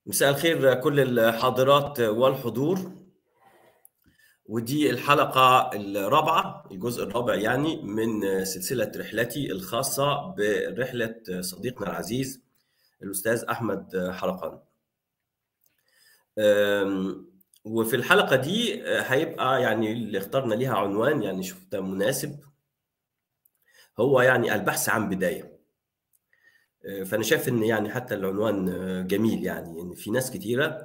مساء الخير كل الحاضرات والحضور ودي الحلقة الرابعة الجزء الرابع يعني من سلسلة رحلتي الخاصة برحلة صديقنا العزيز الأستاذ أحمد حلقان وفي الحلقة دي هيبقى يعني اللي اخترنا ليها عنوان يعني شفته مناسب هو يعني البحث عن بداية فانا شايف ان يعني حتى العنوان جميل يعني ان في ناس كتيره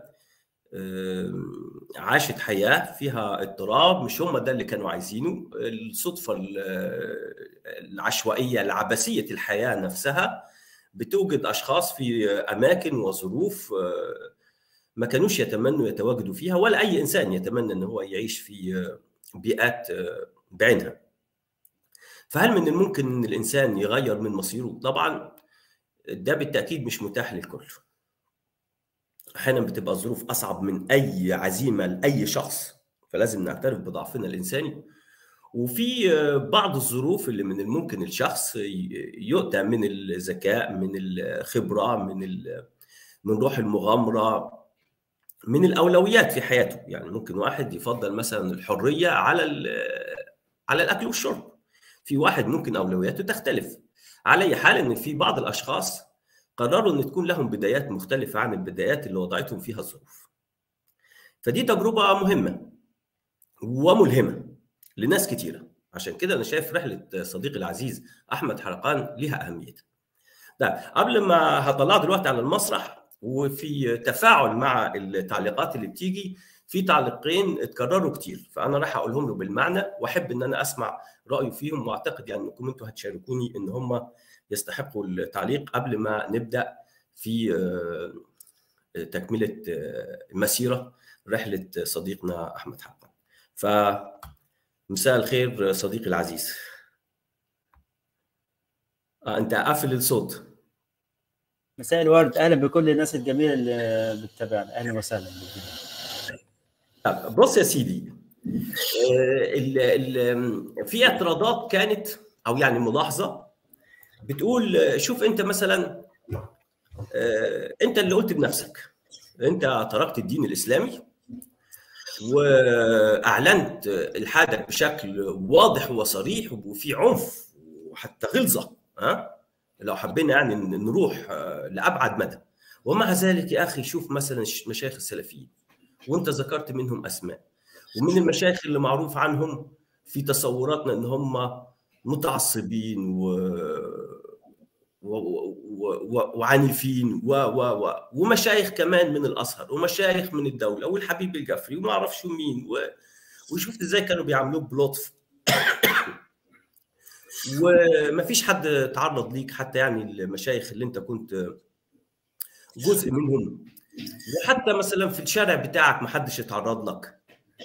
عاشت حياه فيها اضطراب مش هم ده اللي كانوا عايزينه الصدفه العشوائيه العبثيه الحياه نفسها بتوجد اشخاص في اماكن وظروف ما كانوش يتمنوا يتواجدوا فيها ولا اي انسان يتمنى ان هو يعيش في بيئات بعينها فهل من الممكن ان الانسان يغير من مصيره طبعا ده بالتاكيد مش متاح للكل احيانا بتبقى الظروف اصعب من اي عزيمه لاي شخص فلازم نعترف بضعفنا الانساني وفي بعض الظروف اللي من الممكن الشخص يؤتى من الذكاء من الخبره من من روح المغامره من الاولويات في حياته يعني ممكن واحد يفضل مثلا الحريه على على الاكل والشرب في واحد ممكن اولوياته تختلف على اي حال ان في بعض الاشخاص قرروا ان تكون لهم بدايات مختلفه عن البدايات اللي وضعتهم فيها الظروف. فدي تجربه مهمه وملهمه لناس كتيره عشان كده انا شايف رحله صديقي العزيز احمد حرقان لها اهميتها. ده قبل ما هطلعه دلوقتي على المسرح وفي تفاعل مع التعليقات اللي بتيجي في تعليقين اتكرروا كتير فانا راح اقولهم له بالمعنى واحب ان انا اسمع رايه فيهم واعتقد يعني انكم انتم هتشاركوني ان هم يستحقوا التعليق قبل ما نبدا في تكمله مسيره رحله صديقنا احمد حقا فمساء الخير صديقي العزيز آه انت قافل الصوت مساء الورد اهلا بكل الناس الجميله اللي بتتابعنا اهلا وسهلا بص يا سيدي ال ال في اعتراضات كانت او يعني ملاحظه بتقول شوف انت مثلا انت اللي قلت بنفسك انت تركت الدين الاسلامي واعلنت الحادث بشكل واضح وصريح وفي عنف وحتى غلظه ها لو حبينا يعني نروح لابعد مدى ومع ذلك يا اخي شوف مثلا مشايخ السلفيين وانت ذكرت منهم اسماء ومن المشايخ اللي معروف عنهم في تصوراتنا ان هم متعصبين و... و... و... و... وعنيفين و و و ومشايخ كمان من الازهر ومشايخ من الدوله والحبيب الجفري وما اعرفش مين و... وشفت ازاي كانوا بيعاملوك بلطف وما فيش حد تعرض ليك حتى يعني المشايخ اللي انت كنت جزء منهم وحتى مثلا في الشارع بتاعك ما حدش يتعرض لك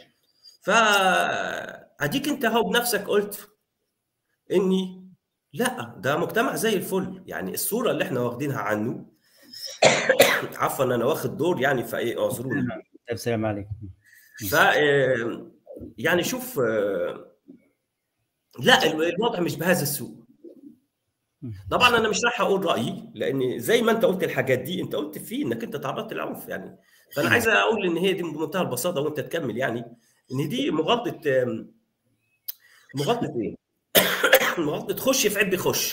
فاديك انت اهو بنفسك قلت اني لا ده مجتمع زي الفل يعني الصوره اللي احنا واخدينها عنه عفوا انا واخد دور يعني فايه اعذروني السلام عليكم ف يعني شوف لا الوضع مش بهذا السوء طبعا انا مش راح اقول رايي لان زي ما انت قلت الحاجات دي انت قلت فيه انك انت تعرضت للعنف يعني فانا عايز اقول ان هي دي بمنتهى البساطه وانت تكمل يعني ان دي مغالطه مغالطه ايه؟ مغالطه خش في عب خش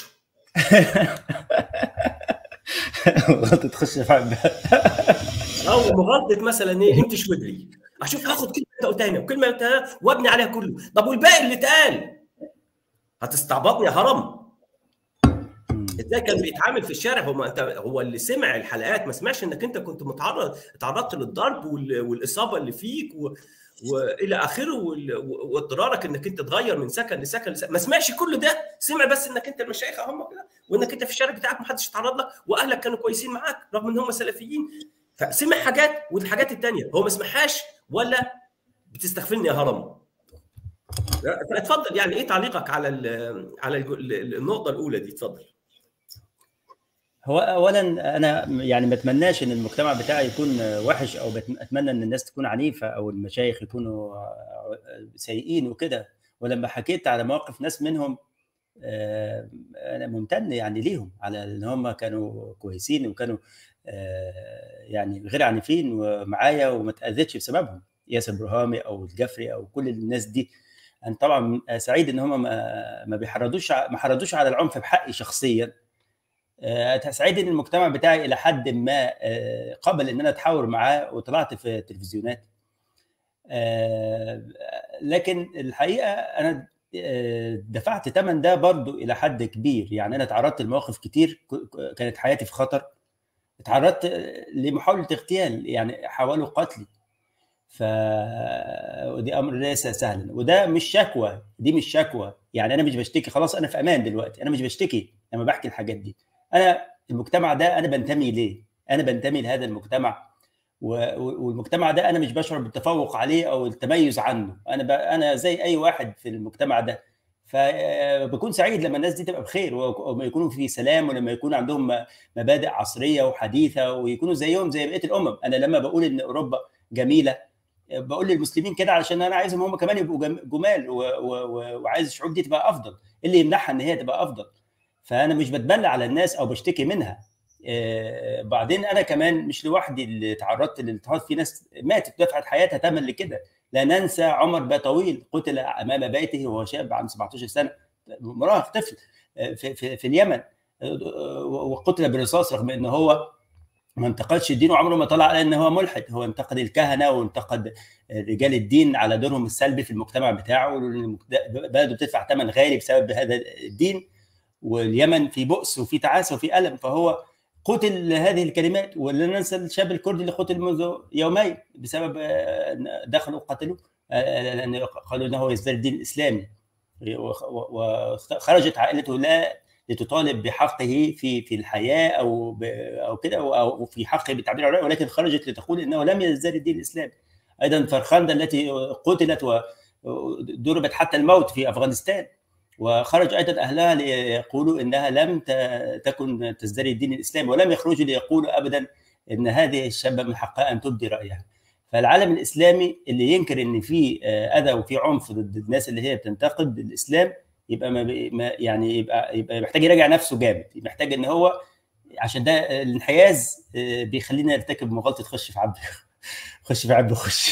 مغالطه خش في عب او مغالطه مثلا ايه انت شود لي اشوف هاخد كلمه انت قلتها هنا وكلمه قلتها وابني عليها كله طب والباقي اللي اتقال هتستعبطني يا هرم ازاي كان بيتعامل في الشارع هو انت هو اللي سمع الحلقات ما سمعش انك انت كنت متعرض تعرضت للضرب والاصابه اللي فيك و... والى اخره واضطرارك انك انت تغير من سكن لسكن, لسكن. ما سمعش كل ده سمع بس انك انت المشايخ هم كده وانك انت في الشارع بتاعك ما حدش اتعرض لك واهلك كانوا كويسين معاك رغم ان هم سلفيين فسمع حاجات والحاجات الثانيه هو ما سمعهاش ولا بتستغفلني يا هرم اتفضل يعني ايه تعليقك على ال على النقطه الاولى دي اتفضل هو اولا انا يعني ما اتمناش ان المجتمع بتاعي يكون وحش او اتمنى ان الناس تكون عنيفه او المشايخ يكونوا سيئين وكده ولما حكيت على مواقف ناس منهم انا ممتن يعني ليهم على ان هم كانوا كويسين وكانوا يعني غير عنيفين ومعايا وما تاذيتش بسببهم ياسر برهامي او الجفري او كل الناس دي انا طبعا سعيد ان هم ما, ما بيحرضوش ما حرضوش على العنف بحقي شخصيا سعيد ان المجتمع بتاعي الى حد ما قبل ان انا اتحاور معاه وطلعت في التلفزيونات لكن الحقيقه انا دفعت ثمن ده برضو الى حد كبير يعني انا تعرضت لمواقف كتير كانت حياتي في خطر تعرضت لمحاوله اغتيال يعني حاولوا قتلي ف ودي امر ليس سهلا وده مش شكوى دي مش شكوى يعني انا مش بشتكي خلاص انا في امان دلوقتي انا مش بشتكي لما بحكي الحاجات دي انا المجتمع ده انا بنتمي ليه انا بنتمي لهذا المجتمع والمجتمع ده انا مش بشعر بالتفوق عليه او التميز عنه انا ب... انا زي اي واحد في المجتمع ده فبكون سعيد لما الناس دي تبقى بخير وما يكونوا في سلام ولما يكون عندهم مبادئ عصريه وحديثه ويكونوا زيهم زي بقيه الامم انا لما بقول ان اوروبا جميله بقول للمسلمين كده علشان انا عايزهم هم كمان يبقوا جمال و... و... وعايز الشعوب دي تبقى افضل اللي يمنعها ان هي تبقى افضل فانا مش بتبلى على الناس او بشتكي منها آه بعدين انا كمان مش لوحدي اللي تعرضت للاضطهاد في ناس ماتت دفعت حياتها ثمن لكده لا ننسى عمر باطويل قتل امام بيته وهو شاب عنده 17 سنه مراهق طفل في, في, في اليمن وقتل بالرصاص رغم ان هو ما انتقدش الدين وعمره ما طلع على ان هو ملحد هو انتقد الكهنه وانتقد رجال الدين على دورهم السلبي في المجتمع بتاعه بلده بتدفع ثمن غالي بسبب هذا الدين واليمن في بؤس وفي تعاسه وفي الم فهو قتل هذه الكلمات ولا ننسى الشاب الكردي اللي قتل منذ يومين بسبب دخلوا قتلوه لان قالوا انه يزداد الدين الاسلامي وخرجت عائلته لا لتطالب بحقه في في الحياه او او كده او في حقه بالتعبير عن ولكن خرجت لتقول انه لم يزداد الدين الاسلامي ايضا فرخنده التي قتلت وضربت حتى الموت في افغانستان وخرج ايضا اهلها ليقولوا انها لم تكن تزدري الدين الاسلامي ولم يخرجوا ليقولوا ابدا ان هذه الشابه من حقها ان تبدي رايها. فالعالم الاسلامي اللي ينكر ان في اذى وفي عنف ضد الناس اللي هي بتنتقد الاسلام يبقى ما يعني يبقى يبقى محتاج يراجع نفسه جامد محتاج ان هو عشان ده الانحياز بيخلينا نرتكب مغالطه خش في عبد خش في عبد وخش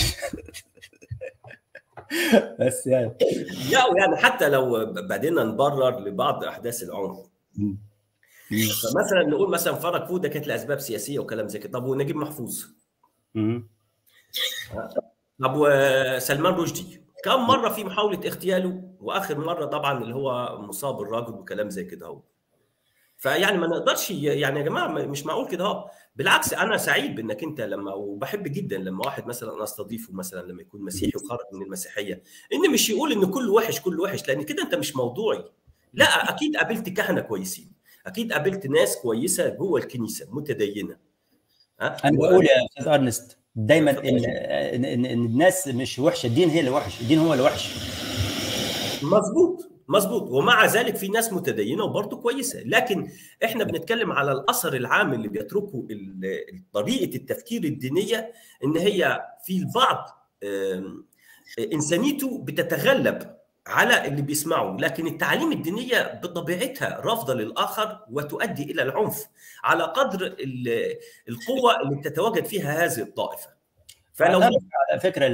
بس يعني لا يعني حتى لو بدينا نبرر لبعض احداث العنف فمثلا نقول مثلا فرج فوده كانت لاسباب سياسيه وكلام زي كده طب ونجيب محفوظ طب وسلمان رشدي كم مره في محاوله اغتياله واخر مره طبعا اللي هو مصاب الراجل وكلام زي كده اهو فيعني ما نقدرش يعني يا جماعه مش معقول كده اهو بالعكس انا سعيد بانك انت لما وبحب جدا لما واحد مثلا انا استضيفه مثلا لما يكون مسيحي وخرج من المسيحيه ان مش يقول ان كل وحش كل وحش لان كده انت مش موضوعي لا اكيد قابلت كهنه كويسين اكيد قابلت ناس كويسه جوه الكنيسه متدينه ها انا بقول يا استاذ ارنست دايما ان ان ان الناس مش وحشه الدين هي اللي وحش الدين هو اللي وحش مظبوط مظبوط ومع ذلك في ناس متدينه وبرضه كويسه لكن احنا بنتكلم على الاثر العام اللي بيتركه طريقه التفكير الدينيه ان هي في البعض انسانيته بتتغلب على اللي بيسمعه لكن التعاليم الدينيه بطبيعتها رافضه للاخر وتؤدي الى العنف على قدر القوه اللي بتتواجد فيها هذه الطائفه فلو على فكره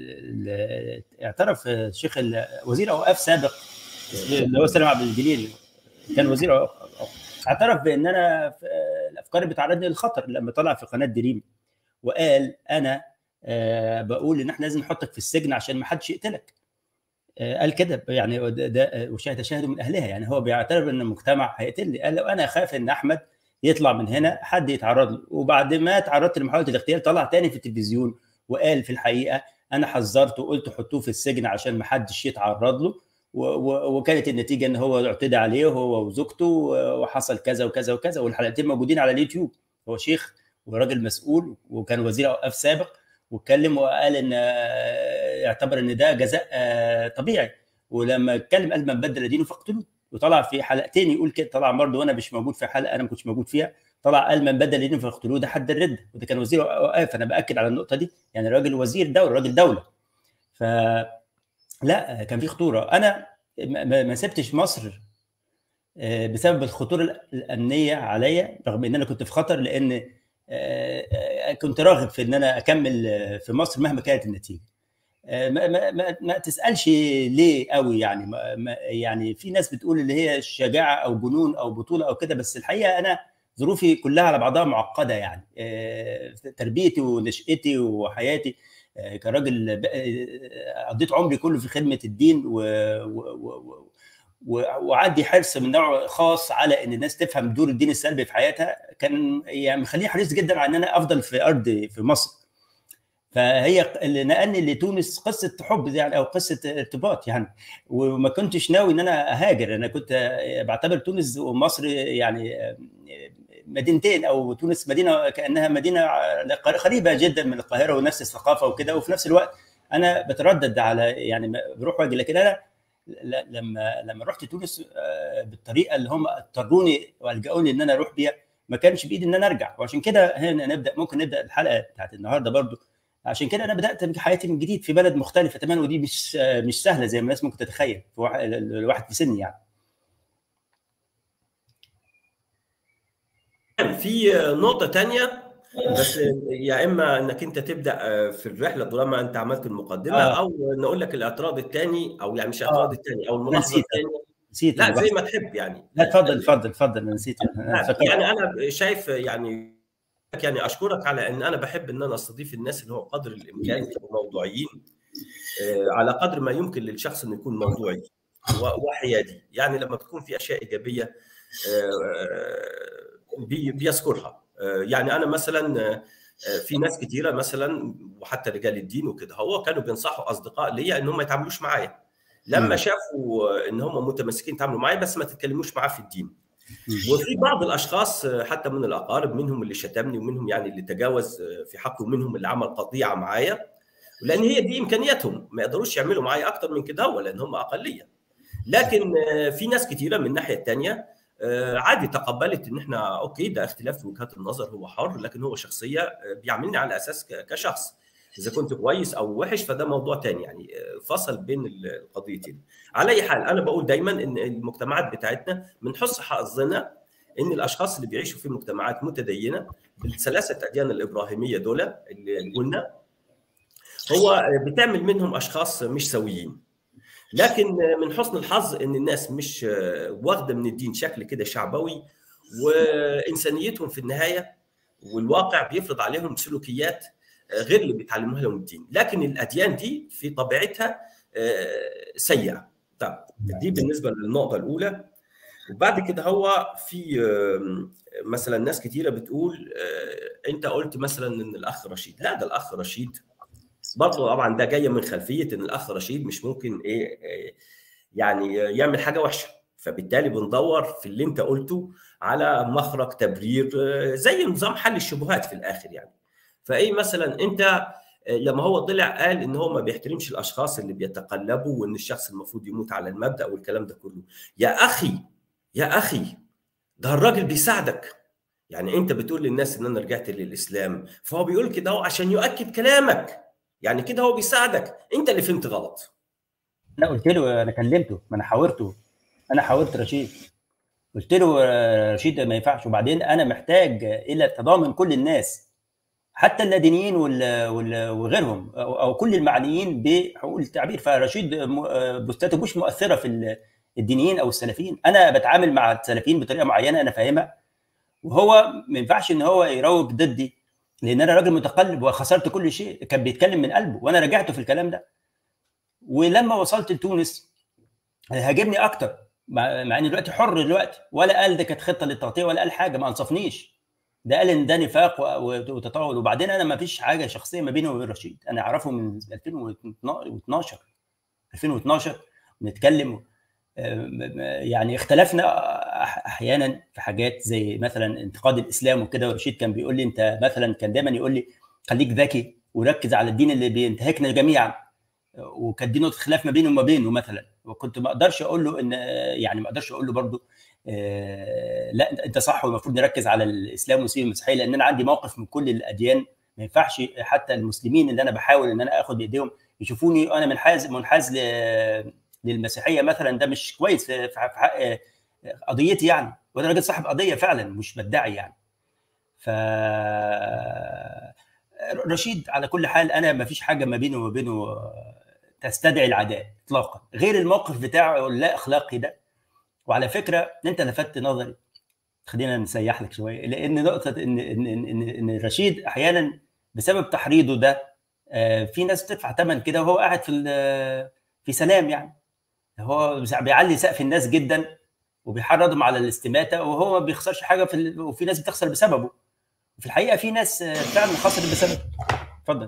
اعترف الشيخ وزير اوقاف سابق اللي هو سلام عبد الجليل كان وزير اوقاف اعترف بان انا الافكار بتعرضني للخطر لما طلع في قناه دريم وقال انا بقول ان احنا لازم نحطك في السجن عشان ما حدش يقتلك قال كده يعني ده وشاهد شاهد من اهلها يعني هو بيعترف ان المجتمع هيقتلني قال لو انا خايف ان احمد يطلع من هنا حد يتعرض له وبعد ما تعرضت لمحاوله الاغتيال طلع تاني في التلفزيون وقال في الحقيقه انا حذرته وقلت حطوه في السجن عشان ما حدش يتعرض له وكانت النتيجه ان هو اعتدى عليه هو وزوجته وحصل كذا وكذا وكذا والحلقتين موجودين على اليوتيوب هو شيخ وراجل مسؤول وكان وزير اوقاف سابق واتكلم وقال ان اعتبر ان ده جزاء طبيعي ولما اتكلم قال من بدل دينه فاقتلوه وطلع في حلقتين يقول كده طلع برضه وانا مش موجود في حلقه انا ما كنتش موجود فيها طلع قال من بدل دينه فاقتلوه ده حد الرده وده كان وزير اوقاف انا باكد على النقطه دي يعني راجل وزير دوله راجل دوله ف لا كان في خطوره انا ما سبتش مصر بسبب الخطوره الامنيه عليا رغم ان انا كنت في خطر لان كنت راغب في ان انا اكمل في مصر مهما كانت النتيجه ما, ما, ما, ما تسالش ليه قوي يعني ما يعني في ناس بتقول اللي هي شجاعه او جنون او بطوله او كده بس الحقيقه انا ظروفي كلها على بعضها معقده يعني تربيتي ونشاتي وحياتي كراجل قضيت عمري كله في خدمه الدين و, و, و وعندي حرص من نوع خاص على ان الناس تفهم دور الدين السلبي في حياتها كان يعني مخليني حريص جدا على ان انا افضل في ارض في مصر فهي اللي نقلني لتونس قصه حب يعني او قصه ارتباط يعني وما كنتش ناوي ان انا اهاجر انا كنت بعتبر تونس ومصر يعني مدينتين او تونس مدينه كانها مدينه قريبه جدا من القاهره ونفس الثقافه وكده وفي نفس الوقت انا بتردد على يعني بروح واجي لكن انا لما لما رحت تونس بالطريقه اللي هم اضطروني والجأوني ان انا اروح بيها ما كانش بايدي ان انا ارجع وعشان كده هنا نبدا ممكن نبدا الحلقه بتاعت النهارده برضو عشان كده انا بدات حياتي من جديد في بلد مختلفه تماما ودي مش مش سهله زي ما الناس ممكن تتخيل في واحد الواحد في سني يعني في نقطه تانية بس يا اما انك انت تبدا في الرحله طالما انت عملت المقدمه آه. او نقول لك الاعتراض الثاني او يعني مش الاعتراض الثاني او الملاحظه الثانيه نسيت لا زي ما تحب يعني لا اتفضل اتفضل اتفضل نسيت يعني انا شايف يعني يعني اشكرك على ان انا بحب ان انا استضيف الناس اللي هو قدر الامكان يكونوا موضوعيين على قدر ما يمكن للشخص انه يكون موضوعي وحيادي يعني لما تكون في اشياء ايجابيه بيذكرها يعني انا مثلا في ناس كثيره مثلا وحتى رجال الدين وكده هو كانوا بينصحوا اصدقاء ليا ان هم ما يتعاملوش معايا لما شافوا ان هم متمسكين يتعاملوا معايا بس ما تتكلموش معاه في الدين وفي بعض الاشخاص حتى من الاقارب منهم اللي شتمني ومنهم يعني اللي تجاوز في حقي ومنهم اللي عمل قطيعه معايا لان هي دي امكانياتهم ما يقدروش يعملوا معايا اكتر من كده هو لان هم اقليه لكن في ناس كثيره من الناحيه الثانيه عادي تقبلت ان احنا اوكي ده اختلاف في وجهات النظر هو حر لكن هو شخصيه بيعاملني على اساس كشخص اذا كنت كويس او وحش فده موضوع تاني يعني فصل بين القضيتين على اي حال انا بقول دايما ان المجتمعات بتاعتنا من حسن حظنا ان الاشخاص اللي بيعيشوا في مجتمعات متدينه بالثلاثه اديان الابراهيميه دول اللي قلنا هو بتعمل منهم اشخاص مش سويين لكن من حسن الحظ ان الناس مش واخده من الدين شكل كده شعبوي وانسانيتهم في النهايه والواقع بيفرض عليهم سلوكيات غير اللي بيتعلموها لهم الدين لكن الاديان دي في طبيعتها سيئه طب دي بالنسبه للنقطه الاولى وبعد كده هو في مثلا ناس كتيره بتقول انت قلت مثلا ان الاخ رشيد لا ده الاخ رشيد برضه طبعا ده جايه من خلفيه ان الاخ رشيد مش ممكن ايه يعني يعمل حاجه وحشه فبالتالي بندور في اللي انت قلته على مخرج تبرير زي نظام حل الشبهات في الاخر يعني فايه مثلا انت لما هو طلع قال ان هو ما بيحترمش الاشخاص اللي بيتقلبوا وان الشخص المفروض يموت على المبدا والكلام ده كله يا اخي يا اخي ده الراجل بيساعدك يعني انت بتقول للناس ان انا رجعت للاسلام فهو بيقول كده عشان يؤكد كلامك يعني كده هو بيساعدك انت اللي فهمت غلط انا قلت له انا كلمته ما انا حاورته انا حاورت رشيد قلت له رشيد ما ينفعش وبعدين انا محتاج الى تضامن كل الناس حتى اللادينيين وغيرهم او كل المعنيين بحقوق التعبير فرشيد بوستاته مش مؤثره في الدينيين او السلفيين انا بتعامل مع السلفيين بطريقه معينه انا فاهمها وهو ما ينفعش ان هو يروج ضدي لان انا راجل متقلب وخسرت كل شيء كان بيتكلم من قلبه وانا رجعته في الكلام ده ولما وصلت لتونس هاجمني اكتر مع, مع اني دلوقتي حر دلوقتي ولا قال ده كانت خطه للتغطيه ولا قال حاجه ما انصفنيش ده قال ان ده نفاق وتطاول وبعدين انا ما فيش حاجه شخصيه ما بيني وبين رشيد انا اعرفه من 2012 2012 بنتكلم يعني اختلفنا احيانا في حاجات زي مثلا انتقاد الاسلام وكده ورشيد كان بيقول لي انت مثلا كان دايما يقول لي خليك ذكي وركز على الدين اللي بينتهكنا جميعا وكانت دي نقطه خلاف ما بينه وما بينه مثلا وكنت ما اقدرش اقول له ان يعني ما اقدرش اقول له برضه آه لا انت صح والمفروض نركز على الاسلام ونسيب المسيحيه لان انا عندي موقف من كل الاديان ما ينفعش حتى المسلمين اللي انا بحاول ان انا اخد بايديهم يشوفوني انا منحاز منحاز للمسيحيه مثلا ده مش كويس في حق قضيتي يعني وانا راجل صاحب قضيه فعلا مش بدعي يعني ف رشيد على كل حال انا ما فيش حاجه ما بينه وما بينه تستدعي العداء اطلاقا غير الموقف بتاعه اللا اخلاقي ده وعلى فكره انت لفتت نظري خلينا نسيح لك شويه لان نقطه ان ان ان, إن رشيد احيانا بسبب تحريضه ده في ناس بتدفع ثمن كده وهو قاعد في في سلام يعني هو بيعلي سقف الناس جدا وبيحرضهم على الاستماته وهو ما بيخسرش حاجه في ال... وفي ناس بتخسر بسببه في الحقيقه في ناس فعلا خسرت بسببه اتفضل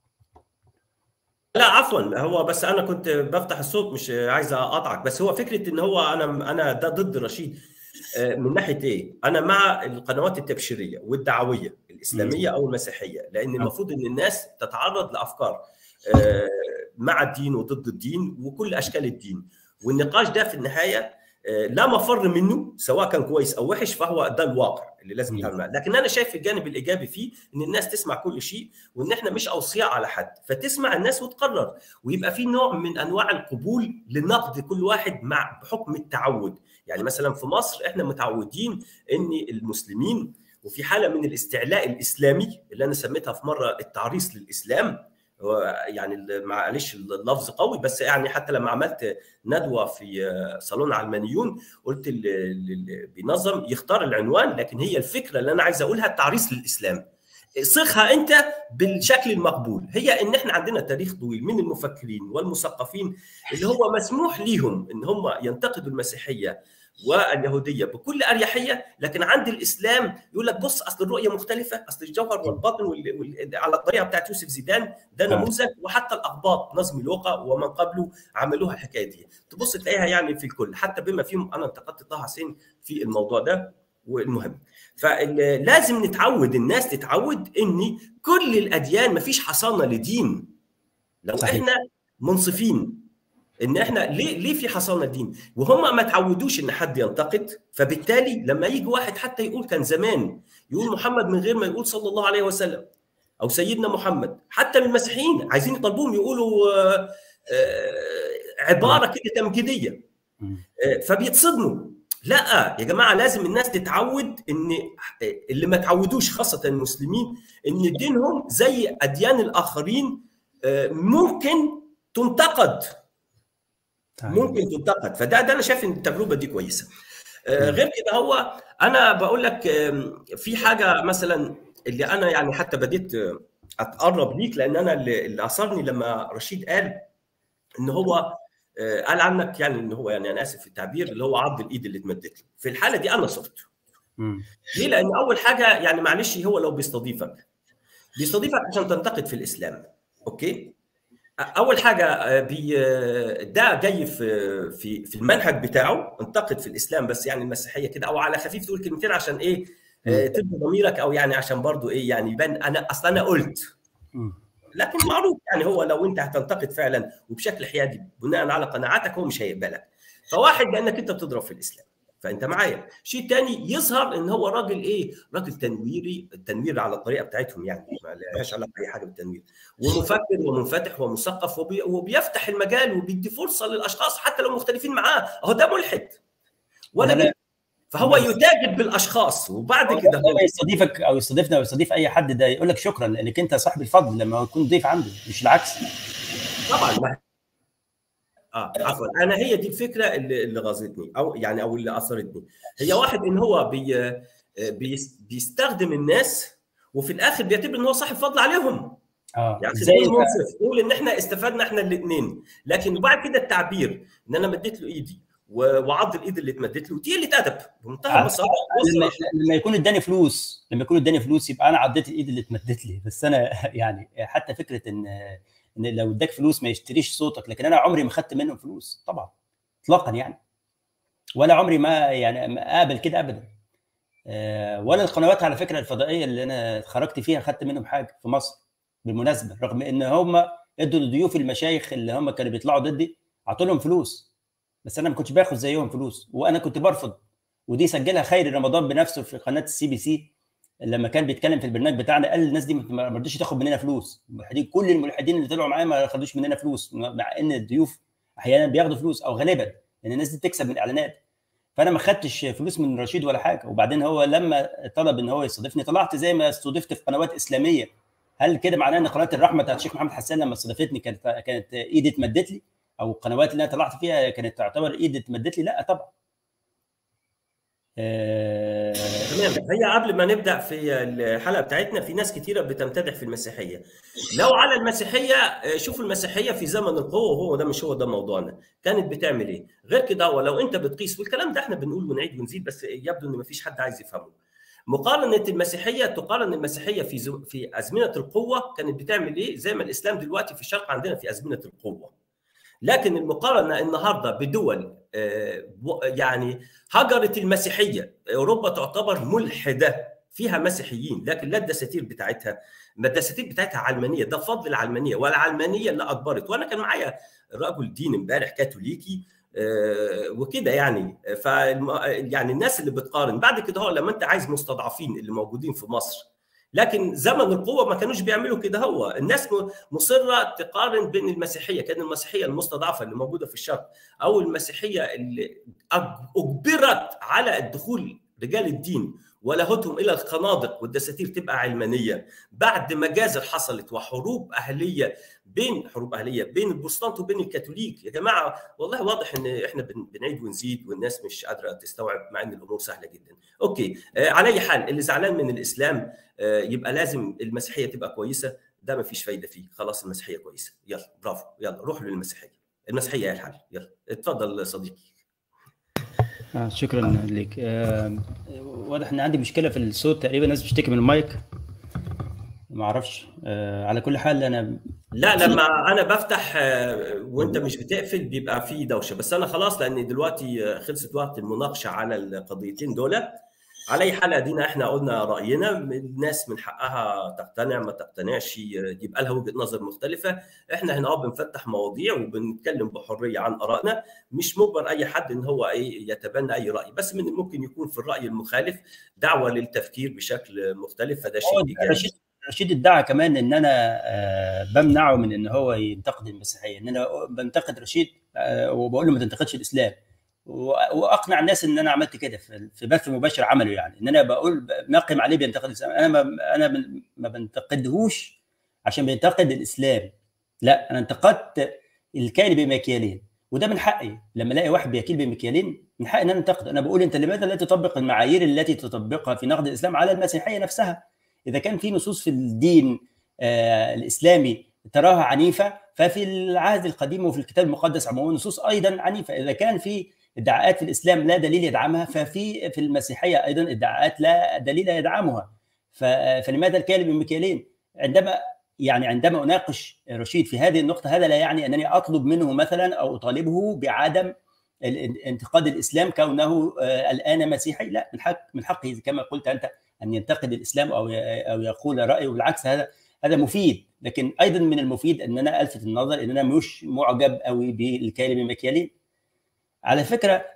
لا عفوا هو بس انا كنت بفتح الصوت مش عايز اقطعك بس هو فكره ان هو انا انا ده ضد رشيد من ناحيه ايه؟ انا مع القنوات التبشيريه والدعويه الاسلاميه او المسيحيه لان المفروض ان الناس تتعرض لافكار مع الدين وضد الدين وكل اشكال الدين والنقاش ده في النهايه لا مفر منه سواء كان كويس او وحش فهو ده الواقع اللي لازم نتعامل معاه لكن انا شايف الجانب الايجابي فيه ان الناس تسمع كل شيء وان احنا مش اوصياء على حد فتسمع الناس وتقرر ويبقى في نوع من انواع القبول لنقد كل واحد مع بحكم التعود يعني مثلا في مصر احنا متعودين ان المسلمين وفي حاله من الاستعلاء الاسلامي اللي انا سميتها في مره التعريس للاسلام يعني معلش اللفظ قوي بس يعني حتى لما عملت ندوه في صالون علمانيون قلت اللي بينظم يختار العنوان لكن هي الفكره اللي انا عايز اقولها التعريس للاسلام صيغها انت بالشكل المقبول هي ان احنا عندنا تاريخ طويل من المفكرين والمثقفين اللي هو مسموح ليهم ان هم ينتقدوا المسيحيه واليهوديه بكل اريحيه لكن عند الاسلام يقول لك بص اصل الرؤيه مختلفه اصل الجوهر والباطن وال... وال... على الطريقه بتاعت يوسف زيدان ده نموذج وحتى الاقباط نظم لوقا ومن قبله عملوها الحكايه دي تبص تلاقيها يعني في الكل حتى بما فيهم انا انتقدت طه حسين في الموضوع ده والمهم فلازم نتعود الناس تتعود ان كل الاديان مفيش حصانه لدين لو صحيح. احنا منصفين ان احنا ليه ليه في حصانه دين وهم ما تعودوش ان حد ينتقد فبالتالي لما يجي واحد حتى يقول كان زمان يقول محمد من غير ما يقول صلى الله عليه وسلم او سيدنا محمد حتى من المسيحيين عايزين يطالبوهم يقولوا عباره كده تمجيديه فبيتصدموا لا يا جماعه لازم الناس تتعود ان اللي ما تعودوش خاصه المسلمين ان دينهم زي اديان الاخرين ممكن تنتقد ممكن تنتقد فده ده انا شايف ان التجربه دي كويسه غير كده هو انا بقول لك في حاجه مثلا اللي انا يعني حتى بديت اتقرب ليك لان انا اللي اثرني لما رشيد قال ان هو قال عنك يعني ان هو يعني انا اسف في التعبير اللي هو عض الايد اللي اتمدت له في الحاله دي انا صرت ليه لان اول حاجه يعني معلش هو لو بيستضيفك بيستضيفك عشان تنتقد في الاسلام اوكي اول حاجه بي ده جاي في في في المنهج بتاعه انتقد في الاسلام بس يعني المسيحيه كده او على خفيف تقول كلمتين عشان ايه تبني ضميرك او يعني عشان برضو ايه يعني يبان انا اصلا انا قلت لكن معروف يعني هو لو انت هتنتقد فعلا وبشكل حيادي بناء على قناعاتك هو مش هيقبلك فواحد لانك انت بتضرب في الاسلام فانت معايا شيء تاني يظهر ان هو راجل ايه راجل تنويري التنوير على الطريقه بتاعتهم يعني ما لهاش علاقه باي حاجه بالتنوير ومفكر ومنفتح ومثقف وبي وبيفتح المجال وبيدي فرصه للاشخاص حتى لو مختلفين معاه اهو ده ملحد ولا فهو يتاجر بالاشخاص وبعد كده هو يستضيفك او يستضيفنا او يستضيف اي حد ده يقول لك شكرا لانك انت صاحب الفضل لما يكون ضيف عنده مش العكس طبعا اه عفوا انا هي دي الفكره اللي اللي غاظتني او يعني او اللي اثرتني هي واحد ان هو بي بيستخدم الناس وفي الاخر بيعتبر ان هو صاحب فضل عليهم اه يعني زي منصف يقول ان احنا استفدنا احنا الاثنين لكن بعد كده التعبير ان انا مديت له ايدي وعض الايد اللي اتمدت له دي قله ادب بمنتهى البساطه لما, لما يكون اداني فلوس لما يكون اداني فلوس يبقى انا عضيت الايد اللي اتمدت لي بس انا يعني حتى فكره ان ان لو اداك فلوس ما يشتريش صوتك لكن انا عمري ما خدت منهم فلوس طبعا اطلاقا يعني ولا عمري ما يعني ما اقبل كده ابدا أه ولا القنوات على فكره الفضائيه اللي انا خرجت فيها خدت منهم حاجه في مصر بالمناسبه رغم ان هم ادوا لضيوف المشايخ اللي هم كانوا بيطلعوا ضدي اعطوا لهم فلوس بس انا ما كنتش باخد زيهم فلوس وانا كنت برفض ودي سجلها خيري رمضان بنفسه في قناه السي بي سي لما كان بيتكلم في البرنامج بتاعنا قال الناس دي ما رضيش تاخد مننا فلوس الملحدين كل الملحدين اللي طلعوا معايا ما خدوش مننا فلوس مع ان الضيوف احيانا بياخدوا فلوس او غالبا لان الناس دي بتكسب من الاعلانات فانا ما خدتش فلوس من رشيد ولا حاجه وبعدين هو لما طلب ان هو يستضيفني طلعت زي ما استضفت في قنوات اسلاميه هل كده معناه ان قناه الرحمه بتاعت الشيخ محمد حسان لما استضافتني كانت كانت ايدي اتمدت لي او القنوات اللي انا طلعت فيها كانت تعتبر ايدي اتمدت لي لا طبعا تمام هي قبل ما نبدا في الحلقه بتاعتنا في ناس كتيره بتمتدح في المسيحيه لو على المسيحيه شوفوا المسيحيه في زمن القوه وهو ده مش هو ده موضوعنا كانت بتعمل ايه غير كده هو لو انت بتقيس والكلام ده احنا بنقول ونعيد ونزيد بس يبدو ان مفيش حد عايز يفهمه مقارنه المسيحيه تقارن المسيحيه في زو... في ازمنه القوه كانت بتعمل ايه زي ما الاسلام دلوقتي في الشرق عندنا في ازمنه القوه لكن المقارنه النهارده بدول يعني هجرت المسيحيه اوروبا تعتبر ملحده فيها مسيحيين لكن لا الدساتير بتاعتها ما الدساتير بتاعتها علمانيه ده فضل العلمانيه والعلمانيه اللي اجبرت وانا كان معايا رجل دين امبارح كاثوليكي وكده يعني ف يعني الناس اللي بتقارن بعد كده هو لما انت عايز مستضعفين اللي موجودين في مصر لكن زمن القوة ما كانوش بيعملوا كده هو الناس مصرة تقارن بين المسيحية كان المسيحية المستضعفة اللي موجودة في الشرق أو المسيحية اللي أجبرت على الدخول رجال الدين ولهتهم إلى الخنادق والدساتير تبقى علمانية بعد مجازر حصلت وحروب أهلية بين حروب أهلية بين البروتستانت وبين الكاثوليك يا جماعة والله واضح إن إحنا بنعيد ونزيد والناس مش قادرة تستوعب مع إن الأمور سهلة جدا أوكي آه على أي حال اللي زعلان من الإسلام يبقى لازم المسيحيه تبقى كويسه ده ما فيش فايده فيه خلاص المسيحيه كويسه يلا برافو يلا روحوا للمسيحيه المسيحيه هي الحل يلا اتفضل صديقي آه شكرا لك آه واضح ان عندي مشكله في الصوت تقريبا الناس بتشتكي من المايك ما اعرفش آه على كل حال انا لا لما انا بفتح وانت مش بتقفل بيبقى في دوشه بس انا خلاص لان دلوقتي خلصت وقت المناقشه على القضيتين دول على اي حال ادينا احنا قلنا راينا الناس من حقها تقتنع ما تقتنعش يبقى لها وجهه نظر مختلفه احنا هنا بنفتح مواضيع وبنتكلم بحريه عن ارائنا مش مجبر اي حد ان هو ايه يتبنى اي راي بس من الممكن يكون في الراي المخالف دعوه للتفكير بشكل مختلف فده شيء ايجابي رشيد رشيد ادعى كمان ان انا بمنعه من ان هو ينتقد المسيحيه ان انا بنتقد رشيد وبقول له ما تنتقدش الاسلام واقنع الناس ان انا عملت كده في بث مباشر عمله يعني ان انا بقول نقم عليه بينتقد الاسلام انا ما انا ما بنتقدهوش عشان بينتقد الاسلام لا انا انتقدت الكائن بمكيالين وده من حقي لما الاقي واحد بيكيل بمكيالين من حقي ان انا انتقد انا بقول انت لماذا لا تطبق المعايير التي تطبقها في نقد الاسلام على المسيحيه نفسها اذا كان في نصوص في الدين آه الاسلامي تراها عنيفه ففي العهد القديم وفي الكتاب المقدس عموما نصوص ايضا عنيفه اذا كان في ادعاءات في الاسلام لا دليل يدعمها ففي في المسيحيه ايضا ادعاءات لا دليل يدعمها فلماذا الكلب بمكيالين عندما يعني عندما اناقش رشيد في هذه النقطه هذا لا يعني انني اطلب منه مثلا او اطالبه بعدم انتقاد الاسلام كونه الان مسيحي لا من حق من حقه كما قلت انت ان ينتقد الاسلام او او يقول رايه بالعكس هذا هذا مفيد لكن ايضا من المفيد ان انا الفت النظر ان انا مش معجب قوي بالكلب بمكيالين على فكره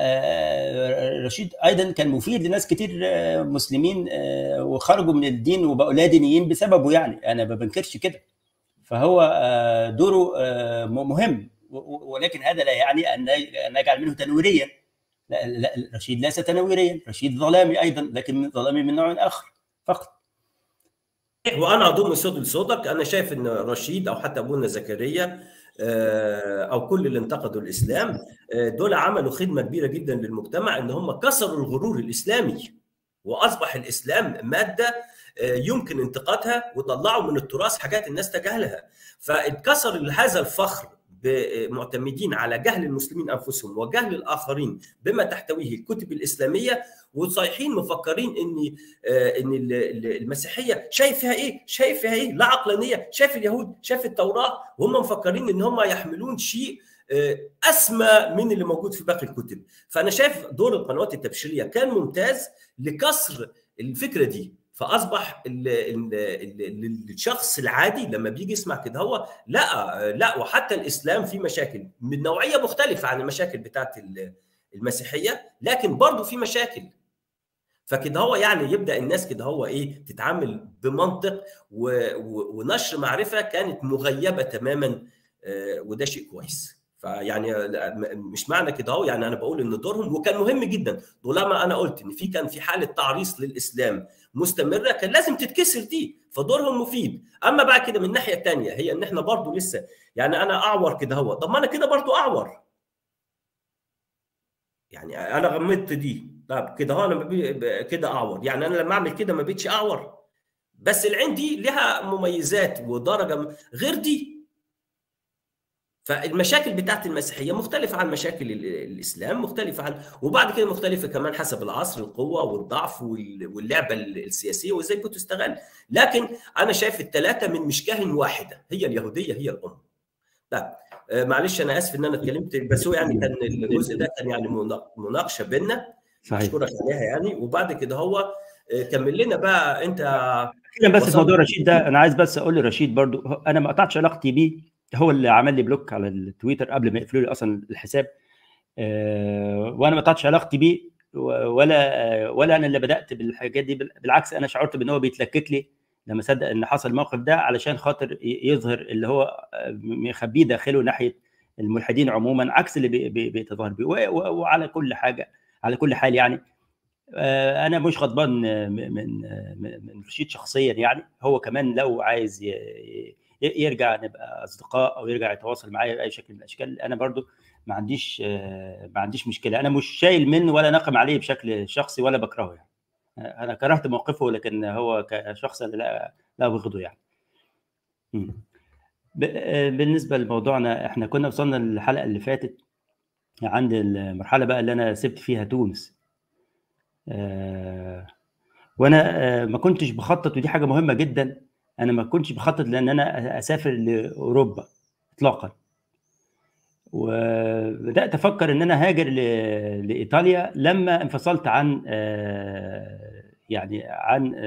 رشيد ايضا كان مفيد لناس كتير مسلمين وخرجوا من الدين وبقوا لا دينيين بسببه يعني انا ما بنكرش كده فهو دوره مهم ولكن هذا لا يعني ان نجعل منه تنويريا لا, لا رشيد ليس تنويريا رشيد ظلامي ايضا لكن ظلامي من نوع اخر فقط وانا اضم صوت لصوتك انا شايف ان رشيد او حتى ابونا زكريا او كل اللي انتقدوا الاسلام دول عملوا خدمه كبيره جدا للمجتمع ان هم كسروا الغرور الاسلامي واصبح الاسلام ماده يمكن انتقادها وطلعوا من التراث حاجات الناس تجاهلها فاتكسر هذا الفخر معتمدين على جهل المسلمين انفسهم وجهل الاخرين بما تحتويه الكتب الاسلاميه وصايحين مفكرين ان ان المسيحيه شايف فيها ايه؟ شايف فيها ايه؟ لا عقلانيه، شايف اليهود، شايف التوراه وهم مفكرين ان هم يحملون شيء اسمى من اللي موجود في باقي الكتب، فانا شايف دور القنوات التبشيريه كان ممتاز لكسر الفكره دي فاصبح ال ال ال الشخص العادي لما بيجي يسمع كده هو لا لا وحتى الاسلام فيه مشاكل من نوعيه مختلفه عن المشاكل بتاعت المسيحيه لكن برضه في مشاكل فكده هو يعني يبدا الناس كده هو ايه تتعامل بمنطق ونشر معرفه كانت مغيبه تماما وده شيء كويس فيعني مش معنى كده اهو يعني انا بقول ان دورهم وكان مهم جدا طالما انا قلت ان في كان في حاله تعريص للاسلام مستمره كان لازم تتكسر دي فدورهم مفيد اما بقى كده من الناحيه الثانيه هي ان احنا برضو لسه يعني انا اعور كده هو طب ما انا كده برضو اعور يعني انا غمضت دي طب كده هو انا كده اعور يعني انا لما اعمل كده ما بقتش اعور بس العين دي لها مميزات ودرجه غير دي فالمشاكل بتاعت المسيحيه مختلفه عن مشاكل الاسلام مختلفه عن وبعد كده مختلفه كمان حسب العصر القوه والضعف واللعبه السياسيه وازاي بتستغل لكن انا شايف الثلاثه من مشكاه واحده هي اليهوديه هي الام طيب معلش انا اسف ان انا اتكلمت بس هو يعني كان الجزء ده كان يعني مناقشه بينا صحيح اشكرك عليها يعني وبعد كده هو كمل لنا بقى انت كده بس في موضوع رشيد ده انا عايز بس اقول لرشيد برضو انا ما قطعتش علاقتي بيه هو اللي عمل لي بلوك على التويتر قبل ما يقفلوا لي اصلا الحساب أه وانا ما قطعتش علاقتي بيه ولا ولا انا اللي بدات بالحاجات دي بالعكس انا شعرت بان هو بيتلكك لي لما صدق ان حصل الموقف ده علشان خاطر يظهر اللي هو مخبيه داخله ناحيه الملحدين عموما عكس اللي بيتظاهر بيه وعلى كل حاجه على كل حال يعني انا مش غضبان من من رشيد شخصيا يعني هو كمان لو عايز يرجع نبقى اصدقاء او يرجع يتواصل معايا باي شكل من الاشكال انا برضو ما عنديش ما عنديش مشكله انا مش شايل منه ولا ناقم عليه بشكل شخصي ولا بكرهه يعني انا كرهت موقفه لكن هو كشخص لا لا بغضه يعني بالنسبه لموضوعنا احنا كنا وصلنا للحلقه اللي فاتت عند المرحله بقى اللي انا سبت فيها تونس أه وانا ما كنتش بخطط ودي حاجه مهمه جدا انا ما كنتش بخطط لان انا اسافر لاوروبا اطلاقا وبدات افكر ان انا هاجر لايطاليا لما انفصلت عن يعني عن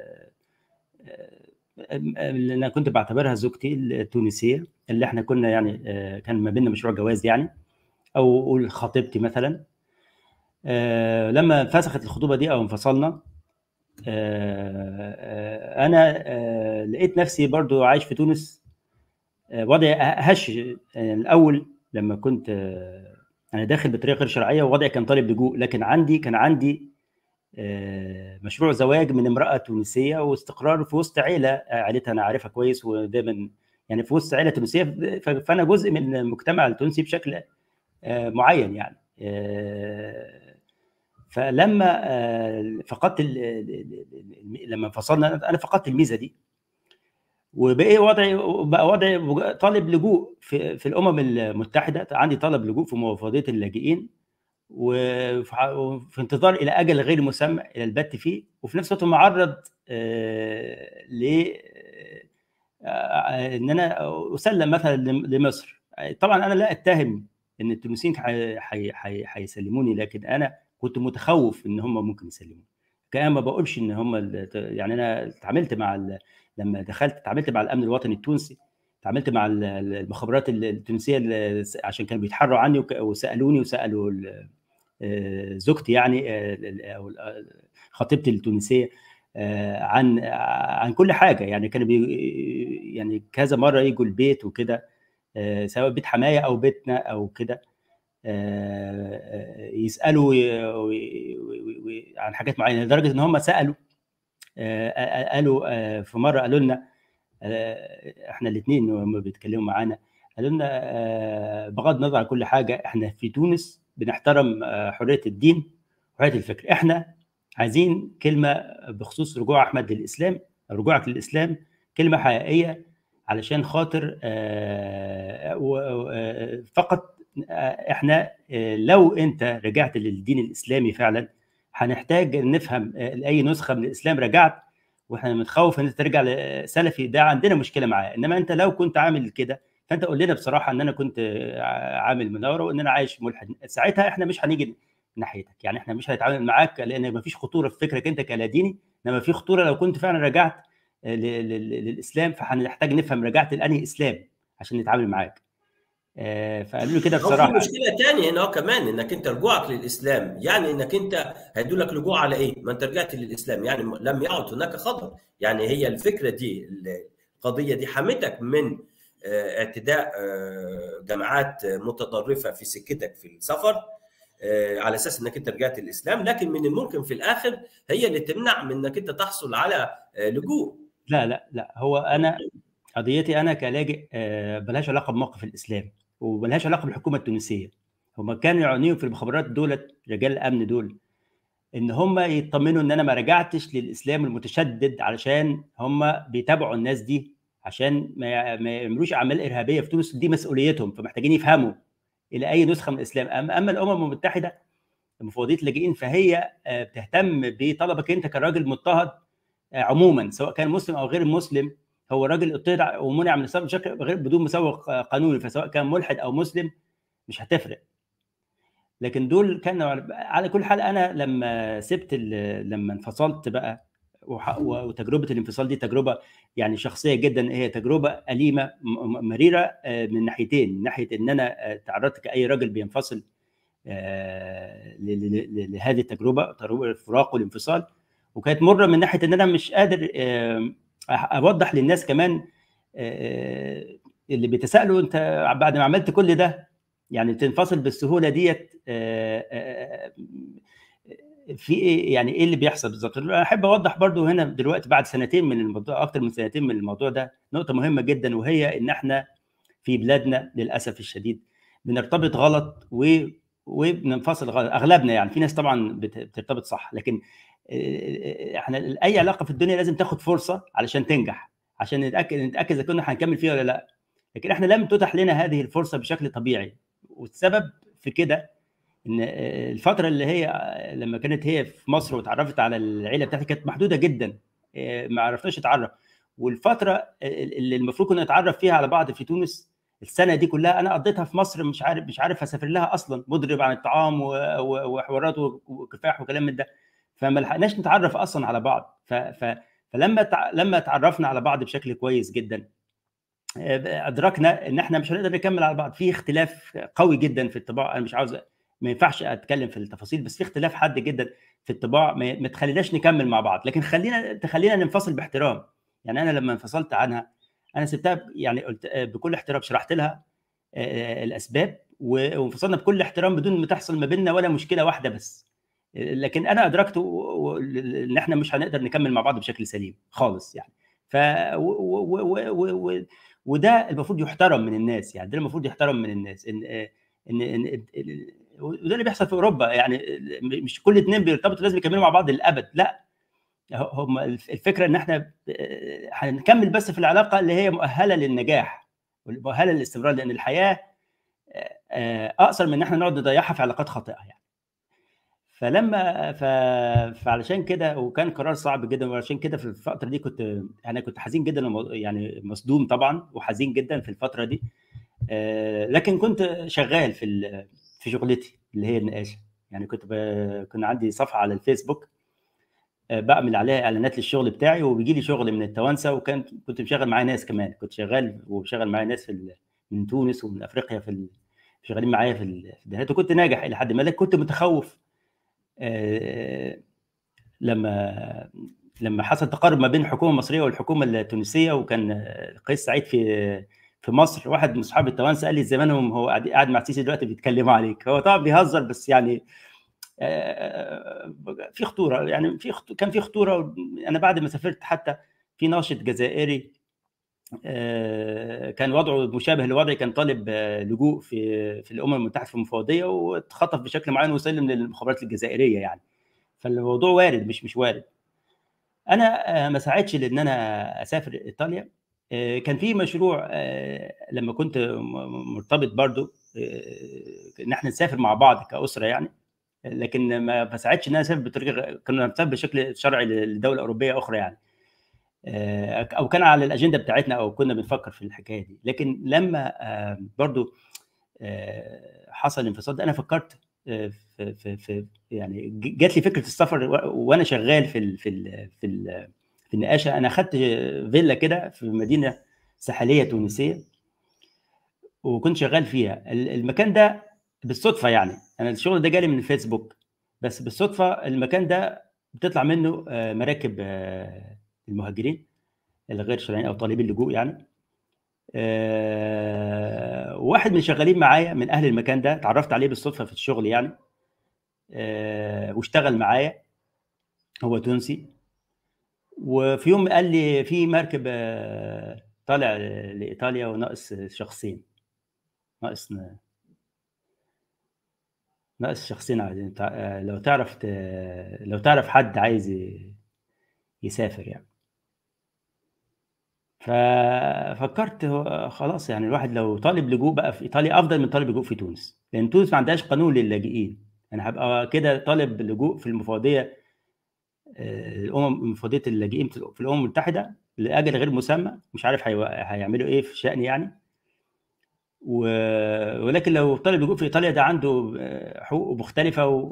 اللي انا كنت بعتبرها زوجتي التونسيه اللي احنا كنا يعني كان ما بيننا مشروع جواز يعني او اقول خطيبتي مثلا لما فسخت الخطوبه دي او انفصلنا انا لقيت نفسي برضو عايش في تونس وضعي هش الاول لما كنت انا داخل بطريقه غير شرعيه ووضعي كان طالب لجوء لكن عندي كان عندي مشروع زواج من امراه تونسيه واستقرار في وسط عيله عيلتها انا عارفها كويس ودايما يعني في وسط عيله تونسيه فانا جزء من المجتمع التونسي بشكل معين يعني فلما فقدت لما انفصلنا انا فقدت الميزه دي وبقي وضعي بقى وضعي طالب لجوء في, في الامم المتحده عندي طلب لجوء في مفوضيه اللاجئين وفي انتظار الى اجل غير مسمى الى البت فيه وفي نفس الوقت معرض ل ان انا اسلم مثلا لمصر طبعا انا لا اتهم ان التونسيين هيسلموني لكن انا كنت متخوف ان هم ممكن يسلموني كان ما بقولش ان هم يعني انا اتعاملت مع لما دخلت اتعاملت مع الامن الوطني التونسي اتعاملت مع المخابرات التونسيه عشان كانوا بيتحروا عني وسالوني وسالوا زوجتي يعني او خطيبتي التونسيه عن عن كل حاجه يعني كانوا بي يعني كذا مره يجوا البيت وكده سواء بيت حمايه او بيتنا او كده يسالوا عن حاجات معينه لدرجه ان هم سالوا قالوا في مره قالوا لنا احنا الاثنين هم بيتكلموا معانا قالوا لنا بغض النظر عن كل حاجه احنا في تونس بنحترم حريه الدين وحريه الفكر احنا عايزين كلمه بخصوص رجوع احمد للاسلام رجوعك للاسلام كلمه حقيقيه علشان خاطر فقط احنا لو انت رجعت للدين الاسلامي فعلا هنحتاج نفهم لاي نسخه من الاسلام رجعت واحنا بنتخوف ان انت ترجع سلفي ده عندنا مشكله معاه انما انت لو كنت عامل كده فانت قول لنا بصراحه ان انا كنت عامل مناوره وان انا عايش ملحد ساعتها احنا مش هنيجي ناحيتك يعني احنا مش هنتعامل معاك لان ما فيش خطوره في فكرك انت كلاديني انما في خطوره لو كنت فعلا رجعت للاسلام فهنحتاج نفهم رجعت لانهي اسلام عشان نتعامل معاك فقالوا لي كده بصراحه في مشكله ثانيه هنا كمان انك انت رجوعك للاسلام يعني انك انت هيدوا لك رجوع على ايه؟ ما انت رجعت للاسلام يعني لم يعد هناك خطر يعني هي الفكره دي القضيه دي حمتك من اعتداء جماعات متطرفه في سكتك في السفر على اساس انك انت رجعت الاسلام لكن من الممكن في الاخر هي اللي تمنع من انك انت تحصل على لجوء لا لا لا هو انا قضيتي انا كلاجئ ملهاش علاقه بموقف الاسلام وملهاش علاقه بالحكومه التونسيه هم كانوا يعنيهم في المخابرات دولت رجال الامن دول ان هم يطمنوا ان انا ما رجعتش للاسلام المتشدد علشان هم بيتابعوا الناس دي عشان ما يعملوش اعمال ارهابيه في تونس دي مسؤوليتهم فمحتاجين يفهموا الى اي نسخه من الاسلام اما الامم المتحده مفوضيه اللاجئين فهي بتهتم بطلبك انت كراجل مضطهد عموما سواء كان مسلم او غير مسلم هو راجل اضطهد ومنع من الاسلام بشكل غير بدون مسوق قانوني فسواء كان ملحد او مسلم مش هتفرق لكن دول كانوا على كل حال انا لما سبت لما انفصلت بقى وتجربه الانفصال دي تجربه يعني شخصيه جدا هي تجربه اليمه مريره من ناحيتين من ناحيه ان انا تعرضت كاي راجل بينفصل لهذه التجربه تجربه الفراق والانفصال وكانت مره من ناحيه ان انا مش قادر اوضح للناس كمان اللي بيتسالوا انت بعد ما عملت كل ده يعني تنفصل بالسهوله ديت في ايه يعني ايه اللي بيحصل بالظبط انا احب اوضح برضو هنا دلوقتي بعد سنتين من الموضوع اكتر من سنتين من الموضوع ده نقطه مهمه جدا وهي ان احنا في بلادنا للاسف الشديد بنرتبط غلط و وبننفصل غلط اغلبنا يعني في ناس طبعا بترتبط صح لكن احنا اي علاقه في الدنيا لازم تاخد فرصه علشان تنجح عشان نتاكد نتاكد اذا كنا هنكمل فيها ولا لا لكن احنا لم تتح لنا هذه الفرصه بشكل طبيعي والسبب في كده ان الفتره اللي هي لما كانت هي في مصر وتعرفت على العيله بتاعتي كانت محدوده جدا ما عرفناش نتعرف والفتره اللي المفروض كنا نتعرف فيها على بعض في تونس السنه دي كلها انا قضيتها في مصر مش عارف مش عارف اسافر لها اصلا مضرب عن الطعام وحوارات وكفاح وكلام من ده فما لحقناش نتعرف اصلا على بعض ف ف فلما تع... لما تعرفنا على بعض بشكل كويس جدا ادركنا ان احنا مش هنقدر نكمل على بعض في اختلاف قوي جدا في الطباع انا مش عاوز ما ينفعش اتكلم في التفاصيل بس في اختلاف حاد جدا في الطباع ما تخليناش نكمل مع بعض لكن خلينا تخلينا ننفصل باحترام يعني انا لما انفصلت عنها انا سبتها يعني قلت بكل احترام شرحت لها الاسباب وانفصلنا بكل احترام بدون ما تحصل ما بيننا ولا مشكله واحده بس لكن انا ادركت ان احنا مش هنقدر نكمل مع بعض بشكل سليم خالص يعني ف وده المفروض يحترم من الناس يعني ده المفروض يحترم من الناس ان ان, إن وده اللي بيحصل في اوروبا يعني مش كل اتنين بيرتبطوا لازم يكملوا مع بعض للابد لا هم الفكره ان احنا هنكمل بس في العلاقه اللي هي مؤهله للنجاح مؤهله للاستمرار لان الحياه اقصر من ان احنا نقعد نضيعها في علاقات خاطئه يعني فلما ف... فعلشان كده وكان قرار صعب جدا وعشان كده في الفتره دي كنت انا كنت حزين جدا يعني مصدوم طبعا وحزين جدا في الفتره دي لكن كنت شغال في ال... في شغلتي اللي هي النقاشه يعني كنت ب... كان عندي صفحه على الفيسبوك بعمل عليها اعلانات للشغل بتاعي وبيجي لي شغل من التوانسه وكان كنت مشغل معايا ناس كمان كنت شغال وبشغل معايا ناس في ال... من تونس ومن افريقيا في ال... شغالين معايا في الدهات وكنت ناجح الى حد ما لكن كنت متخوف لما لما حصل تقارب ما بين الحكومه المصريه والحكومه التونسيه وكان قيس سعيد في في مصر واحد من اصحاب التوانسه قال لي زمانهم هو قاعد مع السيسي دلوقتي بيتكلموا عليك هو طبعا بيهزر بس يعني في خطوره يعني في خطورة كان في خطوره انا بعد ما سافرت حتى في ناشط جزائري كان وضعه مشابه لوضعي كان طالب لجوء في في الامم المتحده في المفوضيه واتخطف بشكل معين وسلم للمخابرات الجزائريه يعني فالموضوع وارد مش مش وارد انا ما ساعدش لان انا اسافر ايطاليا كان في مشروع لما كنت مرتبط برضو ان احنا نسافر مع بعض كاسره يعني لكن ما ساعدش ان انا اسافر بطريقه كنا نسافر بشكل شرعي لدوله اوروبيه اخرى يعني او كان على الاجنده بتاعتنا او كنا بنفكر في الحكايه دي لكن لما برضو حصل الانفصال ده انا فكرت في, في, في يعني جات لي فكره السفر وانا شغال في ال في ال في, ال في النقاشه انا اخذت فيلا كده في مدينه ساحليه تونسيه وكنت شغال فيها المكان ده بالصدفه يعني انا الشغل ده جالي من الفيسبوك بس بالصدفه المكان ده بتطلع منه مراكب المهاجرين الغير شرعيين او طالبين اللجوء يعني آه، واحد من اللي شغالين معايا من اهل المكان ده اتعرفت عليه بالصدفه في الشغل يعني آه، واشتغل معايا هو تونسي وفي يوم قال لي في مركب آه، طالع لايطاليا وناقص شخصين ناقص ناقص شخصين عايزين تع- لو تعرف ت... لو تعرف حد عايز ي- يسافر يعني ففكرت هو خلاص يعني الواحد لو طالب لجوء بقى في ايطاليا افضل من طالب لجوء في تونس لان تونس ما عندهاش قانون للاجئين انا هبقى كده طالب لجوء في المفوضيه آه، الامم مفوضيه اللاجئين في في الامم المتحده لاجل غير مسمى مش عارف هيو- هيعملوا ايه في الشان يعني و... ولكن لو طالب لجوء في ايطاليا ده عنده آه، حقوق مختلفه و...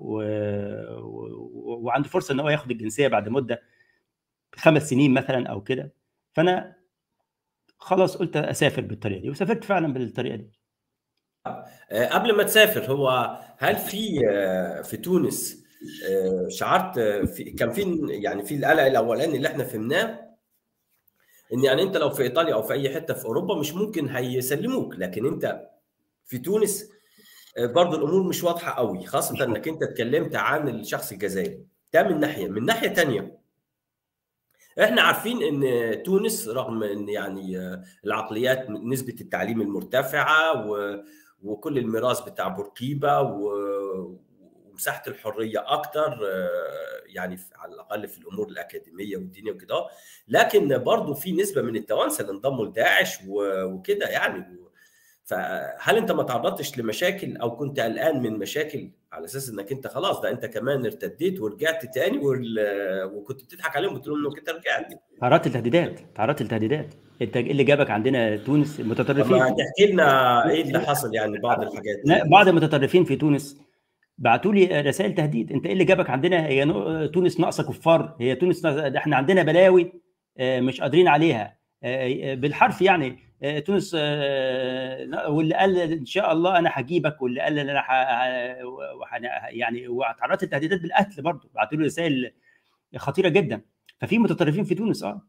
و... وعنده فرصه ان هو ياخد الجنسيه بعد مده خمس سنين مثلا او كده فانا خلاص قلت اسافر بالطريقه دي وسافرت فعلا بالطريقه دي آه، قبل ما تسافر هو هل في آه، في تونس آه، شعرت آه، في كان في يعني في القلق الاولاني اللي احنا فهمناه ان يعني انت لو في ايطاليا او في اي حته في اوروبا مش ممكن هيسلموك لكن انت في تونس آه، برضو الامور مش واضحه قوي خاصه انك انت اتكلمت عن الشخص الجزائري ده من ناحيه من ناحيه تانية احنا عارفين ان تونس رغم ان يعني آه، العقليات نسبه التعليم المرتفعه و وكل الميراث بتاع بورقيبه و- ومساحه الحريه اكتر آه، يعني في- على الاقل في الامور الاكاديميه والدينيه وكده لكن برضه في نسبه من التوانسه اللي انضموا لداعش و- وكده يعني فهل انت ما تعرضتش لمشاكل او كنت قلقان من مشاكل على اساس انك انت خلاص ده انت كمان ارتديت ورجعت تاني وال- وكنت بتضحك عليهم بتقول انك انت رجعت تعرضت لتهديدات تعرضت لتهديدات انت ايه اللي جابك عندنا تونس طب المتطرفين ما تحكي لنا ايه اللي حصل يعني بعض الحاجات لا، بعض المتطرفين في تونس بعتوا لي رسائل تهديد انت ايه اللي جابك عندنا هي نو- تونس ناقصه كفار هي تونس ناقصة ده احنا عندنا بلاوي آه، مش قادرين عليها آه، بالحرف يعني آه، تونس آه، واللي قال ان شاء الله انا هجيبك واللي قال ان انا ح- وح- يعني وتعرضت للتهديدات بالقتل برضه بعتوا لي رسائل خطيره جدا ففي متطرفين في تونس اه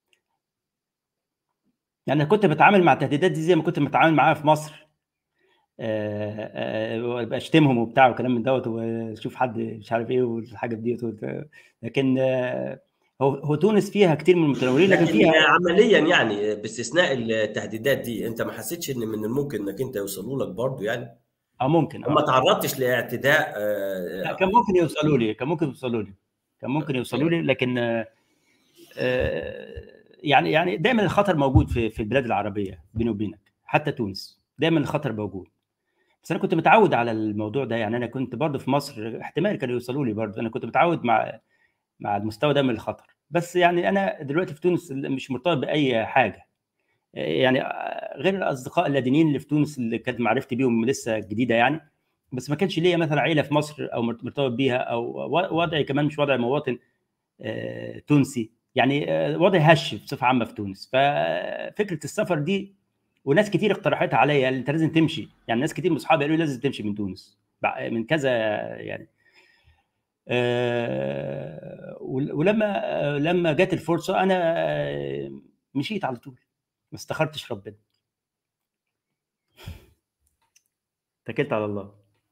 يعني انا كنت بتعامل مع التهديدات دي زي ما كنت بتعامل معاها في مصر آه، آه، وابقى اشتمهم وبتاع وكلام من دوت واشوف حد مش عارف ايه والحاجات ديت وت- لكن آه، هو هو تونس فيها كتير من المتنورين لكن لكن فيها عمليا يعني باستثناء التهديدات دي انت ما حسيتش ان من الممكن انك انت يوصلوا لك برضه يعني اه ممكن ما اه تعرضتش لاعتداء لا، آه، كان ممكن يوصلوا لي كان ممكن يوصلوا لي كان ممكن يوصلوا لي لكن آه، آه، يعني يعني دايما الخطر موجود في في البلاد العربيه بيني وبينك حتى تونس دايما الخطر موجود بس انا كنت متعود على الموضوع ده يعني انا كنت برضه في مصر احتمال كانوا يوصلوا لي برضه انا كنت متعود مع مع المستوى ده من الخطر بس يعني انا دلوقتي في تونس مش مرتبط باي حاجه يعني غير الاصدقاء اللادينيين اللي في تونس اللي كانت معرفتي بيهم لسه جديده يعني بس ما كانش ليا مثلا عيله في مصر او مرتبط بيها او وضعي كمان مش وضع مواطن آه، تونسي يعني آه، وضعي هش بصفه عامه في تونس ففكره السفر دي وناس كتير اقترحتها عليا انت لازم تمشي يعني ناس كتير من اصحابي قالوا لي لازم تمشي من تونس بع- من كذا يعني آه، ول- ولما آه، لما جت الفرصه انا آه، مشيت على طول ما استخرتش ربنا اتكلت على الله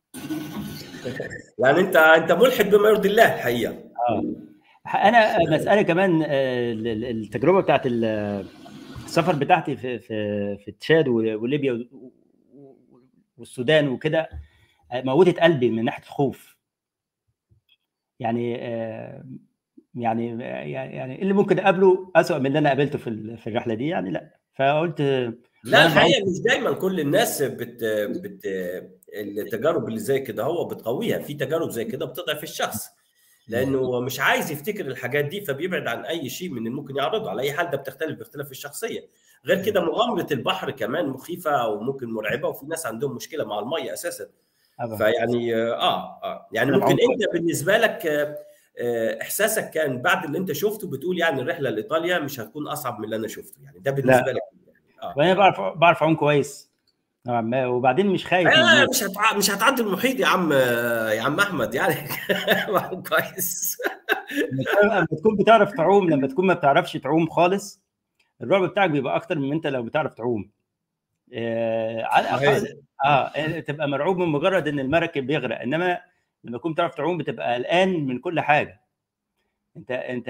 يعني انت انت ملحد بما يرضي الله الحقيقه اه انا مساله كمان آه، ال- ال- التجربه بتاعت ال- السفر بتاعتي في في في تشاد و- وليبيا و- و- والسودان وكده آه، موتت قلبي من ناحيه الخوف يعني آه، يعني يعني اللي ممكن اقابله اسوء من اللي انا قابلته في ال- في الرحله دي يعني لا فقلت لا أنا الحقيقه مش دايما كل الناس بت بت التجارب اللي زي كده هو بتقويها في تجارب زي كده بتضعف الشخص لانه مش عايز يفتكر الحاجات دي فبيبعد عن اي شيء من اللي ممكن يعرضه على اي حال ده بتختلف باختلاف الشخصيه غير كده مغامره البحر كمان مخيفه وممكن مرعبه وفي ناس عندهم مشكله مع الميه اساسا أبدا. فيعني اه اه يعني أنا ممكن بعمق. انت بالنسبه لك آه، آه، احساسك كان بعد اللي انت شفته بتقول يعني الرحله لايطاليا مش هتكون اصعب من اللي انا شفته يعني ده بالنسبه لك اه وانا بعرف بعرف اعوم كويس نوعا ما وبعدين مش خايف من آه الموت. مش هتع... مش هتعدي المحيط يا عم يا عم احمد يعني كويس لما تكون- لما تكون بتعرف تعوم لما تكون ما بتعرفش تعوم خالص الرعب بتاعك بيبقى اكتر من انت لو بتعرف تعوم آه على الاقل اه تبقى مرعوب من مجرد ان المركب بيغرق انما لما تكون بتعرف تعوم بتبقى قلقان من كل حاجه انت انت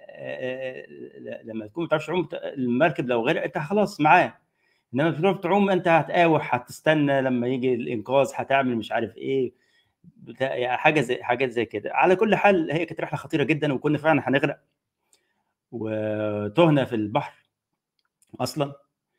لما تكون بتعرفش تعوم المركب لو غرق انت خلاص معاه انما بتعرف تعوم انت هتقاوح هتستنى لما يجي الانقاذ هتعمل مش عارف ايه يعني حاجه زي حاجات زي كده على كل حال هي كانت رحله خطيره جدا وكنا فعلا هنغرق وتهنا في البحر اصلا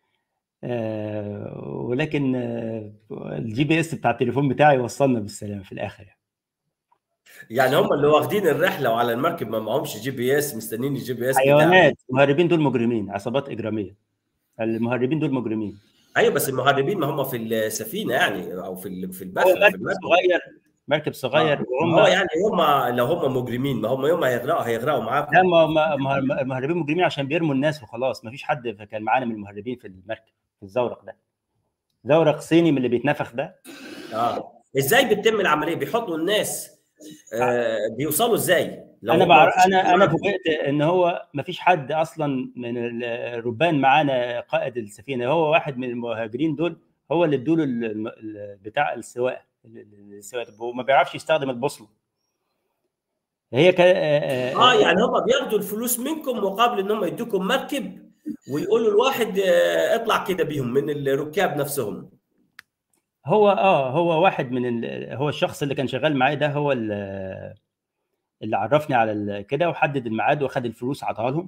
آه ولكن الجي بي اس بتاع التليفون بتاعي وصلنا بالسلامه في الاخر يعني. يعني هم اللي واخدين الرحله وعلى المركب ما معهمش جي بي اس مستنيين الجي بي اس حيوانات المهربين دول مجرمين عصابات اجراميه المهربين دول مجرمين ايوه بس المهربين ما هم في السفينه يعني او في في البحر مركب صغير مركب صغير آه. وهم هو يعني هم لو هم مجرمين ما هم يوم ما هيغرقوا هيغرقوا معاكم لا ما المهربين مجرمين عشان بيرموا الناس وخلاص ما فيش حد كان معانا من المهربين في المركب في الزورق ده زورق صيني من اللي بيتنفخ ده اه ازاي بتتم العمليه بيحطوا الناس آه بيوصلوا ازاي لو انا بعرف انا انا فوجئت ان هو ما فيش حد اصلا من الربان معانا قائد السفينه هو واحد من المهاجرين دول هو اللي ادوا بتاع السواقه السواقه وما بيعرفش يستخدم البوصله هي ك... اه يعني هم بياخدوا الفلوس منكم مقابل ان هم يدوكم مركب ويقولوا الواحد اطلع كده بيهم من الركاب نفسهم هو اه هو واحد من ال... هو الشخص اللي كان شغال معايا ده هو اللي عرفني على كده وحدد الميعاد واخد الفلوس عطاها لهم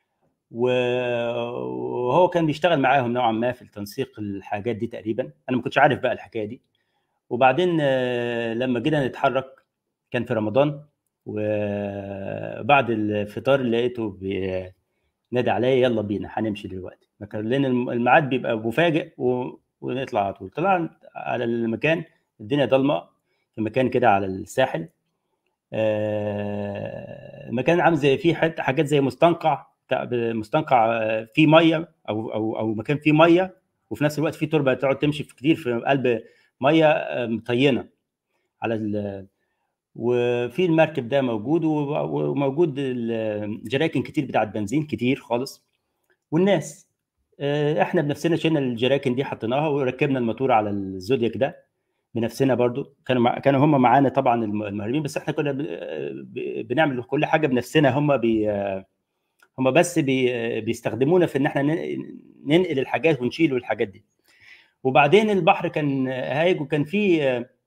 وهو كان بيشتغل معاهم نوعا ما في التنسيق الحاجات دي تقريبا انا ما كنتش عارف بقى الحكايه دي وبعدين لما جينا نتحرك كان في رمضان وبعد الفطار لقيته بينادي عليا يلا بينا هنمشي دلوقتي لان الميعاد بيبقى مفاجئ و... ونطلع على طول طلعنا على المكان الدنيا ضلمه في مكان كده على الساحل مكان عامل زي فيه حاجات زي مستنقع مستنقع فيه ميه او او او مكان فيه ميه وفي نفس الوقت فيه تربه تقعد تمشي في كتير في قلب ميه مطينه على ال... وفي المركب ده موجود وموجود الجراكن كتير بتاعت بنزين كتير خالص والناس احنا بنفسنا شلنا الجراكن دي حطيناها وركبنا الموتور على الزودياك ده بنفسنا برضو كانوا كانوا هم معانا طبعا المهربين بس احنا كنا بنعمل كل حاجه بنفسنا هم بي هم بس بي بيستخدمونا في ان احنا ننقل الحاجات ونشيل الحاجات دي وبعدين البحر كان هايج وكان في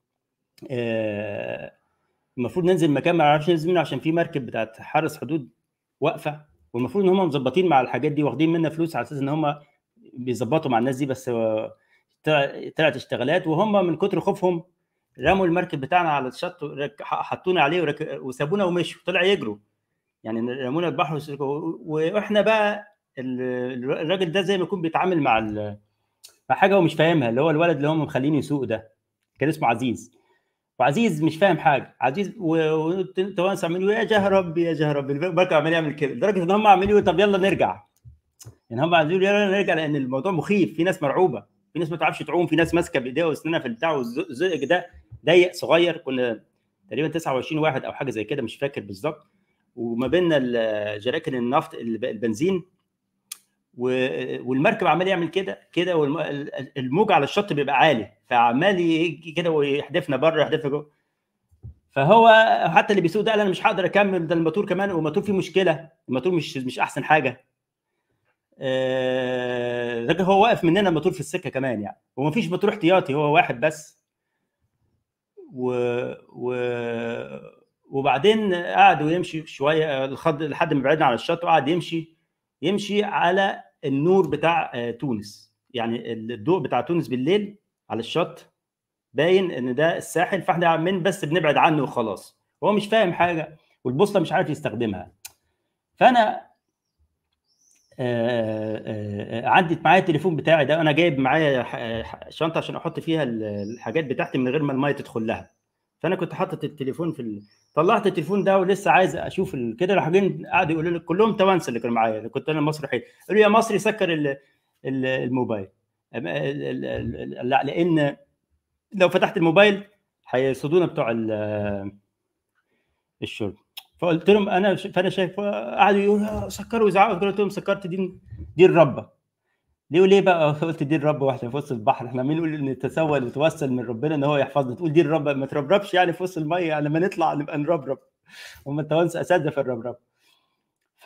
المفروض ننزل مكان ما نعرفش ننزل منه عشان في مركب بتاعت حرس حدود واقفه والمفروض ان هم مظبطين مع الحاجات دي واخدين منا فلوس على اساس ان هم بيظبطوا مع الناس دي بس طلعت اشتغالات وهم من كتر خوفهم رموا المركب بتاعنا على الشط حطونا عليه ورك... وسابونا ومشوا طلع يجروا يعني رمونا البحر واحنا بقى الراجل ده زي ما يكون بيتعامل مع ال... مع حاجه هو مش فاهمها اللي هو الولد اللي هم مخلينه يسوق ده كان اسمه عزيز وعزيز مش فاهم حاجه عزيز وتوانس عمالين يا جاه ربي يا جاه ربي المركب عمال يعمل كده لدرجه ان هم عمالين طب يلا نرجع يعني هم عايزين يلا نرجع لان الموضوع مخيف في ناس مرعوبه في ناس ما تعرفش تعوم في ناس ماسكه بايديها واسنانها في البتاع والزئج ده ضيق صغير كنا تقريبا 29 واحد او حاجه زي كده مش فاكر بالظبط وما بيننا جراكن النفط البنزين والمركب عمال يعمل كده كده والموج على الشط بيبقى عالي فعمال يجي كده ويحدفنا بره يحدفنا جوه فهو حتى اللي بيسوق ده قال انا مش هقدر اكمل ده الموتور كمان والموتور فيه مشكله الموتور مش مش احسن حاجه آه هو واقف مننا الموتور في السكه كمان يعني وما فيش موتور احتياطي هو واحد بس و, و وبعدين قعد ويمشي شويه لحد ما بعدنا على الشط وقعد يمشي يمشي على النور بتاع تونس يعني الضوء بتاع تونس بالليل على الشط باين ان ده الساحل فاحنا عمالين بس بنبعد عنه وخلاص هو مش فاهم حاجه والبوصله مش عارف يستخدمها فانا عدت معايا التليفون بتاعي ده انا جايب معايا شنطه عشان احط فيها الحاجات بتاعتي من غير ما الميه تدخل لها فانا كنت حاطط التليفون في ال... طلعت التليفون ده ولسه عايز اشوف ال... كده راح جايين قعدوا يقولوا لي كلهم توانسه اللي كانوا معايا كنت انا مصري حي قالوا يا مصري سكر ال... ال... الموبايل لان لو فتحت الموبايل هيصدونا بتوع ال... الشرب فقلت لهم انا ش... فانا شايف قعدوا يقولوا سكروا ويزعقوا قلت لهم سكرت دي دي الربه ليه وليه بقى قلت دي الرب واحنا في وسط البحر احنا مين نقول نتسول ونتوسل من ربنا ان هو يحفظنا تقول دي الرب ما تربربش يعني في وسط الميه يعني لما نطلع نبقى نربرب هم التوانسه اساتذه في الربرب ف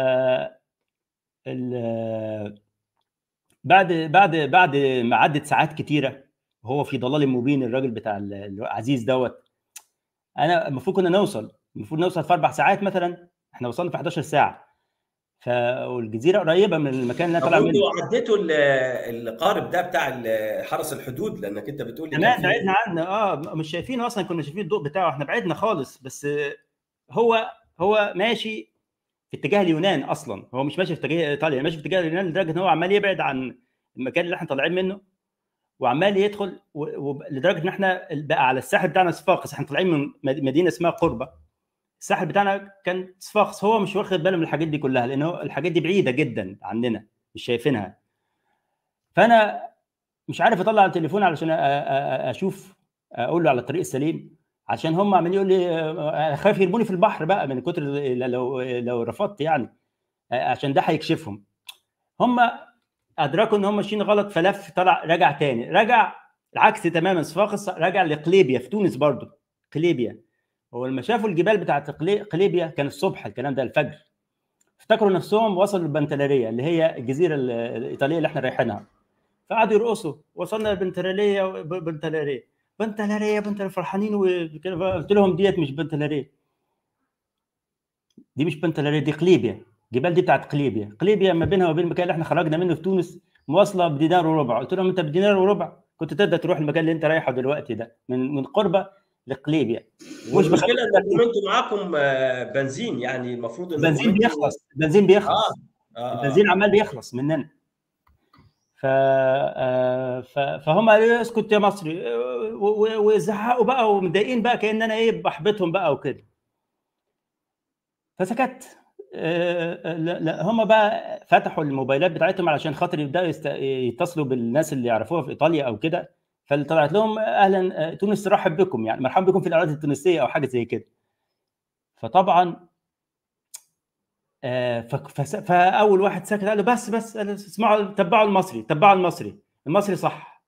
ال... بعد بعد بعد ما عدت ساعات كتيره وهو في ضلال مبين الراجل بتاع العزيز دوت انا المفروض كنا نوصل المفروض نوصل في اربع ساعات مثلا احنا وصلنا في 11 ساعه فالجزيره قريبه من المكان اللي انا طالع منه انتوا عديتوا القارب ده بتاع حرس الحدود لانك انت بتقول لي كمان بعدنا عنه اه مش شايفينه اصلا كنا شايفين الضوء بتاعه احنا بعدنا خالص بس هو هو ماشي في اتجاه اليونان اصلا هو مش ماشي في اتجاه ايطاليا ماشي في اتجاه اليونان لدرجه ان هو عمال يبعد عن المكان اللي احنا طالعين منه وعمال يدخل لدرجه ان احنا بقى على الساحل بتاعنا صفاقس احنا طالعين من مدينه اسمها قربه الساحل بتاعنا كان صفاقس هو مش واخد باله من الحاجات دي كلها لانه الحاجات دي بعيده جدا عننا مش شايفينها فانا مش عارف اطلع التليفون علشان اشوف اقول له على الطريق السليم عشان هم عمالين يقول لي خايف يرموني في البحر بقى من كتر لو لو رفضت يعني عشان ده هيكشفهم هم ادركوا ان هم ماشيين غلط فلف طلع رجع تاني رجع العكس تماما صفاقس رجع لقليبيا في تونس برضه قليبيا هو لما شافوا الجبال بتاعت قليبيا كان الصبح الكلام ده الفجر افتكروا نفسهم وصلوا البنتلاريه اللي هي الجزيره الايطاليه اللي احنا رايحينها فقعدوا يرقصوا وصلنا البنتلاريه بنتلاريه بنتلاريه بنتلاريه فرحانين وكده قلت لهم ديت مش بنتلاريه دي مش بنتلاريه دي قليبيا الجبال دي بتاعت قليبيا قليبيا ما بينها وبين المكان اللي احنا خرجنا منه في تونس مواصله بدينار وربع قلت لهم انت بدينار وربع كنت تقدر تروح المكان اللي انت رايحه دلوقتي ده من من قربه لقليبيا مش المشكله انكم انتم معاكم بنزين يعني المفروض ان بنزين بيخلص بنزين بيخلص آه. آه. البنزين عمال بيخلص مننا ف... ف... فهم قالوا لي اسكت يا مصري وزعقوا بقى ومضايقين بقى كان انا ايه بحبطهم بقى وكده فسكت لا, لا هم بقى فتحوا الموبايلات بتاعتهم علشان خاطر يبداوا يست... يتصلوا بالناس اللي يعرفوها في ايطاليا او كده فطلعت لهم اهلا تونس ترحب بكم يعني مرحبا بكم في الاراضي التونسيه او حاجه زي كده فطبعا فاول واحد سكت قال له بس بس اسمعوا تبعوا المصري تبعوا المصري المصري صح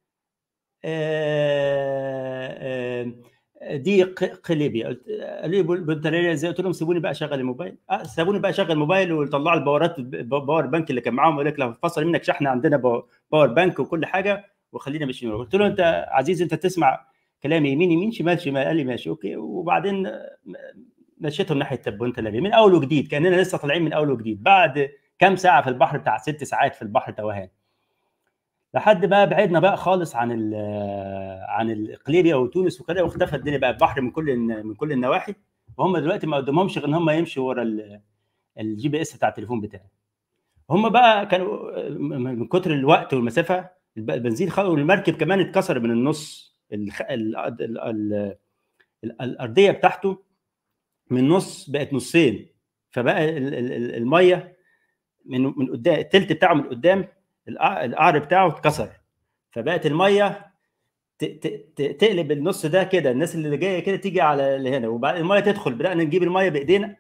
دي قليبيا قلت لي بنتلاريا ازاي قلت لهم سيبوني بقى اشغل الموبايل آه سيبوني بقى اشغل الموبايل وطلعوا الباورات باور بانك اللي كان معاهم يقول لك لو فصل منك شحن عندنا باور بانك وكل حاجه وخلينا ماشيين قلت له انت عزيز انت تسمع كلامي يمين يمين شمال شمال قال لي ماشي اوكي وبعدين مشيتهم ناحيه بنتلاريا من اول وجديد كاننا لسه طالعين من اول وجديد بعد كام ساعه في البحر بتاع ست ساعات في البحر توهان لحد ما بعدنا بقى خالص عن ال عن القليبيا وتونس وكده واختفى الدنيا بقى البحر من كل من كل النواحي وهم دلوقتي ما قدامهمش غير ان هم يمشوا ورا الجي بي اس بتاع التليفون بتاعي هم بقى كانوا من كتر الوقت والمسافه البنزين خلوا والمركب كمان اتكسر من النص ال ال ال ال ال الارضيه بتاعته من نص بقت نصين فبقى الميه من من قدام التلت بتاعه من قدام القعر بتاعه اتكسر فبقت الميه تقلب النص ده كده الناس اللي جايه كده تيجي على اللي هنا وبعد الميه تدخل بدانا نجيب الميه بايدينا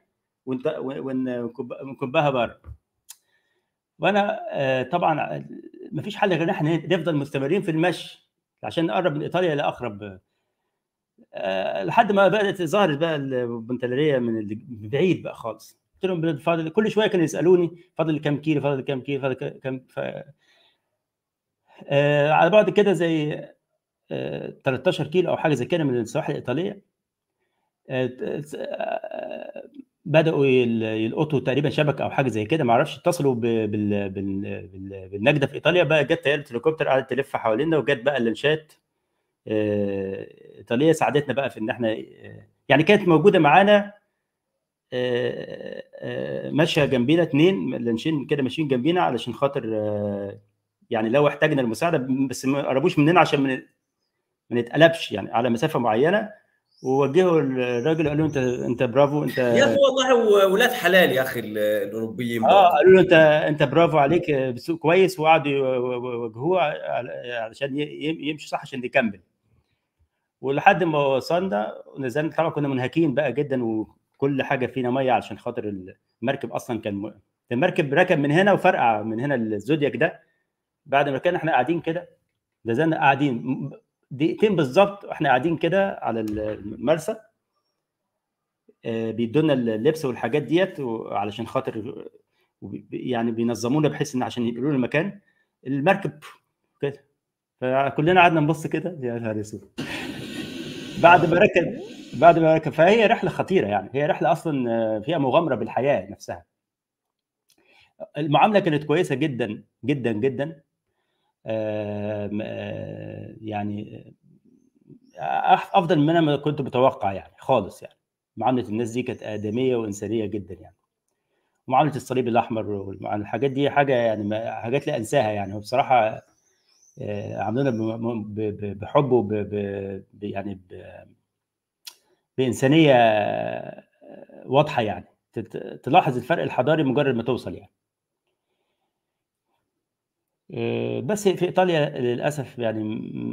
ونكبها بره وانا طبعا ما فيش حل غير ان احنا نفضل مستمرين في المشي عشان نقرب من ايطاليا لاقرب لحد ما بدات ظهرت بقى البنتلاريه من بعيد بقى خالص قلت لهم فاضل كل شويه كانوا يسالوني فاضل كام كيلو فاضل كام كيلو فاضل كام ف... آه على بعد كده زي آه 13 كيلو او حاجه زي كده من السواحل الايطاليه آه آه بداوا يلقطوا تقريبا شبكه او حاجه زي كده ما اعرفش اتصلوا بال... بال... بال... بالنجده في ايطاليا بقى جت طياره هليكوبتر قعدت تلف حوالينا وجت بقى اللانشات ايطاليه ساعدتنا بقى في ان احنا يعني كانت موجوده معانا ماشيه جنبينا اثنين لانشين كده ماشيين جنبينا علشان خاطر يعني لو احتاجنا المساعده بس ما قربوش مننا عشان ما نتقلبش يعني على مسافه معينه ووجهوا الراجل قالوا له انت انت برافو انت يا اخي والله ولاد حلال يا اخي الاوروبيين اه قالوا له انت انت برافو عليك بتسوق كويس وقعدوا يوجهوه علشان يمشي صح عشان يكمل ولحد ما وصلنا ونزلنا طبعا كنا منهكين بقى جدا وكل حاجه فينا ميه علشان خاطر المركب اصلا كان م... المركب ركب من هنا وفرقع من هنا الزودياك ده بعد ما كان احنا قاعدين كده لازلنا قاعدين دقيقتين بالظبط واحنا قاعدين كده على المرسى بيدونا اللبس والحاجات ديت علشان خاطر يعني بينظمونا بحيث ان عشان ينقلوا لنا المكان المركب كده فكلنا قعدنا نبص كده يا نهار اسود بعد ما ركب بعد ما ركب فهي رحله خطيره يعني هي رحله اصلا فيها مغامره بالحياه نفسها المعامله كانت كويسه جدا جدا جدا يعني افضل من ما كنت متوقع يعني خالص يعني معامله الناس دي كانت ادميه وانسانيه جدا يعني ومعامله الصليب الاحمر والحاجات دي حاجه يعني حاجات لا انساها يعني وبصراحه عاملينها بحب وب يعني بانسانيه واضحه يعني تلاحظ الفرق الحضاري مجرد ما توصل يعني بس في ايطاليا للاسف يعني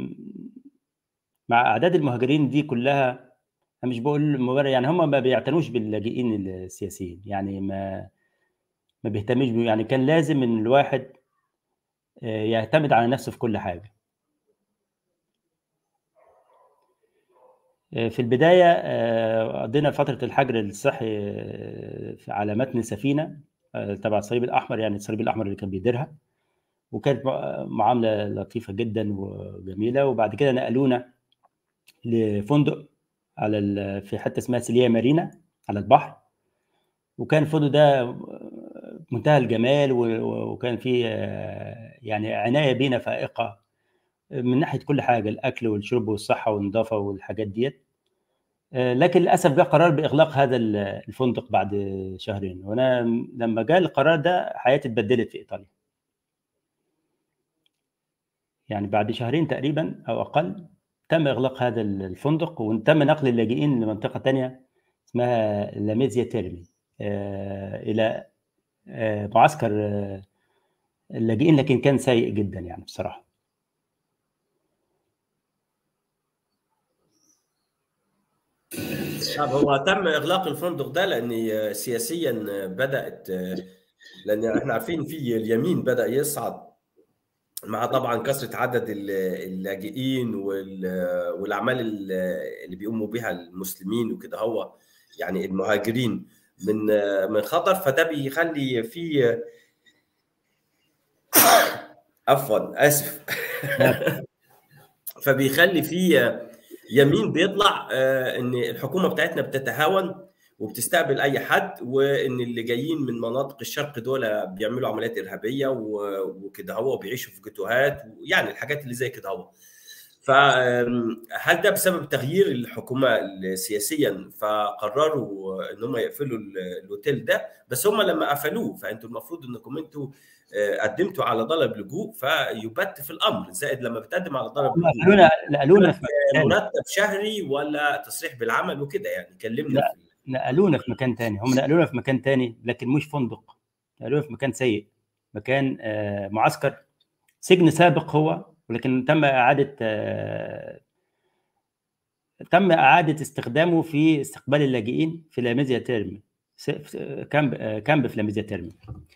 مع اعداد المهاجرين دي كلها انا مش بقول يعني هم ما بيعتنوش باللاجئين السياسيين يعني ما ما بيهتمش يعني كان لازم ان الواحد يعتمد على نفسه في كل حاجه في البدايه قضينا فتره الحجر الصحي على متن سفينه تبع الصليب الاحمر يعني الصليب الاحمر اللي كان بيديرها وكانت معامله لطيفه جدا وجميله وبعد كده نقلونا لفندق على في حته اسمها سيليا مارينا على البحر وكان الفندق ده منتهى الجمال وكان فيه يعني عنايه بينا فائقه من ناحيه كل حاجه الاكل والشرب والصحه والنظافه والحاجات ديت لكن للاسف جاء قرار باغلاق هذا الفندق بعد شهرين وانا لما جاء القرار ده حياتي اتبدلت في ايطاليا يعني بعد شهرين تقريبا او اقل تم اغلاق هذا الفندق وتم نقل اللاجئين لمنطقه ثانيه اسمها لاميزيا تيرمي الى معسكر اللاجئين لكن كان سيء جدا يعني بصراحه طب هو تم اغلاق الفندق ده لان سياسيا بدات لان احنا عارفين في اليمين بدا يصعد مع طبعا كثره عدد اللاجئين والاعمال اللي بيقوموا بها المسلمين وكده هو يعني المهاجرين من من خطر فده بيخلي في عفوا اسف فبيخلي في يمين بيطلع ان الحكومه بتاعتنا بتتهاون وبتستقبل اي حد وان اللي جايين من مناطق الشرق دول بيعملوا عمليات ارهابيه وكده هو بيعيشوا في جتوهات يعني الحاجات اللي زي كده هو فهل ده بسبب تغيير الحكومه سياسيا فقرروا ان هم يقفلوا الاوتيل ده بس هم لما قفلوه فانتوا المفروض انكم انتوا قدمتوا على طلب لجوء فيبت في الامر زائد لما بتقدم على طلب لجوء نقلونا مرتب شهري ولا تصريح بالعمل وكده يعني كلمنا لا نقلونا في مكان تاني هم نقلونا في مكان تاني لكن مش فندق نقلونا في مكان سيء مكان معسكر سجن سابق هو ولكن تم اعاده تم اعاده استخدامه في استقبال اللاجئين في لاميزيا تيرمي كامب كامب في لاميزيا تيرمي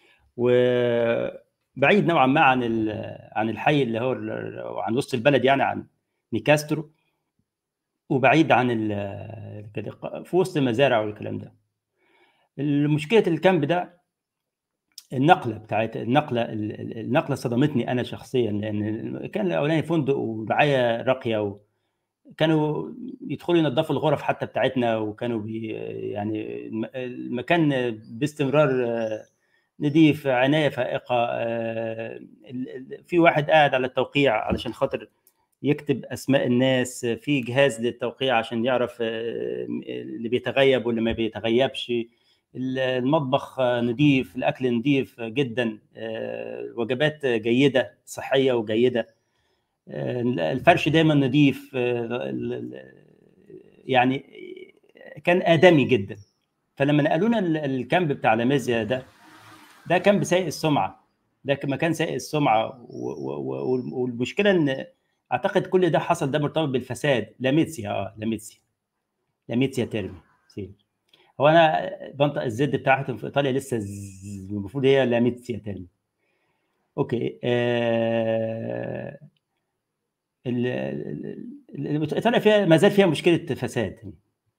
وبعيد نوعا ما عن عن الحي اللي هو عن وسط البلد يعني عن نيكاسترو وبعيد عن في وسط المزارع والكلام ده المشكله الكامب ده النقله بتاعت النقله النقله صدمتني انا شخصيا لان كان الاولاني فندق ورعايه راقيه كانوا يدخلوا ينظفوا الغرف حتى بتاعتنا وكانوا بي يعني المكان باستمرار نظيف عنايه فائقه في واحد قاعد على التوقيع علشان خاطر يكتب اسماء الناس في جهاز للتوقيع عشان يعرف اللي بيتغيب واللي ما بيتغيبش المطبخ نظيف الاكل نظيف جدا وجبات جيده صحيه وجيده الفرش دايما نظيف يعني كان ادمي جدا فلما نقلونا الكامب بتاع لاميزيا ده ده كان بسيء السمعه ده مكان سيء السمعه والمشكله ان اعتقد كل ده حصل ده مرتبط بالفساد لاميتسيا اه لاميتسيا لاميتسيا تيرمي سي. هو انا بنطق الزد بتاعتهم في ايطاليا لسه المفروض هي لاميتسيا تيرمي اوكي آه... ال- ال- ال- ايطاليا فيها ما زال فيها مشكله فساد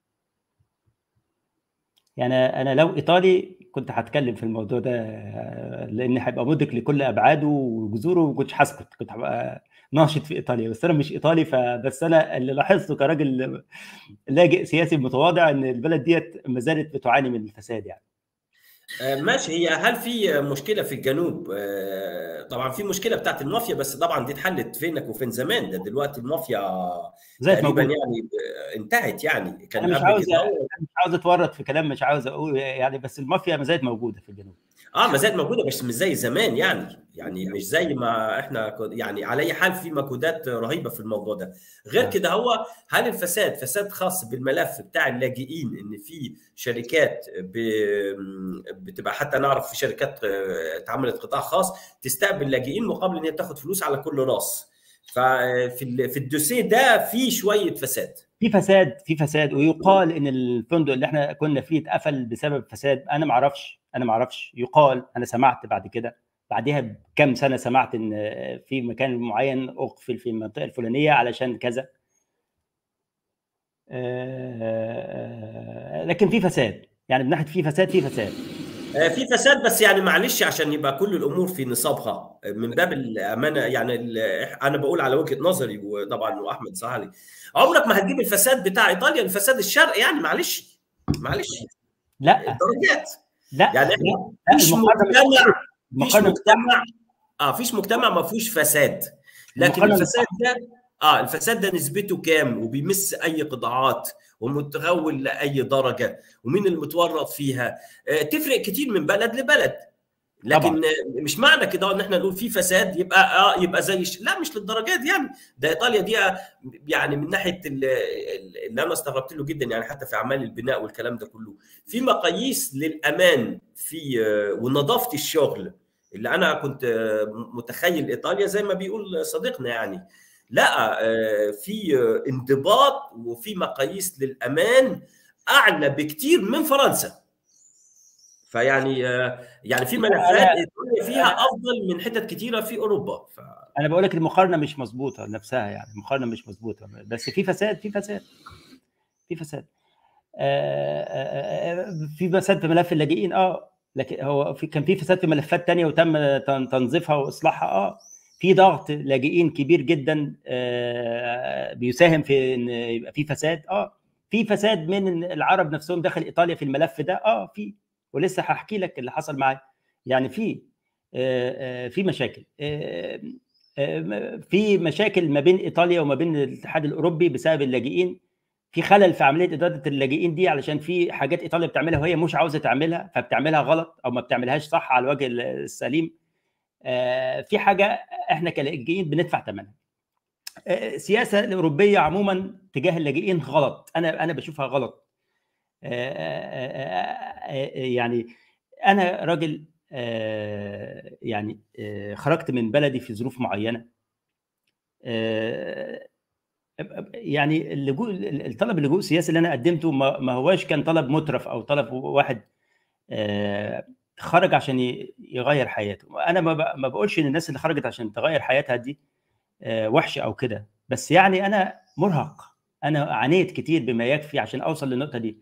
يعني انا لو ايطالي كنت هتكلم في الموضوع ده آه، لان هيبقى مدرك لكل ابعاده وجذوره وما كنتش هسكت كنت هبقى ناشط في ايطاليا بس انا مش ايطالي فبس انا اللي لاحظته كراجل لاجئ سياسي متواضع ان البلد ديت ما زالت بتعاني من الفساد يعني آه، ماشي هي هل في مشكله في الجنوب آه، طبعا في مشكله بتاعت المافيا بس طبعا دي اتحلت فينك وفين زمان ده دلوقتي المافيا زي تقريبا موجود يعني انتهت يعني كان انا مش قبل عاوز كده أنا مش عاوز اتورط في كلام مش عاوز اقول يعني بس المافيا ما زالت موجوده في الجنوب اه ما زالت موجوده بس مش زي زمان يعني يعني مش زي ما احنا كن- يعني على اي حال في مجهودات رهيبه في الموضوع ده غير آه. كده هو هل الفساد فساد خاص بالملف بتاع اللاجئين ان في شركات ب- بتبقى حتى نعرف في شركات آه، اتعملت قطاع خاص تستقبل لاجئين مقابل ان هي بتاخد فلوس على كل راس ففي ال- في الدوسيه ده في شويه فساد في فساد في فساد ويقال ان الفندق اللي احنا كنا فيه اتقفل بسبب فساد انا ما اعرفش انا ما اعرفش يقال انا سمعت بعد كده بعدها بكم سنه سمعت ان في مكان معين اقفل في المنطقه الفلانيه علشان كذا آه، لكن في فساد يعني من ناحيه في فساد في فساد آه، في فساد بس يعني معلش عشان يبقى كل الامور في نصابها من باب الامانه يعني ال- انا بقول على وجهه نظري وطبعا واحمد صهلي عمرك ما هتجيب الفساد بتاع ايطاليا الفساد الشرقي يعني معلش معلش لا درجات لا يعني لا احنا لا فيش المقارنه مجتمع فيش المقارنه مجتمع اه فيش مجتمع ما فيهوش فساد لكن المقارنة الفساد ده اه الفساد ده نسبته كام وبيمس اي قطاعات ومتغول لاي درجه ومين المتورط فيها آه تفرق كتير من بلد لبلد لكن طبعا آه، مش معنى كده ان احنا نقول في فساد يبقى اه يبقى زي الش- لا مش للدرجات دي يعني ده ايطاليا دي آه، يعني من ناحيه ال- ال- اللي انا استغربت له جدا يعني حتى في اعمال البناء والكلام ده كله في مقاييس للامان في آه، ونظافه الشغل اللي انا كنت آه، متخيل ايطاليا زي ما بيقول صديقنا يعني لا آه، في آه، انضباط وفي مقاييس للامان اعلى بكتير من فرنسا فيعني آه، يعني في ملفات انا ايطاليا فيها افضل من حتت كتيره في اوروبا ف... انا بقول لك المقارنه مش مظبوطه نفسها يعني المقارنه مش مظبوطه بس في فساد في فساد في فساد آه، آه، آه، في فساد في ملف اللاجئين اه لكن هو في كان في فساد في ملفات تانية وتم تن- تنظيفها واصلاحها اه في ضغط لاجئين كبير جدا آه، بيساهم في ان يبقى في فساد اه في فساد من العرب نفسهم داخل ايطاليا في الملف ده اه في ولسه هحكي لك اللي حصل معايا يعني في آه، آه، في مشاكل آه، آه، في مشاكل ما بين ايطاليا وما بين الاتحاد الاوروبي بسبب اللاجئين في خلل في عمليه اداره اللاجئين دي علشان في حاجات ايطاليا بتعملها وهي مش عاوزه تعملها فبتعملها غلط او ما بتعملهاش صح على الوجه السليم آه، في حاجه احنا كلاجئين بندفع ثمنها آه، السياسه الاوروبيه عموما تجاه اللاجئين غلط انا انا بشوفها غلط آه، آه، آه، آه، يعني انا راجل آه، يعني آه، خرجت من بلدي في ظروف معينه آه، يعني اللجوء الطلب اللجوء السياسي اللي انا قدمته ما ما هواش كان طلب مترف او طلب واحد آه، خرج عشان ي- يغير حياته انا ما ب- ما بقولش ان الناس اللي خرجت عشان تغير حياتها دي آه، وحشه او كده بس يعني انا مرهق انا عانيت كتير بما يكفي عشان اوصل للنقطه دي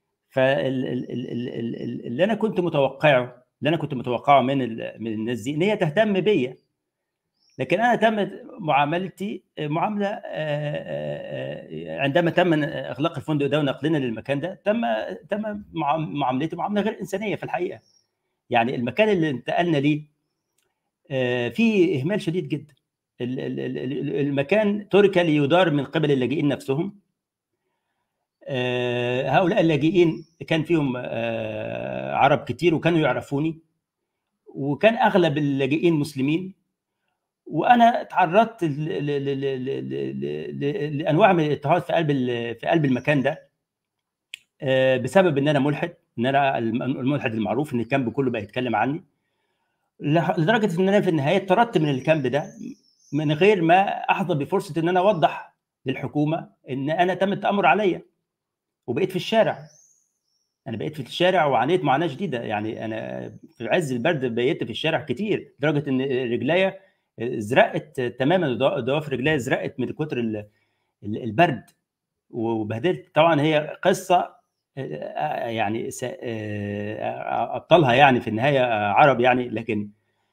فاللي انا كنت متوقعه اللي انا كنت متوقعه من ال- من الناس دي ان هي تهتم بيا لكن انا تمت معاملتي معامله آه، آه، آه، عندما تم اغلاق الفندق ده ونقلنا للمكان ده تم تم مع- معاملتي معامله غير انسانيه في الحقيقه يعني المكان اللي انتقلنا ليه آه، فيه اهمال شديد جدا ال- ال- ال- ال- المكان ترك ليدار من قبل اللاجئين نفسهم آه، هؤلاء اللاجئين كان فيهم آه، عرب كتير وكانوا يعرفوني وكان اغلب اللاجئين مسلمين وانا تعرضت ل- ل- ل- ل- ل- ل- ل- لانواع من الاضطهاد في قلب ال- في قلب المكان ده آه، بسبب ان انا ملحد ان انا الم- الملحد المعروف ان الكامب كله بقى يتكلم عني لح- لدرجه ان انا في النهايه طردت من الكامب ده من غير ما احظى بفرصه ان انا اوضح للحكومه ان انا تم التامر عليا وبقيت في الشارع انا بقيت في الشارع وعانيت معاناه شديده يعني انا في عز البرد بقيت في الشارع كتير لدرجه ان رجليا زرقت تماما ضوافر رجليا زرقت من كتر البرد وبهدلت طبعا هي قصه يعني ابطالها يعني في النهايه عرب يعني لكن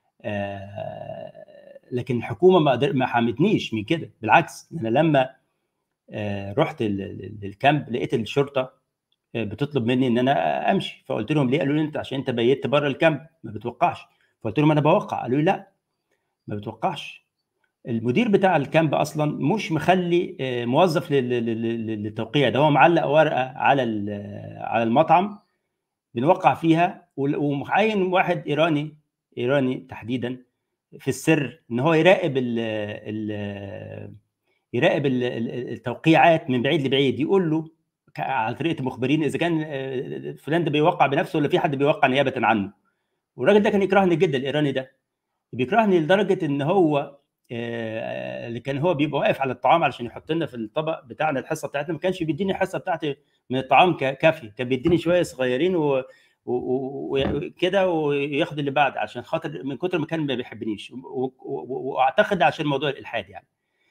لكن الحكومه ما ما حمتنيش من كده بالعكس انا لما رحت للكامب لقيت الشرطه بتطلب مني ان انا امشي فقلت لهم ليه قالوا لي انت عشان انت بيت بره الكامب ما بتوقعش فقلت لهم انا بوقع قالوا لي لا ما بتوقعش المدير بتاع الكامب اصلا مش مخلي موظف للتوقيع ده هو معلق ورقه على على المطعم بنوقع فيها ومعين واحد ايراني ايراني تحديدا في السر ان هو يراقب ال ال يراقب التوقيعات من بعيد لبعيد يقول له على طريقه المخبرين اذا كان فلان ده بيوقع بنفسه ولا في حد بيوقع نيابه عنه والراجل ده كان يكرهني جدا الايراني ده بيكرهني لدرجه ان هو اللي كان هو بيبقى واقف على الطعام علشان يحط لنا في الطبق بتاعنا الحصه بتاعتنا ما كانش بيديني الحصه بتاعتي من الطعام كافي كان بيديني شويه صغيرين و وكده وياخد اللي بعد عشان خاطر من كتر ما كان ما بيحبنيش واعتقد عشان موضوع الالحاد يعني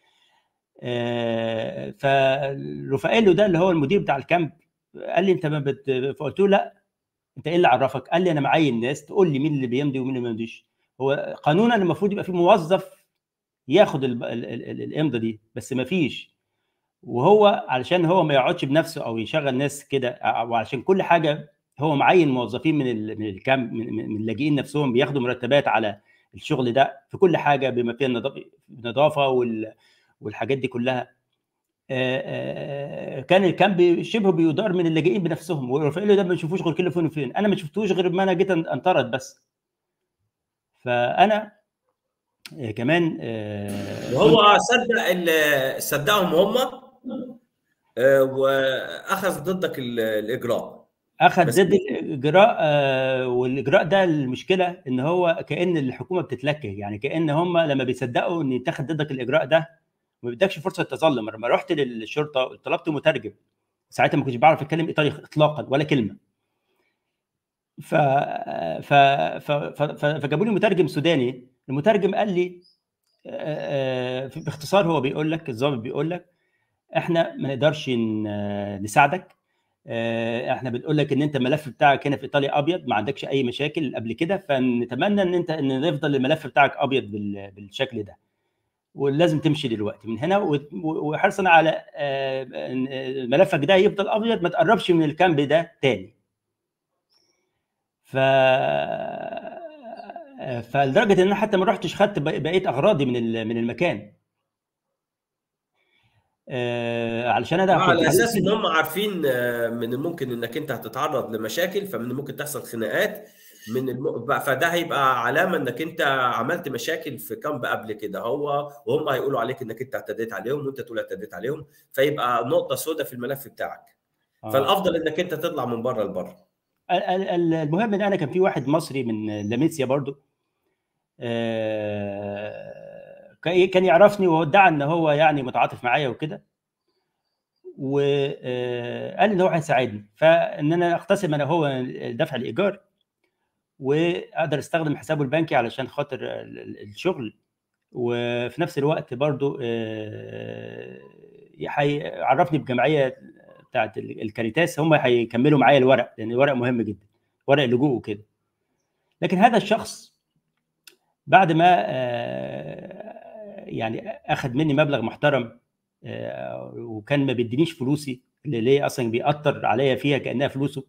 فرفائيلو ده اللي هو المدير بتاع الكامب قال لي انت ما بت... فقلت له لا انت ايه اللي عرفك؟ قال لي انا معين ناس تقول لي مين اللي بيمضي ومين اللي ما بيمضيش هو قانونا المفروض يبقى في موظف ياخد الامضه دي بس ما فيش وهو علشان هو ما يقعدش بنفسه او يشغل ناس كده وعشان كل حاجه هو معين موظفين من من الكام من اللاجئين نفسهم بياخدوا مرتبات على الشغل ده في كل حاجه بما فيها النظافه وال والحاجات دي كلها كان الكامب شبه بيدار من اللاجئين بنفسهم ورافائيلو ده ما بنشوفوش غير كل فين وفين انا ما شفتوش غير ما انا جيت انطرد بس فانا كمان وهو صدق صدقهم هم واخذ ضدك الاجراء اخذ ضد الاجراء والاجراء ده المشكله ان هو كان الحكومه بتتلكك يعني كان هم لما بيصدقوا ان يتاخد ضدك الاجراء ده ما بيدكش فرصه تظلم لما رحت للشرطه طلبت مترجم ساعتها ما كنتش بعرف اتكلم ايطالي اطلاقا ولا كلمه ف... ف... ف... ف... فجابوا لي مترجم سوداني المترجم قال لي باختصار هو بيقول لك الضابط بيقول لك احنا ما نقدرش نساعدك احنا بنقول لك ان انت الملف بتاعك هنا في ايطاليا ابيض ما عندكش اي مشاكل قبل كده فنتمنى ان انت ان يفضل الملف بتاعك ابيض بالشكل ده ولازم تمشي دلوقتي من هنا وحرصا على ملفك ده يفضل ابيض ما تقربش من الكامب ده تاني ف فلدرجه ان انا حتى ما رحتش خدت بقيه اغراضي من من المكان آه علشان انا على اساس ان هم عارفين من الممكن انك انت هتتعرض لمشاكل فمن الممكن تحصل خناقات من الم... فده هيبقى علامه انك انت عملت مشاكل في كامب قبل كده هو وهم هيقولوا عليك انك انت اعتديت عليهم وانت تقول اعتديت عليهم فيبقى نقطه سوداء في الملف بتاعك آه. فالافضل انك انت تطلع من بره لبره المهم ان انا كان في واحد مصري من لاميسيا برضو كان يعرفني وادعى ان هو يعني متعاطف معايا وكده وقال ان هو هيساعدني فان انا اقتسم انا هو دفع الايجار واقدر استخدم حسابه البنكي علشان خاطر الشغل وفي نفس الوقت برضو هيعرفني بجمعيه بتاعت الكاريتاس هم هيكملوا معايا الورق لان الورق مهم جدا ورق اللجوء وكده لكن هذا الشخص بعد ما يعني اخذ مني مبلغ محترم وكان ما بيدينيش فلوسي اللي ليه اصلا بيأثر عليا فيها كانها فلوسه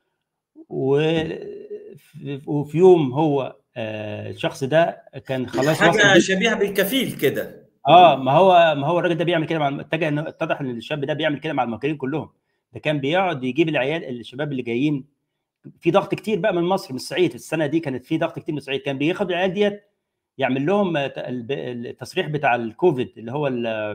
وفي يوم هو الشخص ده كان خلاص حاجه شبيهه بالكفيل كده اه ما هو ما هو الراجل ده بيعمل كده مع اتجه انه اتضح ان الشاب ده بيعمل كده مع المهاجرين كلهم ده كان بيقعد يجيب العيال الشباب اللي جايين في ضغط كتير بقى من مصر من الصعيد السنه دي كانت في ضغط كتير من الصعيد كان بياخد العيال ديت يعمل لهم التصريح بتاع الكوفيد اللي هو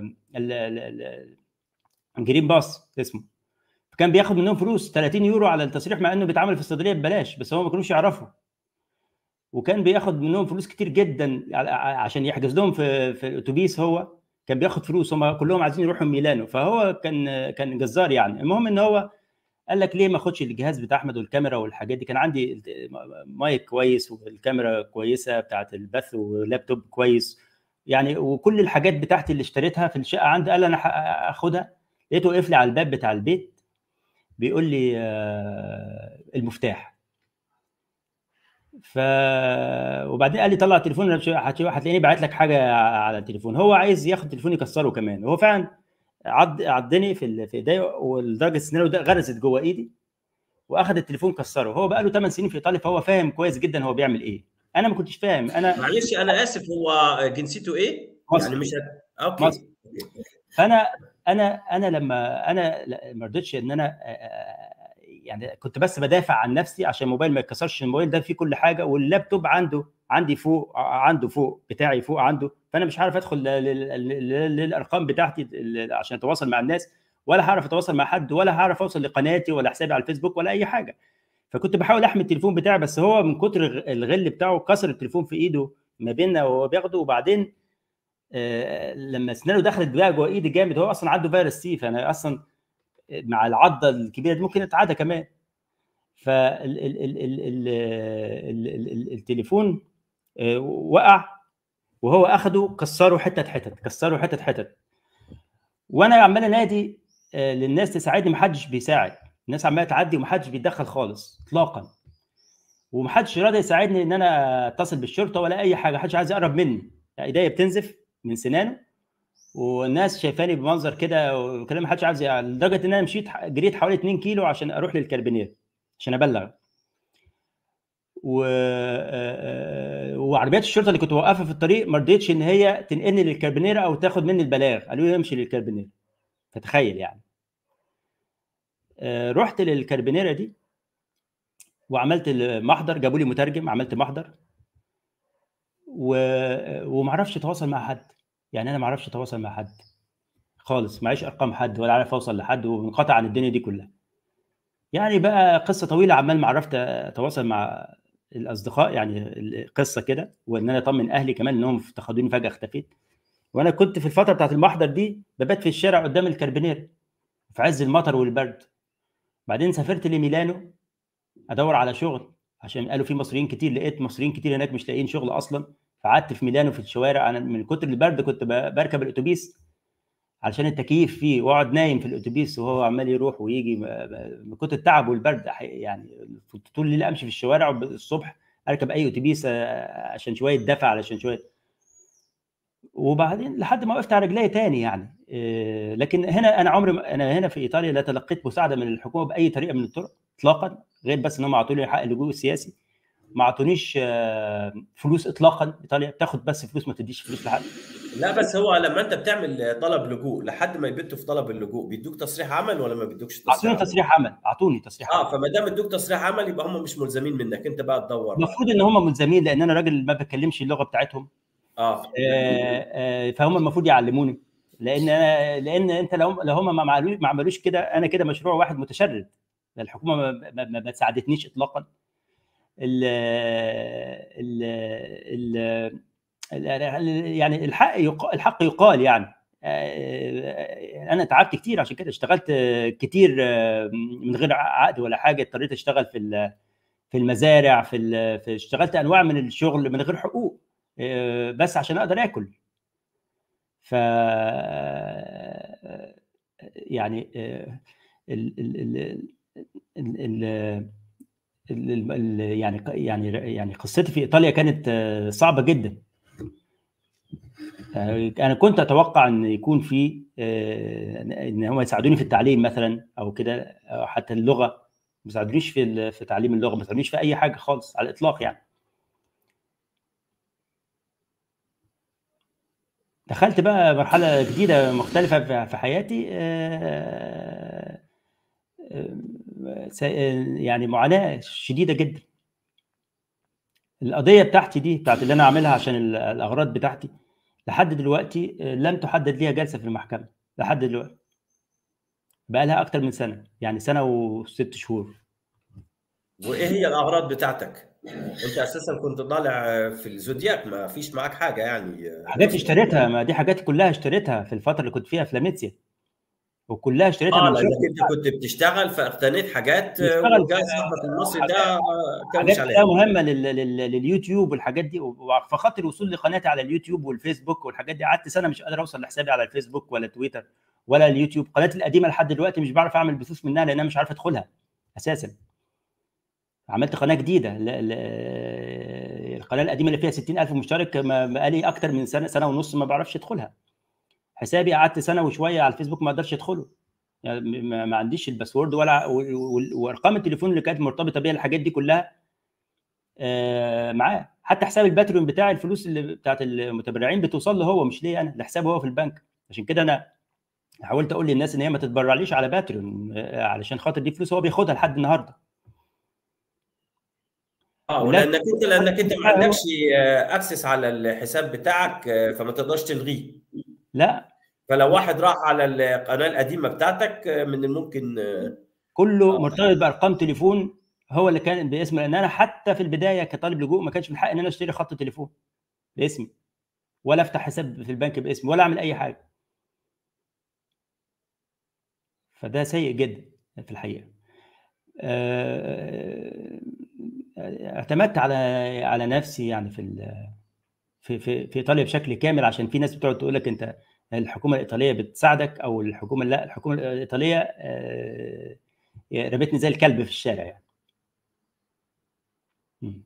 الجرين باس اسمه فكان بياخد منهم فلوس 30 يورو على التصريح مع انه بيتعمل في الصيدليه ببلاش بس هم ما كانوش يعرفوا وكان بياخد منهم فلوس كتير جدا عشان يحجز لهم في في الاتوبيس هو كان بياخد فلوس هم كلهم عايزين يروحوا ميلانو فهو كان كان جزار يعني المهم ان هو قال لك ليه ما اخدش الجهاز بتاع احمد والكاميرا والحاجات دي كان عندي مايك كويس والكاميرا كويسه بتاعت البث ولابتوب كويس يعني وكل الحاجات بتاعتي اللي اشتريتها في الشقه عندي قال انا اخدها لقيته وقف لي على الباب بتاع البيت بيقول لي المفتاح ف وبعدين قال لي طلع التليفون هتلاقيني باعت لك حاجه على التليفون هو عايز ياخد تليفوني يكسره كمان هو فعلا عض عضني في في ايديا ولدرجه السنان ده غرزت جوه ايدي واخد التليفون كسره هو بقى له 8 سنين في ايطاليا فهو فاهم كويس جدا هو بيعمل ايه انا ما كنتش فاهم انا معلش انا اسف هو جنسيته ايه؟ مصر. يعني مش اوكي مصر. فانا انا انا لما انا ما رضيتش ان انا يعني كنت بس بدافع عن نفسي عشان الموبايل ما يتكسرش الموبايل ده فيه كل حاجه واللابتوب عنده عندي فوق عنده فوق بتاعي فوق عنده فانا مش عارف ادخل للارقام بتاعتي عشان اتواصل مع الناس ولا هعرف اتواصل مع حد ولا هعرف اوصل لقناتي ولا حسابي على الفيسبوك ولا اي حاجه فكنت بحاول احمي التليفون بتاعي بس هو من كتر الغل بتاعه كسر التليفون في ايده ما بيننا وهو بياخده وبعدين آه لما اسنانه دخلت بقى جوه ايدي جامد هو اصلا عنده فيروس سي فانا اصلا مع العضه الكبيره دي ممكن اتعدى كمان فالتليفون وقع وهو اخده كسره حتت حتت كسره حتت حتت وانا عمال انادي للناس تساعدني محدش بيساعد الناس عماله تعدي ومحدش بيتدخل خالص اطلاقا ومحدش راضي يساعدني ان انا اتصل بالشرطه ولا اي حاجه محدش عايز يقرب مني ايديا بتنزف من سنانه والناس شايفاني بمنظر كده وكلام محدش عايز لدرجه ان انا مشيت جريت حوالي 2 كيلو عشان اروح للكربينير عشان ابلغ و... وعربيات الشرطه اللي كنت واقفه في الطريق ما رضيتش ان هي تنقلني للكربينير او تاخد مني البلاغ قالوا لي امشي للكربينير فتخيل يعني رحت للكربينيرا دي وعملت المحضر جابوا لي مترجم عملت محضر و... ومعرفش اتواصل مع حد يعني انا ما اعرفش اتواصل مع حد خالص معيش ارقام حد ولا عارف اوصل لحد ومنقطع عن الدنيا دي كلها يعني بقى قصه طويله عمال ما عرفت اتواصل مع الاصدقاء يعني قصه كده وان انا اطمن اهلي كمان انهم افتقدوني فجاه اختفيت وانا كنت في الفتره بتاعت المحضر دي ببات في الشارع قدام الكربينير في عز المطر والبرد بعدين سافرت لميلانو ادور على شغل عشان قالوا في مصريين كتير لقيت مصريين كتير هناك مش لاقيين شغل اصلا فقعدت في ميلانو في الشوارع انا من كتر البرد كنت بركب الاتوبيس علشان التكييف فيه واقعد نايم في الاتوبيس وهو عمال يروح ويجي من كتر التعب والبرد يعني طول الليل امشي في الشوارع الصبح اركب اي اتوبيس عشان شويه دفع علشان شويه وبعدين لحد ما وقفت على رجلي تاني يعني لكن هنا انا عمري انا هنا في ايطاليا لا تلقيت مساعده من الحكومه باي طريقه من الطرق اطلاقا غير بس انهم اعطوا لي حق اللجوء السياسي ما اعطونيش فلوس اطلاقا ايطاليا بتاخد بس فلوس ما تديش فلوس لحد لا بس هو لما انت بتعمل طلب لجوء لحد ما يبتوا في طلب اللجوء بيدوك تصريح عمل ولا ما بيدوكش تصريح اعطوني تصريح عمل اعطوني تصريح اه فما دام ادوك تصريح عمل يبقى هم مش ملزمين منك انت بقى تدور المفروض ان هم ملزمين لان انا راجل ما بتكلمش اللغه بتاعتهم اه, آه, آه فهم المفروض يعلموني لان انا لان انت لو لو هم ما عملوش ما عملوش كده انا كده مشروع واحد متشرد الحكومه ما, ما, ما, ما ساعدتنيش اطلاقا ال ال ال يعني الحق يقال الحق يقال يعني انا تعبت كتير عشان كده اشتغلت كتير من غير عقد ولا حاجه اضطريت اشتغل في في المزارع في, في اشتغلت انواع من الشغل من غير حقوق بس عشان اقدر اكل ف يعني ال ال ال ال يعني يعني يعني قصتي في ايطاليا كانت صعبه جدا انا كنت اتوقع ان يكون في ان هم يساعدوني في التعليم مثلا او كده او حتى اللغه ما يساعدونيش في في تعليم اللغه ما يساعدونيش في اي حاجه خالص على الاطلاق يعني دخلت بقى مرحله جديده مختلفه في حياتي يعني معاناه شديده جدا القضيه بتاعتي دي بتاعت اللي انا عاملها عشان الاغراض بتاعتي لحد دلوقتي لم تحدد ليها جلسه في المحكمه لحد دلوقتي بقى لها اكتر من سنه يعني سنه وست شهور وايه هي الاغراض بتاعتك انت اساسا كنت طالع في الزودياك ما فيش معاك حاجه يعني حاجات اشتريتها ما دي حاجات كلها اشتريتها في الفتره اللي كنت فيها في لاميتسيا وكلها اشتريتها اه من لانك شركه انت كنت بتشتغل فاقتنيت حاجات بشتغل والجهاز صاحبك المصري ده حاجات كوش حاجات عليها كلها مهمه لل... لل... لليوتيوب والحاجات دي فخط الوصول لقناتي على اليوتيوب والفيسبوك والحاجات دي قعدت سنه مش قادر اوصل لحسابي على الفيسبوك ولا تويتر ولا اليوتيوب قناتي القديمه لحد دلوقتي مش بعرف اعمل بثوث منها لان انا مش عارف ادخلها اساسا عملت قناه جديده ل... ل... القناه القديمه اللي فيها 60000 مشترك ما- بقالي اكتر من سنه سنه ونص ما بعرفش ادخلها حسابي قعدت سنه وشويه على الفيسبوك ما اقدرش ادخله يعني ما ما عنديش الباسورد ولا وال- وال- وارقام التليفون اللي كانت مرتبطه بيها الحاجات دي كلها آه، معاه حتى حساب الباتريون بتاعي الفلوس اللي بتاعت المتبرعين بتوصل له هو مش ليا انا لحسابه هو في البنك عشان كده انا حاولت اقول للناس ان هي ما تتبرعليش على باتريون آه، علشان خاطر دي فلوس هو بياخدها لحد النهارده اه ولكن ولانك انت لانك انت ما عندكش اكسس على الحساب بتاعك آه، فما تقدرش تلغيه لا فلو واحد راح على القناه القديمه بتاعتك آه، من الممكن آه، كله آه. مرتبط بارقام تليفون هو اللي كان باسمي لان انا حتى في البدايه كطالب لجوء ما كانش من حقي ان انا اشتري خط تليفون باسمي ولا افتح حساب في البنك باسمي ولا اعمل اي حاجه فده سيء جدا في الحقيقه آه، اعتمدت على على نفسي يعني في ال- في في في ايطاليا بشكل كامل عشان في ناس بتقعد تقول لك انت الحكومه الايطاليه بتساعدك او الحكومه لا الحكومه الايطاليه آه، رمتني زي الكلب في الشارع يعني مم.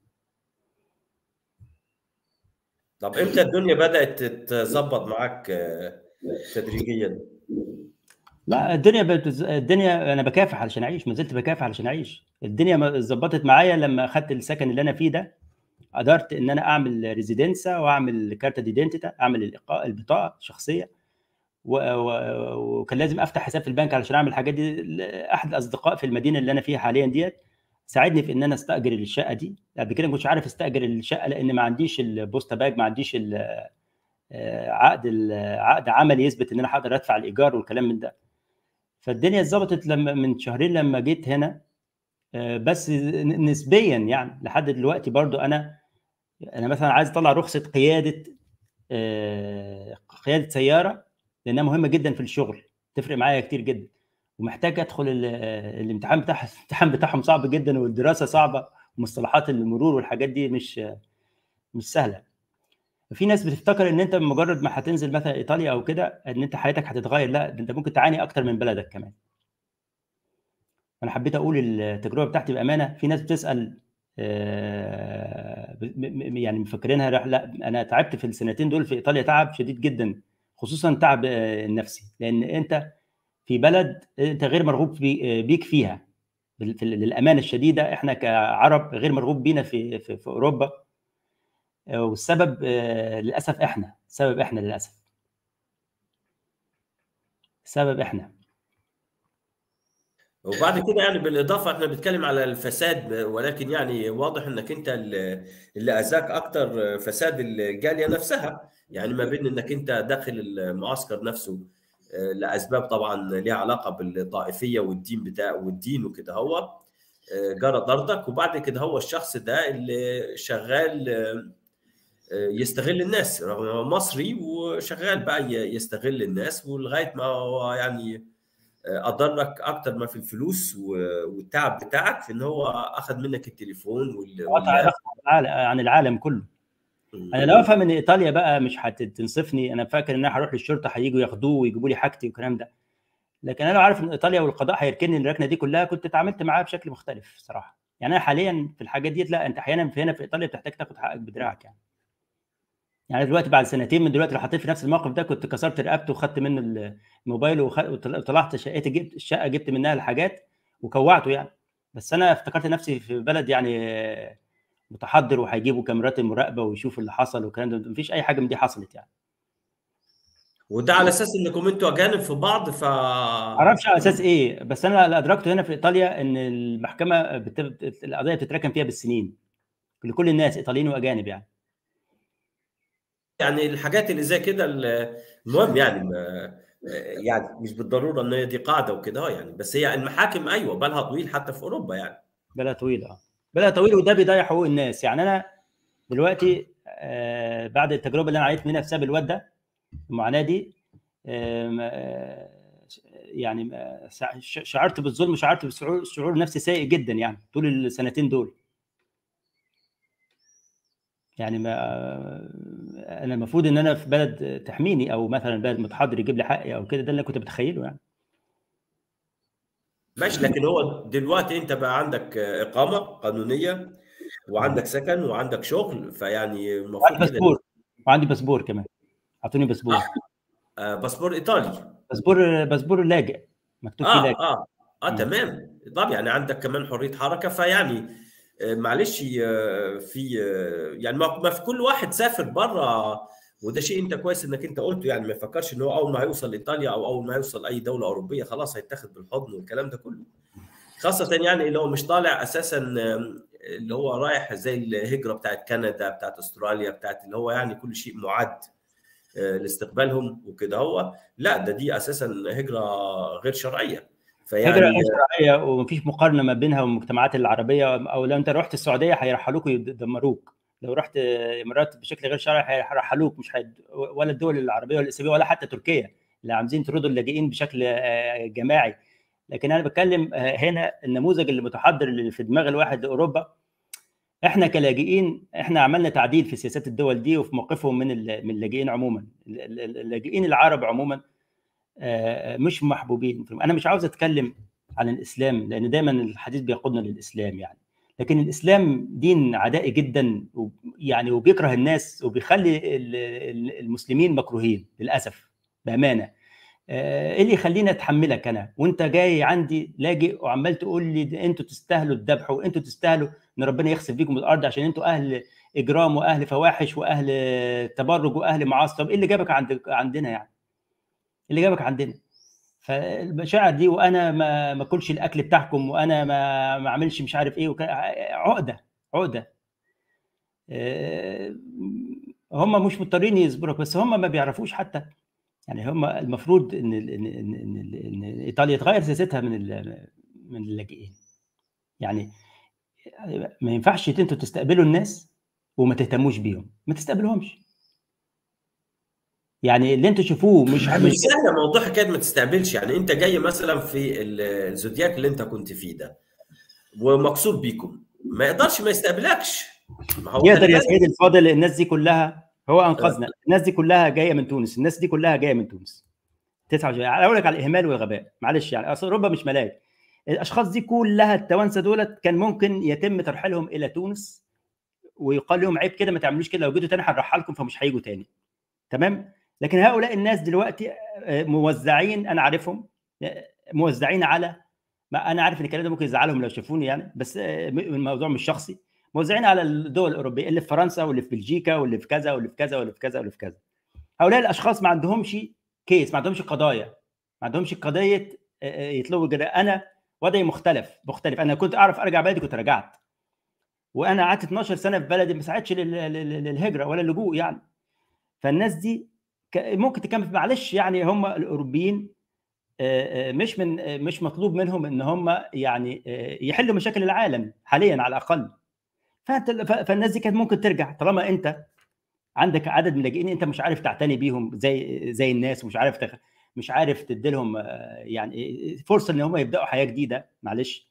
طب امتى الدنيا بدات تتظبط معاك آه، تدريجيا لا الدنيا بتز... الدنيا انا بكافح علشان اعيش ما زلت بكافح علشان اعيش الدنيا ما ظبطت معايا لما اخدت السكن اللي انا فيه ده قدرت ان انا اعمل ريزيدنسا واعمل كارتا ديدنتيتا اعمل الإقاء البطاقه الشخصيه و... و... وكان لازم افتح حساب في البنك علشان اعمل الحاجات دي احد الاصدقاء في المدينه اللي انا فيها حاليا ديت ساعدني في ان انا استاجر الشقه دي قبل كده ما كنتش عارف استاجر الشقه لان ما عنديش البوستا باج ما عنديش ال... آه، عقد ال... عقد عملي يثبت ان انا هقدر ادفع الايجار والكلام من ده فالدنيا اتظبطت لما من شهرين لما جيت هنا آه، بس ن- نسبيا يعني لحد دلوقتي برضو انا انا مثلا عايز اطلع رخصه قياده آه، قياده سياره لانها مهمه جدا في الشغل تفرق معايا كتير جدا ومحتاج ادخل ال- آه، الامتحان بتاعها الامتحان بتاعهم صعب جدا والدراسه صعبه ومصطلحات المرور والحاجات دي مش مش سهله في ناس بتفتكر ان انت مجرد ما هتنزل مثلا ايطاليا او كده ان انت حياتك هتتغير لا ده انت ممكن تعاني اكتر من بلدك كمان انا حبيت اقول التجربه بتاعتي بامانه في ناس بتسال آه، ب- م- يعني مفكرينها رح- لا انا تعبت في السنتين دول في ايطاليا تعب شديد جدا خصوصا تعب آه، النفسي لان انت في بلد انت غير مرغوب بي- بيك فيها بال- في- للامانه الشديده احنا كعرب غير مرغوب بينا في في, في اوروبا آه، والسبب آه، للاسف احنا سبب احنا للاسف سبب احنا وبعد كده يعني بالاضافه احنا بنتكلم على الفساد ولكن يعني واضح انك انت اللي اللي اذاك اكتر فساد الجاليه نفسها يعني ما بين انك انت داخل المعسكر نفسه آه، لاسباب طبعا ليها علاقه بالطائفيه والدين بتاع والدين وكده هو آه، جرى طردك وبعد كده هو الشخص ده اللي شغال آه، آه، يستغل الناس رغم هو مصري وشغال بقى ي- يستغل الناس ولغايه ما هو يعني اضرك اكتر ما في الفلوس و- والتعب بتاعك في ان هو اخذ منك التليفون وال- قطع واللاب. علاقة عن العالم- عن العالم كله انا لو افهم ان ايطاليا بقى مش هتنصفني انا فاكر ان انا هروح للشرطه هيجوا ياخدوه ويجيبوا لي حاجتي والكلام ده لكن انا لو عارف ان ايطاليا والقضاء هيركنني الركنه دي كلها كنت اتعاملت معاها بشكل مختلف صراحه يعني انا حاليا في الحاجات ديت لا انت احيانا في هنا في ايطاليا بتحتاج تاخد حقك بدراعك يعني يعني دلوقتي بعد سنتين من دلوقتي لو حطيت في نفس الموقف ده كنت كسرت رقبته وخدت منه الموبايل وخ- وطل- وطلعت شقتي جبت الشقه جبت منها الحاجات وكوعته يعني بس انا افتكرت نفسي في بلد يعني آه، متحضر وهيجيبوا كاميرات المراقبه ويشوفوا اللي حصل والكلام ده مفيش اي حاجه من دي حصلت يعني وده على اساس انكم انتوا اجانب في بعض ف معرفش على اساس ايه بس انا اللي ادركته هنا في ايطاليا ان المحكمه بت... بت- القضيه بتتراكم فيها بالسنين لكل الناس ايطاليين واجانب يعني يعني الحاجات اللي زي كده ال- المهم يعني ما يعني مش بالضروره ان هي دي قاعده وكده يعني بس هي المحاكم ايوه بالها طويل حتى في اوروبا يعني بلا طويل اه بلا طويل وده بيضيع حقوق الناس يعني انا دلوقتي آه بعد التجربه اللي انا عانيت منها بسبب الواد ده المعاناه دي آه ما- آه، يعني شعرت بالظلم شعرت بشعور شعور نفسي سيء جدا يعني طول السنتين دول يعني ما انا المفروض ان انا في بلد تحميني او مثلا بلد متحضر يجيب لي حقي او كده ده اللي كنت بتخيله يعني ماشي لكن هو دلوقتي انت بقى عندك اقامه قانونيه وعندك سكن وعندك شغل فيعني المفروض وعندي باسبور وعندي باسبور كمان اعطوني باسبور آه باسبور ايطالي باسبور باسبور لاجئ مكتوب فيه آه لاجئ اه اه م. تمام طب يعني عندك كمان حريه حركه فيعني معلش في يعني ما في كل واحد سافر بره وده شيء انت كويس انك انت قلته يعني ما يفكرش ان هو اول ما هيوصل ايطاليا او اول ما هيوصل اي دوله اوروبيه خلاص هيتاخد بالحضن والكلام ده كله خاصه يعني اللي هو مش طالع اساسا اللي هو رايح زي الهجره بتاعت كندا بتاعت استراليا بتاعت اللي هو يعني كل شيء معد لاستقبالهم وكده هو لا ده دي اساسا هجره غير شرعيه فيعني هجره غير شرعيه ومفيش مقارنه ما بينها والمجتمعات العربيه او لو انت رحت السعوديه هيرحلوك ويدمروك لو رحت الامارات بشكل غير شرعي هيرحلوك مش حد ولا الدول العربيه ولا الاسلاميه ولا حتى تركيا اللي عايزين يطردوا اللاجئين بشكل جماعي لكن انا بتكلم هنا النموذج اللي متحضر اللي في دماغ الواحد لاوروبا احنا كلاجئين احنا عملنا تعديل في سياسات الدول دي وفي موقفهم من من اللاجئين عموما اللاجئين العرب عموما مش محبوبين انا مش عاوز اتكلم عن الاسلام لان دايما الحديث بيقودنا للاسلام يعني لكن الاسلام دين عدائي جدا يعني وبيكره الناس وبيخلي المسلمين مكروهين للاسف بامانه ايه اللي يخليني اتحملك انا وانت جاي عندي لاجئ وعمال تقول لي انتوا تستاهلوا الذبح وانتوا تستاهلوا ان ربنا يخسف بيكم الارض عشان انتوا اهل اجرام واهل فواحش واهل تبرج واهل معاصي طب ايه اللي جابك عند عندنا يعني؟ اللي جابك عندنا فالمشاعر دي وانا ما ما اكلش الاكل بتاعكم وانا ما ما اعملش مش عارف ايه وك... عقده عقده هم مش مضطرين يصبروا بس هم ما بيعرفوش حتى يعني هم المفروض ان ان ان, إن, إن ايطاليا تغير سياستها من من اللاجئين يعني ما ينفعش انتوا تستقبلوا الناس وما تهتموش بيهم ما تستقبلهمش يعني اللي انتوا تشوفوه مش مش سهله موضوع حكايه ما تستقبلش يعني انت جاي مثلا في الزودياك اللي انت كنت فيه ده ومقصود بيكم ما يقدرش ما يستقبلكش ما هو يقدر يا سيدي الفاضل الناس دي كلها هو انقذنا الناس دي كلها جايه من تونس الناس دي كلها جايه من تونس 29 اقول لك على الاهمال والغباء معلش يعني اصل اوروبا مش ملاك الاشخاص دي كلها التوانسه دولت كان ممكن يتم ترحيلهم الى تونس ويقال لهم عيب كده ما تعملوش كده لو جيتوا تاني هنرحلكم فمش هيجوا تاني تمام لكن هؤلاء الناس دلوقتي موزعين انا عارفهم موزعين على ما انا عارف ان الكلام ده ممكن يزعلهم لو شافوني يعني بس الموضوع مش شخصي موزعين على الدول الاوروبيه اللي في فرنسا واللي في بلجيكا واللي في كذا واللي في كذا واللي في كذا واللي في كذا هؤلاء الاشخاص ما عندهمش كيس ما عندهمش قضايا ما عندهمش قضيه يطلبوا كده انا وضعي مختلف مختلف انا كنت اعرف ارجع بلدي كنت رجعت وانا قعدت 12 سنه في بلدي ما ساعدش للهجره ولا اللجوء يعني فالناس دي ممكن تكمل معلش يعني هم الاوروبيين مش من مش مطلوب منهم ان هم يعني يحلوا مشاكل العالم حاليا على الاقل فانت فالناس دي كانت ممكن ترجع طالما انت عندك عدد من اللاجئين انت مش عارف تعتني بيهم زي زي الناس ومش عارف تخ... مش عارف تدي لهم يعني فرصه ان هم يبداوا حياه جديده معلش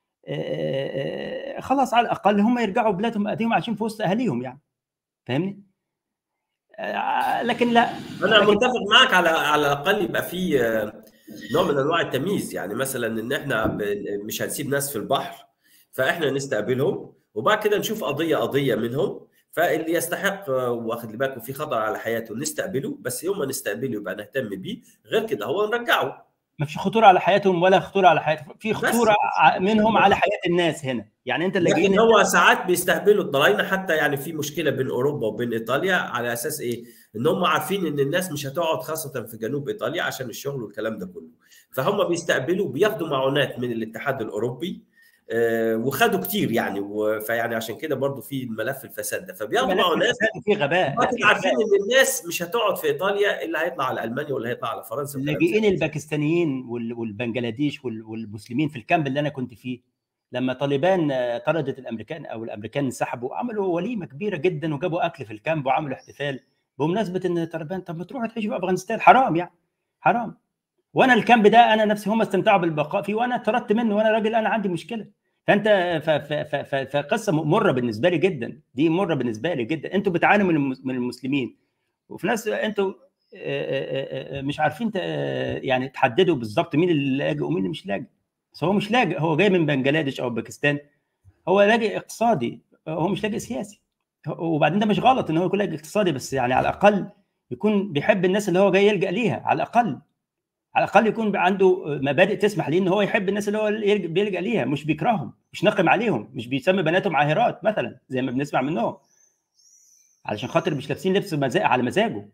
خلاص على الاقل هم يرجعوا بلادهم اديهم عايشين في وسط اهاليهم يعني فاهمني؟ لكن لا انا لكن متفق معك على على الاقل يبقى في نوع من انواع التمييز يعني مثلا ان احنا مش هنسيب ناس في البحر فاحنا نستقبلهم وبعد كده نشوف قضيه قضيه منهم فاللي يستحق واخد لي بالك وفي خطر على حياته نستقبله بس يوم ما نستقبله يبقى نهتم بيه غير كده هو نرجعه ما فيش خطوره على حياتهم ولا خطوره على حياتهم في خطوره منهم على حياه الناس هنا يعني انت اللي لكن هو ساعات بيستهبلوا الضراينه حتى يعني في مشكله بين اوروبا وبين ايطاليا على اساس ايه ان هم عارفين ان الناس مش هتقعد خاصه في جنوب ايطاليا عشان الشغل والكلام ده كله فهم بيستقبلوا بياخدوا معونات من الاتحاد الاوروبي آه وخدوا كتير يعني فيعني عشان كده برضو في ملف الفساد ده فبياخدوا معونات في غباء عارفين ان الناس مش هتقعد في ايطاليا الا هيطلع على المانيا ولا هيطلع على فرنسا اللاجئين الباكستانيين والبنجلاديش والمسلمين في الكامب اللي انا كنت فيه لما طالبان طردت الامريكان او الامريكان انسحبوا عملوا وليمه كبيره جدا وجابوا اكل في الكامب وعملوا احتفال بمناسبه ان طالبان طب ما تروحوا تعيشوا في افغانستان حرام يعني حرام وانا الكامب ده انا نفسي هم استمتعوا بالبقاء فيه وانا طردت منه وانا راجل انا عندي مشكله فانت فقصه مره بالنسبه لي جدا دي مره بالنسبه لي جدا انتوا بتعانوا من من المسلمين وفي نفس انتوا مش عارفين يعني تحددوا بالظبط مين اللي لاجئ ومين اللي مش لاجئ بس هو مش لاجئ هو جاي من بنجلاديش او باكستان هو لاجئ اقتصادي هو مش لاجئ سياسي وبعدين ده مش غلط ان هو يكون لاجئ اقتصادي بس يعني على الاقل يكون بيحب الناس اللي هو جاي يلجا ليها على الاقل على الاقل يكون عنده مبادئ تسمح ليه ان هو يحب الناس اللي هو بيلجا ليها مش بيكرههم مش ناقم عليهم مش بيسمي بناتهم عاهرات مثلا زي ما بنسمع منهم علشان خاطر مش لابسين لبس مزاج على مزاجه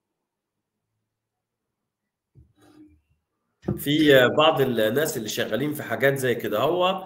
في بعض الناس اللي شغالين في حاجات زي كده هو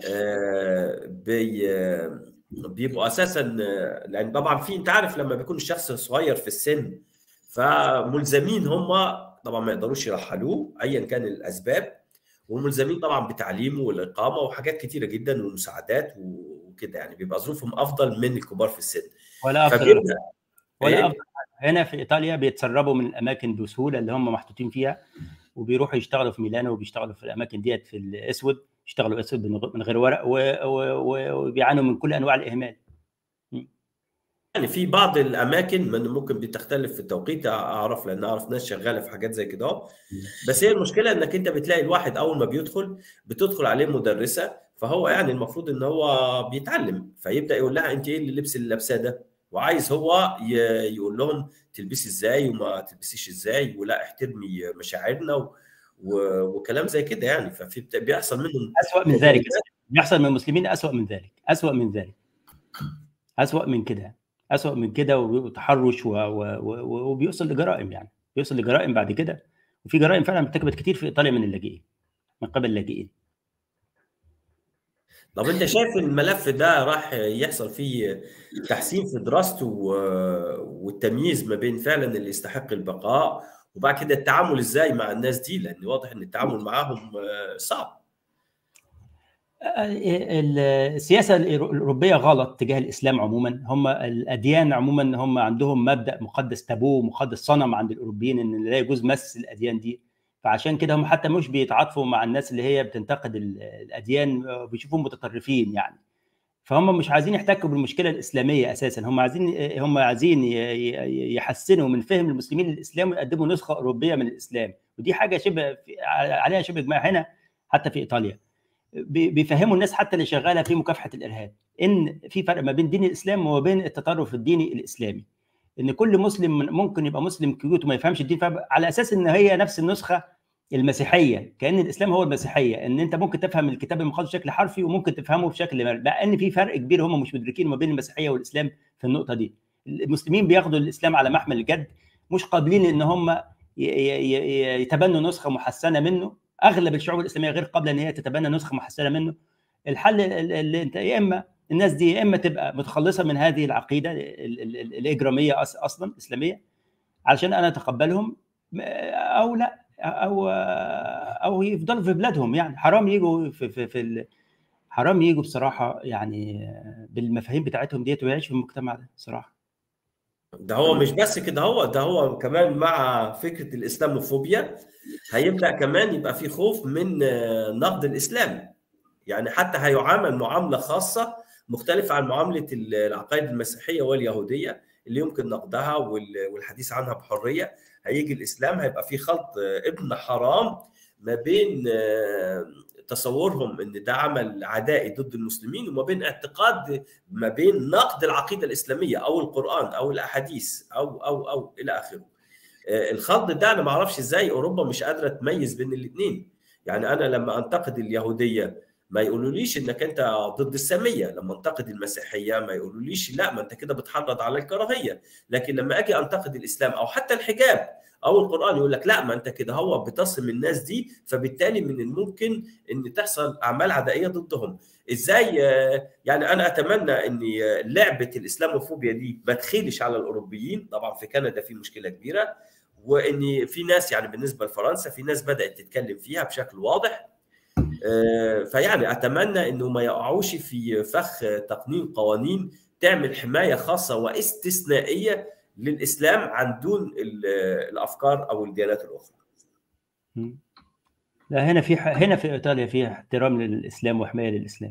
بي بيبقوا اساسا لان طبعا في انت عارف لما بيكون الشخص صغير في السن فملزمين هم طبعا ما يقدروش يرحلوه ايا كان الاسباب وملزمين طبعا بتعليمه والاقامه وحاجات كتيره جدا ومساعدات وكده يعني بيبقى ظروفهم افضل من الكبار في السن ولا افضل ولا إيه؟ افضل هنا في ايطاليا بيتسربوا من الاماكن بسهوله اللي هم محطوطين فيها وبيروحوا يشتغلوا في ميلانو وبيشتغلوا في الاماكن ديت في الاسود يشتغلوا اسود من غير ورق وبيعانوا من كل انواع الاهمال يعني في بعض الاماكن من ممكن بتختلف في التوقيت اعرف لان اعرف ناس شغاله في حاجات زي كده بس هي المشكله انك انت بتلاقي الواحد اول ما بيدخل بتدخل عليه مدرسه فهو يعني المفروض ان هو بيتعلم فيبدا يقول لها انت ايه اللبس اللي لابساه ده وعايز هو يقول لهم تلبسي ازاي وما تلبسيش ازاي ولا احترمي مشاعرنا و... و... وكلام زي كده يعني ففي بيحصل منهم اسوء من ذلك بيحصل من المسلمين اسوء من ذلك اسوء من ذلك اسوء من كده اسوء من كده وتحرش و... و... و... وبيوصل لجرائم يعني بيوصل لجرائم بعد كده وفي جرائم فعلا ارتكبت كتير في ايطاليا من اللاجئين من قبل اللاجئين طب انت شايف الملف ده راح يحصل فيه تحسين في دراسته والتمييز ما بين فعلا اللي يستحق البقاء وبعد كده التعامل ازاي مع الناس دي لان واضح ان التعامل معاهم صعب السياسه الاوروبيه غلط تجاه الاسلام عموما هم الاديان عموما هم عندهم مبدا مقدس تابو مقدس صنم عند الاوروبيين ان لا يجوز مس الاديان دي فعشان كده هم حتى مش بيتعاطفوا مع الناس اللي هي بتنتقد الاديان بيشوفوهم متطرفين يعني فهم مش عايزين يحتكوا بالمشكله الاسلاميه اساسا هم عايزين هم عايزين يحسنوا من فهم المسلمين للاسلام ويقدموا نسخه اوروبيه من الاسلام ودي حاجه شبه عليها شبه اجماع هنا حتى في ايطاليا بيفهموا الناس حتى اللي شغاله في مكافحه الارهاب ان في فرق ما بين دين الاسلام وما بين التطرف الديني الاسلامي ان كل مسلم ممكن يبقى مسلم كيوت وما يفهمش الدين على اساس ان هي نفس النسخه المسيحيه كان الاسلام هو المسيحيه ان انت ممكن تفهم الكتاب المقدس بشكل حرفي وممكن تفهمه بشكل مع ان في فرق كبير هم مش مدركين ما بين المسيحيه والاسلام في النقطه دي المسلمين بياخدوا الاسلام على محمل الجد مش قابلين ان هم يتبنوا نسخه محسنه منه اغلب الشعوب الاسلاميه غير قابله ان هي تتبنى نسخه محسنه منه الحل اللي انت يا اما الناس دي يا اما تبقى متخلصه من هذه العقيده الاجراميه اصلا الاسلاميه علشان انا اتقبلهم او لا او او يفضلوا في بلادهم يعني حرام يجوا في في, في حرام يجوا بصراحه يعني بالمفاهيم بتاعتهم ديت ويعيشوا في المجتمع ده صراحه ده هو مش بس كده هو ده هو كمان مع فكره الاسلاموفوبيا هيبدا كمان يبقى في خوف من نقد الاسلام يعني حتى هيعامل معامله خاصه مختلفه عن معامله العقائد المسيحيه واليهوديه اللي يمكن نقدها والحديث عنها بحريه هيجي الاسلام هيبقى في خلط ابن حرام ما بين تصورهم ان ده عمل عدائي ضد المسلمين وما بين اعتقاد ما بين نقد العقيده الاسلاميه او القران او الاحاديث او او او الى اخره. الخلط ده انا ما اعرفش ازاي اوروبا مش قادره تميز بين الاثنين. يعني انا لما انتقد اليهوديه ما يقولوليش انك انت ضد الساميه لما انتقد المسيحيه ما يقولوليش لا ما انت كده بتحرض على الكراهيه لكن لما اجي انتقد الاسلام او حتى الحجاب او القران يقول لك لا ما انت كده هو بتصم الناس دي فبالتالي من الممكن ان تحصل اعمال عدائيه ضدهم ازاي يعني انا اتمنى ان لعبه الاسلاموفوبيا دي ما تخيلش على الاوروبيين طبعا في كندا في مشكله كبيره وان في ناس يعني بالنسبه لفرنسا في ناس بدات تتكلم فيها بشكل واضح فيعني اتمنى انه ما يقعوش في فخ تقنين قوانين تعمل حمايه خاصه واستثنائيه للاسلام عن دون الافكار او الديانات الاخرى. مم. لا هنا في ح- هنا في ايطاليا في احترام للاسلام وحمايه للاسلام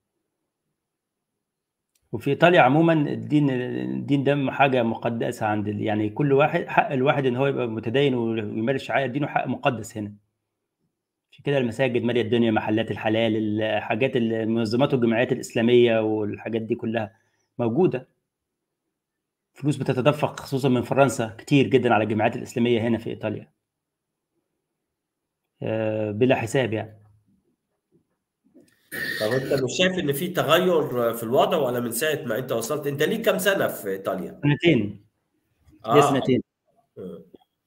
وفي ايطاليا عموما الدين الدين ده حاجه مقدسه عند ال- يعني كل واحد حق الواحد ان هو يبقى متدين ويمارس شعائر دينه حق مقدس هنا في كده المساجد ماليه الدنيا محلات الحلال الحاجات المنظمات والجمعيات الاسلاميه والحاجات دي كلها موجوده فلوس بتتدفق خصوصا من فرنسا كتير جدا على الجمعيات الاسلاميه هنا في ايطاليا آه، بلا حساب يعني طب انت مش شايف ان في تغير في الوضع ولا من ساعه ما انت وصلت انت ليك كام سنه في ايطاليا؟ سنتين ليه سنتين آه.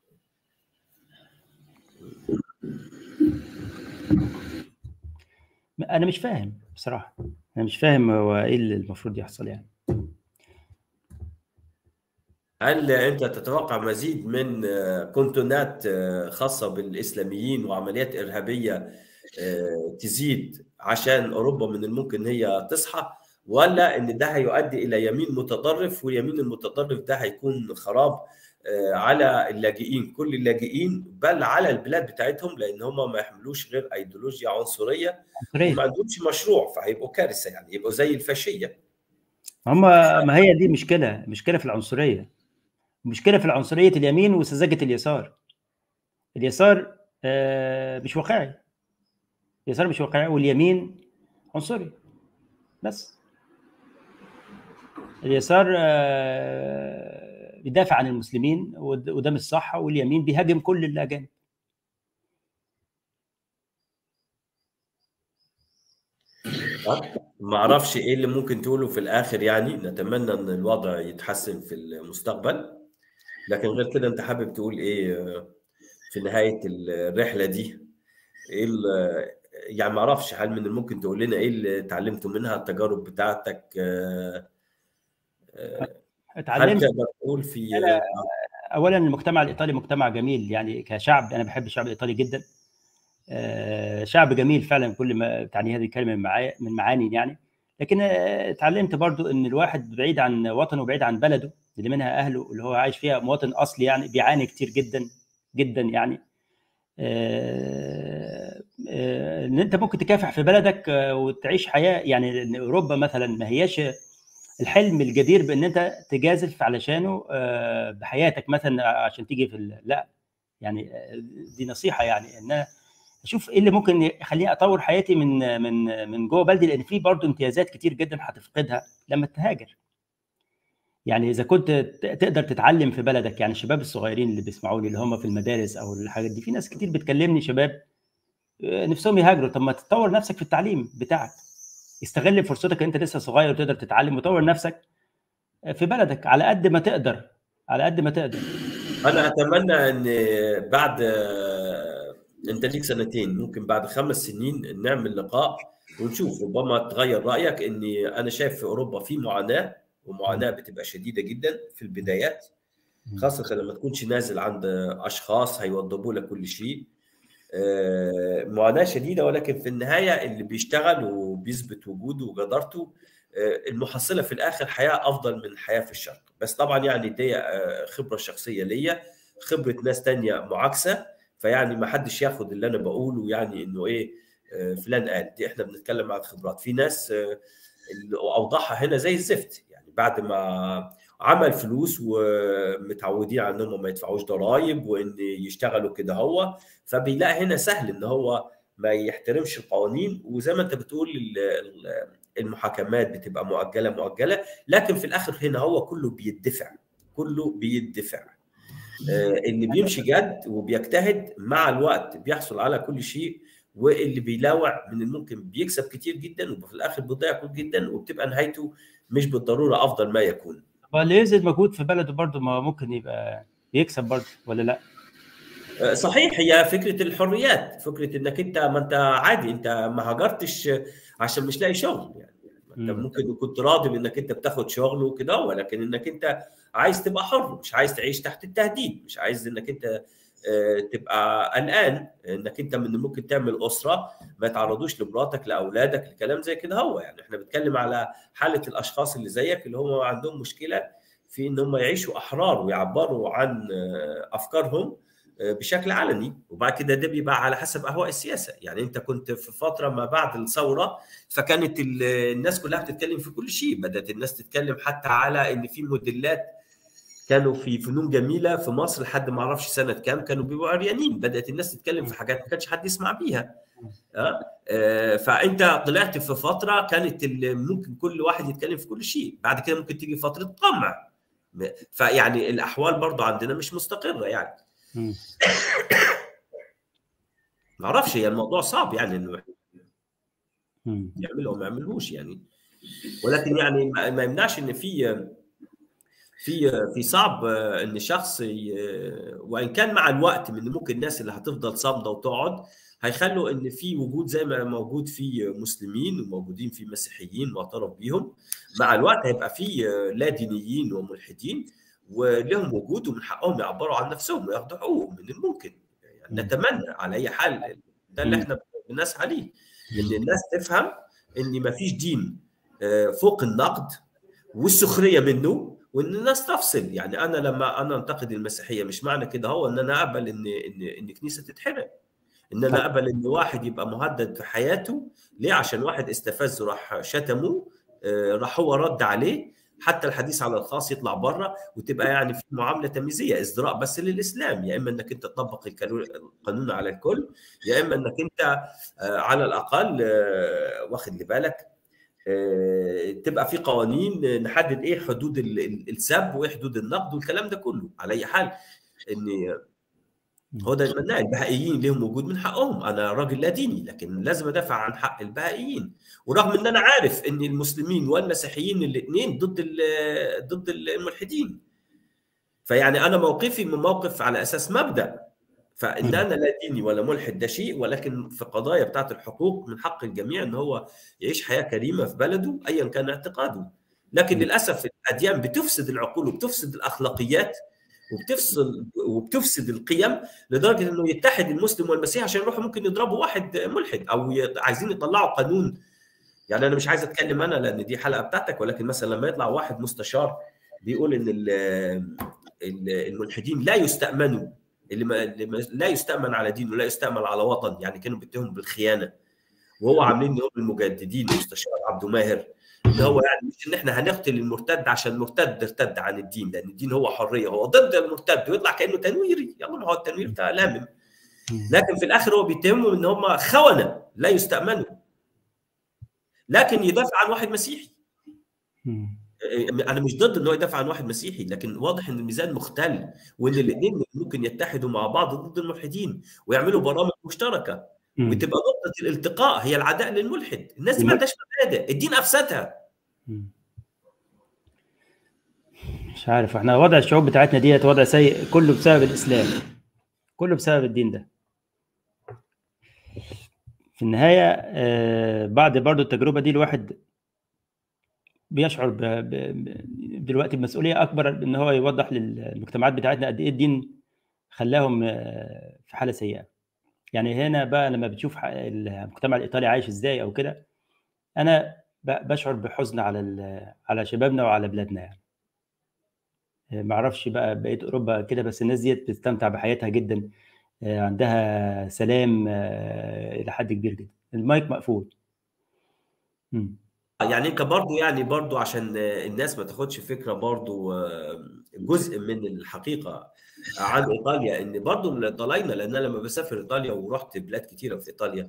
انا مش فاهم بصراحه انا مش فاهم هو ايه اللي المفروض يحصل يعني هل انت تتوقع مزيد من آه، كنتونات آه، خاصه بالاسلاميين وعمليات ارهابيه آه، تزيد عشان اوروبا من الممكن هي تصحى ولا ان ده هيؤدي الى يمين متطرف واليمين المتطرف ده هيكون خراب آه، على اللاجئين كل اللاجئين بل على البلاد بتاعتهم لان هم ما يحملوش غير ايديولوجيا عنصريه عنصريه وما عندهمش مشروع فهيبقوا كارثه يعني يبقوا زي الفاشيه هم ما هي دي مشكله مشكله في العنصريه مشكله في العنصريه اليمين وسذاجه اليسار اليسار آه، مش واقعي اليسار مش واقعي واليمين عنصري بس اليسار آه، بيدافع عن المسلمين ود- وده مش صح واليمين بيهاجم كل الاجانب ما اعرفش ايه اللي ممكن تقوله في الاخر يعني نتمنى ان الوضع يتحسن في المستقبل لكن غير كده انت حابب تقول ايه آه، في نهاية الرحلة دي ايه ال- يعني ما اعرفش هل من الممكن تقول لنا ايه اللي اتعلمتوا منها التجارب بتاعتك آه، آه، هل اتعلمت تقدر تقول في أنا اولا المجتمع الايطالي مجتمع جميل يعني كشعب انا بحب الشعب الايطالي جدا آه، شعب جميل فعلا كل ما تعني هذه الكلمه من معايا من معاني يعني لكن آه، اتعلمت برضو ان الواحد بعيد عن وطنه وبعيد عن بلده اللي منها اهله اللي هو عايش فيها مواطن اصلي يعني بيعاني كتير جدا جدا يعني آه، آه، ان انت ممكن تكافح في بلدك آه، وتعيش حياه يعني إن اوروبا مثلا ما هياش الحلم الجدير بان انت تجازف علشانه آه، بحياتك مثلا عشان تيجي في ال- لا يعني آه، دي نصيحه يعني ان انا اشوف ايه اللي ممكن يخليني اطور حياتي من من من جوه بلدي لان في برضه امتيازات كتير جدا هتفقدها لما تهاجر يعني اذا كنت ت- تقدر تتعلم في بلدك يعني الشباب الصغيرين اللي بيسمعوني اللي هم في المدارس او الحاجات دي في ناس كتير بتكلمني شباب آه، نفسهم يهاجروا طب ما تطور نفسك في التعليم بتاعك استغل فرصتك انت لسه صغير وتقدر تتعلم وتطور نفسك في بلدك على قد ما تقدر على قد ما تقدر انا اتمنى ان بعد انت ليك سنتين ممكن بعد خمس سنين نعمل لقاء ونشوف ربما تغير رايك اني انا شايف في اوروبا في معاناه ومعاناه بتبقى شديده جدا في البدايات خاصه لما تكونش نازل عند اشخاص هيوضبوا لك كل شيء آه، معاناه شديده ولكن في النهايه اللي بيشتغل وبيثبت وجوده وجدارته آه، المحصله في الاخر حياه افضل من الحياه في الشرق بس طبعا يعني دي آه، خبره شخصيه ليا خبره ناس تانية معاكسه فيعني ما حدش ياخد اللي انا بقوله يعني انه ايه آه، فلان قال دي احنا بنتكلم عن خبرات في ناس آه، اللي اوضاعها هنا زي الزفت يعني بعد ما عمل فلوس ومتعودين على انهم ما يدفعوش ضرائب وان يشتغلوا كده هو فبيلاقي هنا سهل ان هو ما يحترمش القوانين وزي ما انت بتقول ال- ال- المحاكمات بتبقى مؤجله مؤجله لكن في الاخر هنا هو كله بيدفع كله بيدفع آه، اللي بيمشي جد وبيجتهد مع الوقت بيحصل على كل شيء واللي بيلاوع من الممكن بيكسب كتير جدا وفي الاخر بيضيع كتير جدا وبتبقى نهايته مش بالضروره افضل ما يكون واللي يبذل مجهود في بلده برضه ما ممكن يبقى يكسب برضه ولا لا آه، صحيح هي فكره الحريات فكره انك انت ما انت عادي انت ما هاجرتش عشان مش لاقي شغل يعني انت مم. ممكن كنت راضي بانك انت بتاخد شغل وكده ولكن انك انت عايز تبقى حر مش عايز تعيش تحت التهديد مش عايز انك انت آه، تبقى قلقان انك انت من ممكن تعمل اسره ما يتعرضوش لمراتك لاولادك لكلام زي كده هو يعني احنا بنتكلم على حاله الاشخاص اللي زيك اللي هم عندهم مشكله في ان هم يعيشوا احرار ويعبروا عن آه، افكارهم بشكل علني وبعد كده ده بيبقى على حسب اهواء السياسه يعني انت كنت في فتره ما بعد الثوره فكانت الناس كلها بتتكلم في كل شيء بدات الناس تتكلم حتى على ان في موديلات كانوا في فنون جميله في مصر لحد ما اعرفش سنه كام كانوا بيبقوا عريانين بدات الناس تتكلم في حاجات ما كانش حد يسمع بيها أه؟ فانت طلعت في فتره كانت ممكن كل واحد يتكلم في كل شيء بعد كده ممكن تيجي فتره قمع فيعني الاحوال برضو عندنا مش مستقره يعني ما اعرفش هي الموضوع صعب يعني انه يعمله او ما يعملهوش يعني ولكن يعني ما يمنعش ان في في في صعب ان شخص وان كان مع الوقت من ممكن الناس اللي هتفضل صامده وتقعد هيخلوا ان في وجود زي ما موجود في مسلمين وموجودين في مسيحيين معترف بيهم مع الوقت هيبقى في لا دينيين وملحدين ولهم وجود ومن حقهم يعبروا عن نفسهم وياخدوا حقوقهم من الممكن يعني نتمنى على اي حال ده اللي احنا بنسعى ليه ان الناس تفهم ان ما فيش دين فوق النقد والسخريه منه وان الناس تفصل يعني انا لما انا انتقد المسيحيه مش معنى كده هو ان انا اقبل ان ان ان كنيسه تتحرق ان انا اقبل ان واحد يبقى مهدد في حياته ليه عشان واحد استفزه راح شتمه راح هو رد عليه حتى الحديث على الخاص يطلع بره وتبقى يعني في معامله تمييزيه ازدراء بس للاسلام يا اما انك انت تطبق القانون على الكل يا اما انك انت على الاقل واخد لي بالك تبقى في قوانين نحدد ايه حدود السب وايه حدود النقد والكلام ده كله على اي حال ان هو ده يتمناه البهائيين لهم وجود من حقهم انا راجل لا ديني لكن لازم ادافع عن حق البهائيين ورغم ان انا عارف ان المسلمين والمسيحيين الاثنين ضد ضد الملحدين فيعني انا موقفي من موقف على اساس مبدا فان انا لا ديني ولا ملحد ده شيء ولكن في قضايا بتاعت الحقوق من حق الجميع ان هو يعيش حياه كريمه في بلده ايا كان اعتقاده لكن للاسف الاديان بتفسد العقول وبتفسد الاخلاقيات وبتفصل وبتفسد القيم لدرجه انه يتحد المسلم والمسيحي عشان يروحوا ممكن يضربوا واحد ملحد او عايزين يطلعوا قانون يعني انا مش عايز اتكلم انا لان دي حلقه بتاعتك ولكن مثلا لما يطلع واحد مستشار بيقول ان الملحدين لا يستامنوا اللي, ما اللي لا يستامن على دين ولا يستامن على وطن يعني كانوا بيتهم بالخيانه وهو عاملين هم المجددين مستشار عبد ماهر ان هو يعني مش ان احنا هنقتل المرتد عشان المرتد ارتد عن الدين لان الدين هو حريه هو ضد المرتد ويطلع كانه تنويري يلا ما هو التنوير بتاع لامم لكن في الاخر هو بيتهمهم ان هم خونه لا يستامنوا لكن يدافع عن واحد مسيحي انا مش ضد ان هو يدافع عن واحد مسيحي لكن واضح ان الميزان مختل وان الاثنين ممكن يتحدوا مع بعض ضد الملحدين ويعملوا برامج مشتركه وتبقى نقطه الالتقاء هي العداء للملحد الناس دي ما عندهاش مبادئ الدين افسدها مش عارف احنا وضع الشعوب بتاعتنا ديت وضع سيء كله بسبب الاسلام كله بسبب الدين ده في النهايه آه بعد برضو التجربه دي الواحد بيشعر ب... ب... دلوقتي بمسؤوليه اكبر ان هو يوضح للمجتمعات بتاعتنا قد ايه الدين خلاهم في حاله سيئه يعني هنا بقى لما بتشوف المجتمع الايطالي عايش ازاي او كده انا بشعر بحزن على على شبابنا وعلى بلادنا يعني ما اعرفش بقى بقيه اوروبا كده بس الناس ديت بتستمتع بحياتها جدا عندها سلام الى حد كبير جدا المايك مقفول م. يعني انت برضو يعني برضو عشان الناس ما تاخدش فكره برضو جزء من الحقيقه عن ايطاليا ان برضو طلعنا لان انا لما بسافر ايطاليا ورحت بلاد كتيره في ايطاليا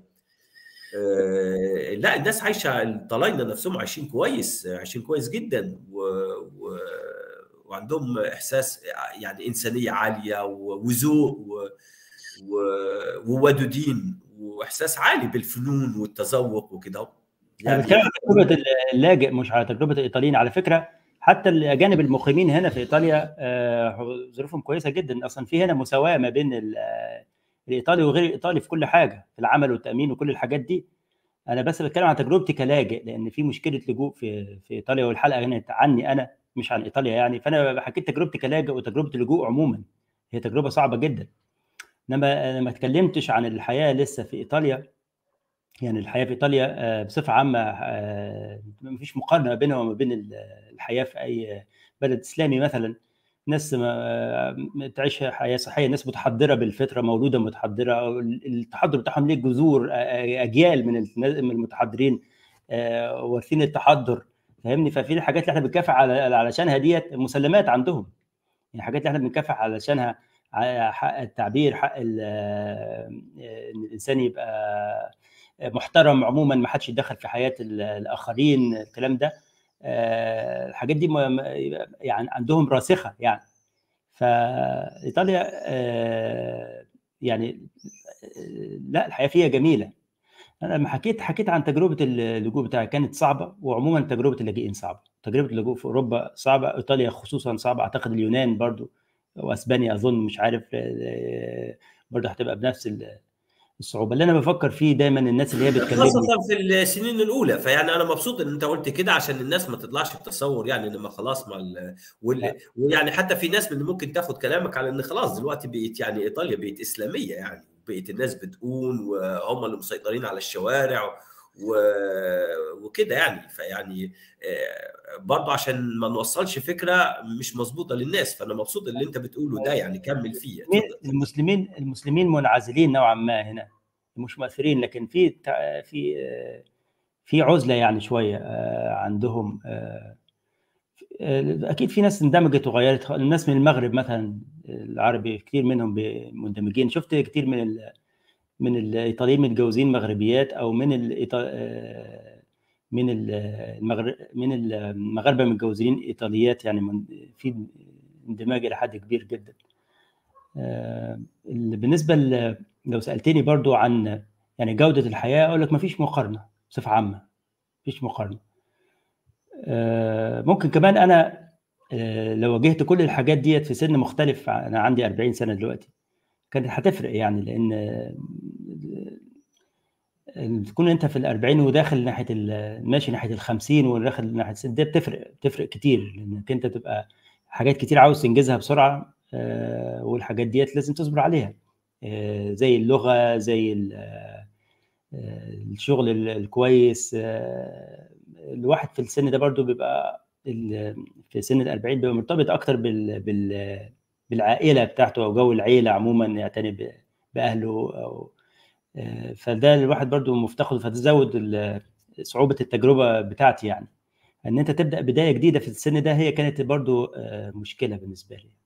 لا الناس عايشه طلعنا نفسهم عايشين كويس عايشين كويس جدا و... و... وعندهم احساس يعني انسانيه عاليه وذوق و... و... وودودين واحساس عالي بالفنون والتذوق وكده يعني بتكلم عن تجربه اللاجئ مش على تجربه الايطاليين على فكره حتى الاجانب المقيمين هنا في ايطاليا ظروفهم كويسه جدا اصلا في هنا مساواه ما بين الايطالي وغير الايطالي في كل حاجه في العمل والتامين وكل الحاجات دي انا بس بتكلم عن تجربتي كلاجئ لان في مشكله لجوء في في ايطاليا والحلقه هنا عني انا مش عن ايطاليا يعني فانا حكيت تجربتي كلاجئ وتجربه اللجوء عموما هي تجربه صعبه جدا انما انا ما اتكلمتش عن الحياه لسه في ايطاليا يعني الحياه في ايطاليا بصفه عامه ما فيش مقارنه بينها وما بين الحياه في اي بلد اسلامي مثلا ناس ما تعيش حياه صحيه ناس متحضره بالفطره مولوده متحضره التحضر بتاعهم ليه جذور اجيال من من المتحضرين وارثين التحضر فاهمني ففي الحاجات اللي احنا بنكافح على علشانها ديت مسلمات عندهم يعني الحاجات اللي احنا بنكافح علشانها حق التعبير حق ان الانسان يبقى محترم عموما ما حدش يتدخل في حياه الاخرين الكلام ده الحاجات دي يعني عندهم راسخه يعني فايطاليا يعني لا الحياه فيها جميله انا لما حكيت حكيت عن تجربه اللجوء بتاعي كانت صعبه وعموما تجربه اللاجئين صعبه تجربه اللجوء في اوروبا صعبه ايطاليا خصوصا صعبه اعتقد اليونان برضو واسبانيا اظن مش عارف برضه هتبقى بنفس الصعوبه اللي انا بفكر فيه دايما الناس اللي هي بتكلمني خاصه في السنين الاولى فيعني انا مبسوط ان انت قلت كده عشان الناس ما تطلعش بتصور يعني ان خلاص مع ال... وال... ويعني حتى في ناس من اللي ممكن تاخد كلامك على ان خلاص دلوقتي بقت يعني ايطاليا بقت اسلاميه يعني بقت الناس بتقول وهم اللي مسيطرين على الشوارع و... وكده يعني فيعني برضه عشان ما نوصلش فكره مش مظبوطه للناس فانا مبسوط اللي انت بتقوله ده يعني كمل فيه المسلمين المسلمين منعزلين نوعا ما هنا مش مؤثرين لكن في في في عزله يعني شويه عندهم اكيد في ناس اندمجت وغيرت الناس من المغرب مثلا العربي كتير منهم مندمجين شفت كتير من ال من الايطاليين متجوزين مغربيات او من الإيطال... من المغرب من المغاربه متجوزين ايطاليات يعني من... في اندماج الى حد كبير جدا بالنسبه ل... لو سالتني برضو عن يعني جوده الحياه اقول لك ما فيش مقارنه بصفه عامه مفيش مقارنه ممكن كمان انا لو واجهت كل الحاجات ديت في سن مختلف انا عندي 40 سنه دلوقتي كانت هتفرق يعني لان تكون انت في ال 40 وداخل ناحيه ماشي ناحيه ال 50 وداخل ناحيه الست ده بتفرق بتفرق كتير لانك انت تبقى حاجات كتير عاوز تنجزها بسرعه والحاجات ديت لازم تصبر عليها زي اللغه زي الشغل الكويس الواحد في السن ده برضو بيبقى في سن ال 40 بيبقى مرتبط اكتر بال, بال بالعائله بتاعته او جو العيله عموما يعتني باهله او فده الواحد برضو مفتقده فتزود صعوبه التجربه بتاعتي يعني ان انت تبدا بدايه جديده في السن ده هي كانت برضو مشكله بالنسبه لي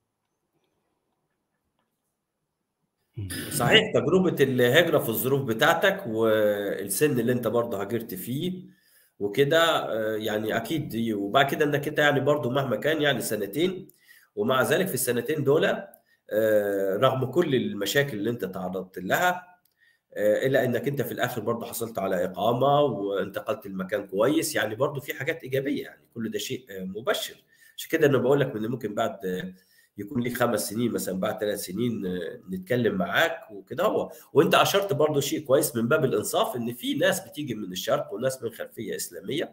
صحيح تجربه الهجره في الظروف بتاعتك والسن اللي انت برضه هاجرت فيه وكده يعني اكيد دي وبعد كده انك انت يعني برضه مهما كان يعني سنتين ومع ذلك في السنتين دول رغم كل المشاكل اللي انت تعرضت لها الا انك انت في الاخر برضه حصلت على اقامه وانتقلت لمكان كويس يعني برضه في حاجات ايجابيه يعني كل ده شيء مبشر عشان كده انا بقول لك من ممكن بعد يكون ليك خمس سنين مثلا بعد ثلاث سنين نتكلم معاك وكده هو وانت اشرت برضه شيء كويس من باب الانصاف ان في ناس بتيجي من الشرق وناس من خلفيه اسلاميه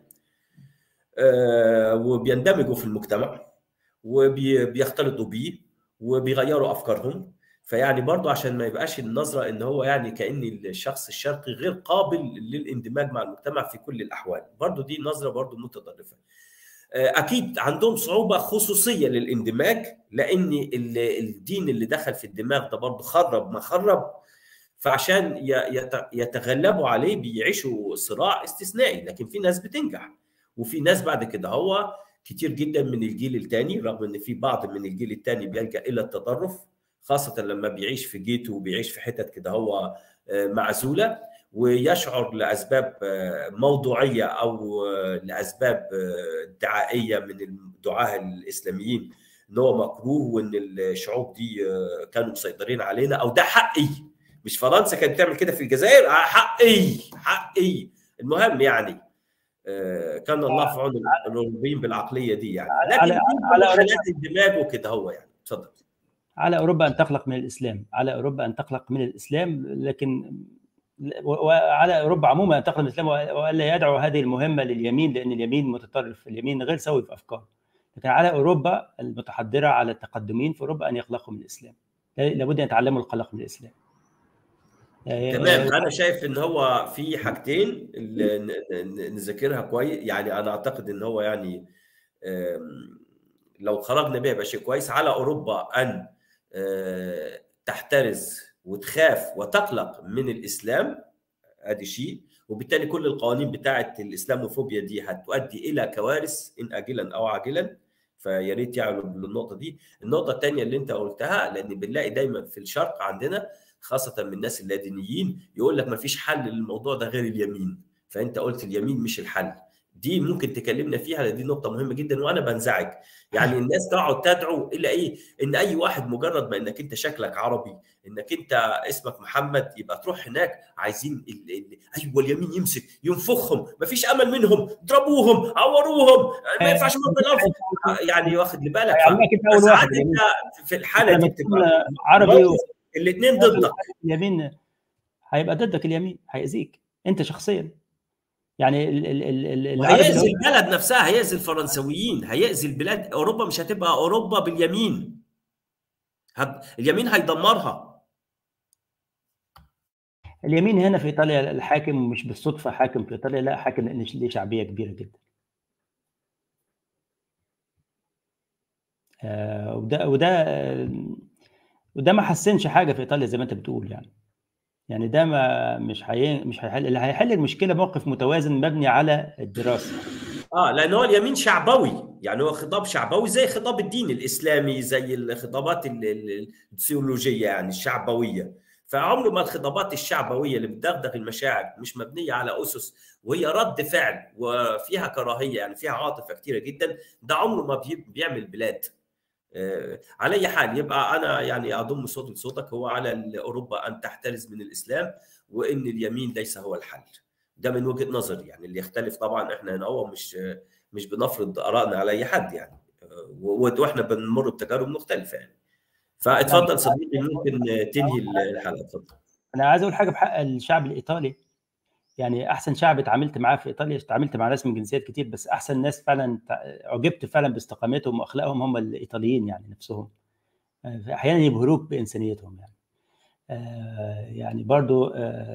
وبيندمجوا في المجتمع وبيختلطوا بيه وبيغيروا افكارهم فيعني برضه عشان ما يبقاش النظره ان هو يعني كان الشخص الشرقي غير قابل للاندماج مع المجتمع في كل الاحوال برضه دي نظره برضه متطرفه اكيد عندهم صعوبه خصوصيه للاندماج لان الدين اللي دخل في الدماغ ده برضه خرب ما خرب فعشان يتغلبوا عليه بيعيشوا صراع استثنائي لكن في ناس بتنجح وفي ناس بعد كده هو كتير جدا من الجيل الثاني رغم ان في بعض من الجيل الثاني بيلجا الى التطرف خاصه لما بيعيش في جيته وبيعيش في حتت كده هو معزوله ويشعر لاسباب موضوعيه او لاسباب دعائيه من الدعاه الاسلاميين ان هو مكروه وان الشعوب دي كانوا مسيطرين علينا او ده حقي مش فرنسا كانت بتعمل كده في الجزائر حقي حقي المهم يعني كان الله في عون الاوروبيين بالعقليه دي يعني لكن على على الدماغ وكده هو يعني اتفضل على اوروبا ان تقلق من الاسلام على اوروبا ان تقلق من الاسلام لكن وعلى اوروبا عموما ان تقلق من الاسلام والا يدعو هذه المهمه لليمين لان اليمين متطرف اليمين غير سوي في افكاره لكن على اوروبا المتحضره على التقدمين في اوروبا ان يخلقوا من الاسلام لابد ان يتعلموا القلق من الاسلام تمام انا شايف ان هو في حاجتين نذاكرها كويس يعني انا اعتقد ان هو يعني لو خرجنا بها يبقى شيء كويس على اوروبا ان تحترز وتخاف وتقلق من الاسلام ادي شيء وبالتالي كل القوانين بتاعه الاسلاموفوبيا دي هتؤدي الى كوارث ان اجلا او عاجلا فيا ريت يعلوا بالنقطه دي النقطه الثانيه اللي انت قلتها لان بنلاقي دايما في الشرق عندنا خاصه من الناس اللادينيين يقول لك ما فيش حل للموضوع ده غير اليمين فانت قلت اليمين مش الحل دي ممكن تكلمنا فيها لان دي نقطه مهمه جدا وانا بنزعج يعني الناس تقعد تدعو الى ايه ان اي واحد مجرد ما انك انت شكلك عربي انك انت اسمك محمد يبقى تروح هناك عايزين ال ال ايوه اليمين يمسك ينفخهم مفيش امل منهم اضربوهم عوروهم ما ينفعش يعني واخد لي بالك ساعات انت في الحاله دي بتبقى عربي الاثنين ضدك اليمين هيبقى ضدك اليمين هيأذيك انت شخصيا يعني ال ال ال هيأذي البلد نفسها هيأذي الفرنسويين هيأذي البلاد اوروبا مش هتبقى اوروبا باليمين هد... اليمين هيدمرها اليمين هنا في ايطاليا الحاكم مش بالصدفه حاكم في ايطاليا لا حاكم لان ليه شعبيه كبيره جدا آه وده وده وده ما حسنش حاجه في ايطاليا زي ما انت بتقول يعني يعني ده ما مش حي... مش هيحل اللي هيحل المشكله موقف متوازن مبني على الدراسه اه لان هو اليمين شعبوي يعني هو خطاب شعبوي زي خطاب الدين الاسلامي زي الخطابات السيولوجيه يعني الشعبويه فعمر ما الخطابات الشعبويه اللي بتدغدغ المشاعر مش مبنيه على اسس وهي رد فعل وفيها كراهيه يعني فيها عاطفه كثيره جدا ده عمره ما بيعمل بلاد على اي حال يبقى انا يعني اضم صوتي لصوتك هو على اوروبا ان تحترز من الاسلام وان اليمين ليس هو الحل ده من وجهه نظري يعني اللي يختلف طبعا احنا هنا هو مش مش بنفرض ارائنا على اي حد يعني واحنا بنمر بتجارب مختلفه يعني فاتفضل صديقي ممكن تنهي الحلقه اتفضل انا عايز اقول حاجه بحق الشعب الايطالي يعني احسن شعب اتعاملت معاه في ايطاليا اتعاملت مع ناس من جنسيات كتير بس احسن ناس فعلا عجبت فعلا باستقامتهم واخلاقهم هم الايطاليين يعني نفسهم احيانا يبهروك بانسانيتهم يعني يعني برضو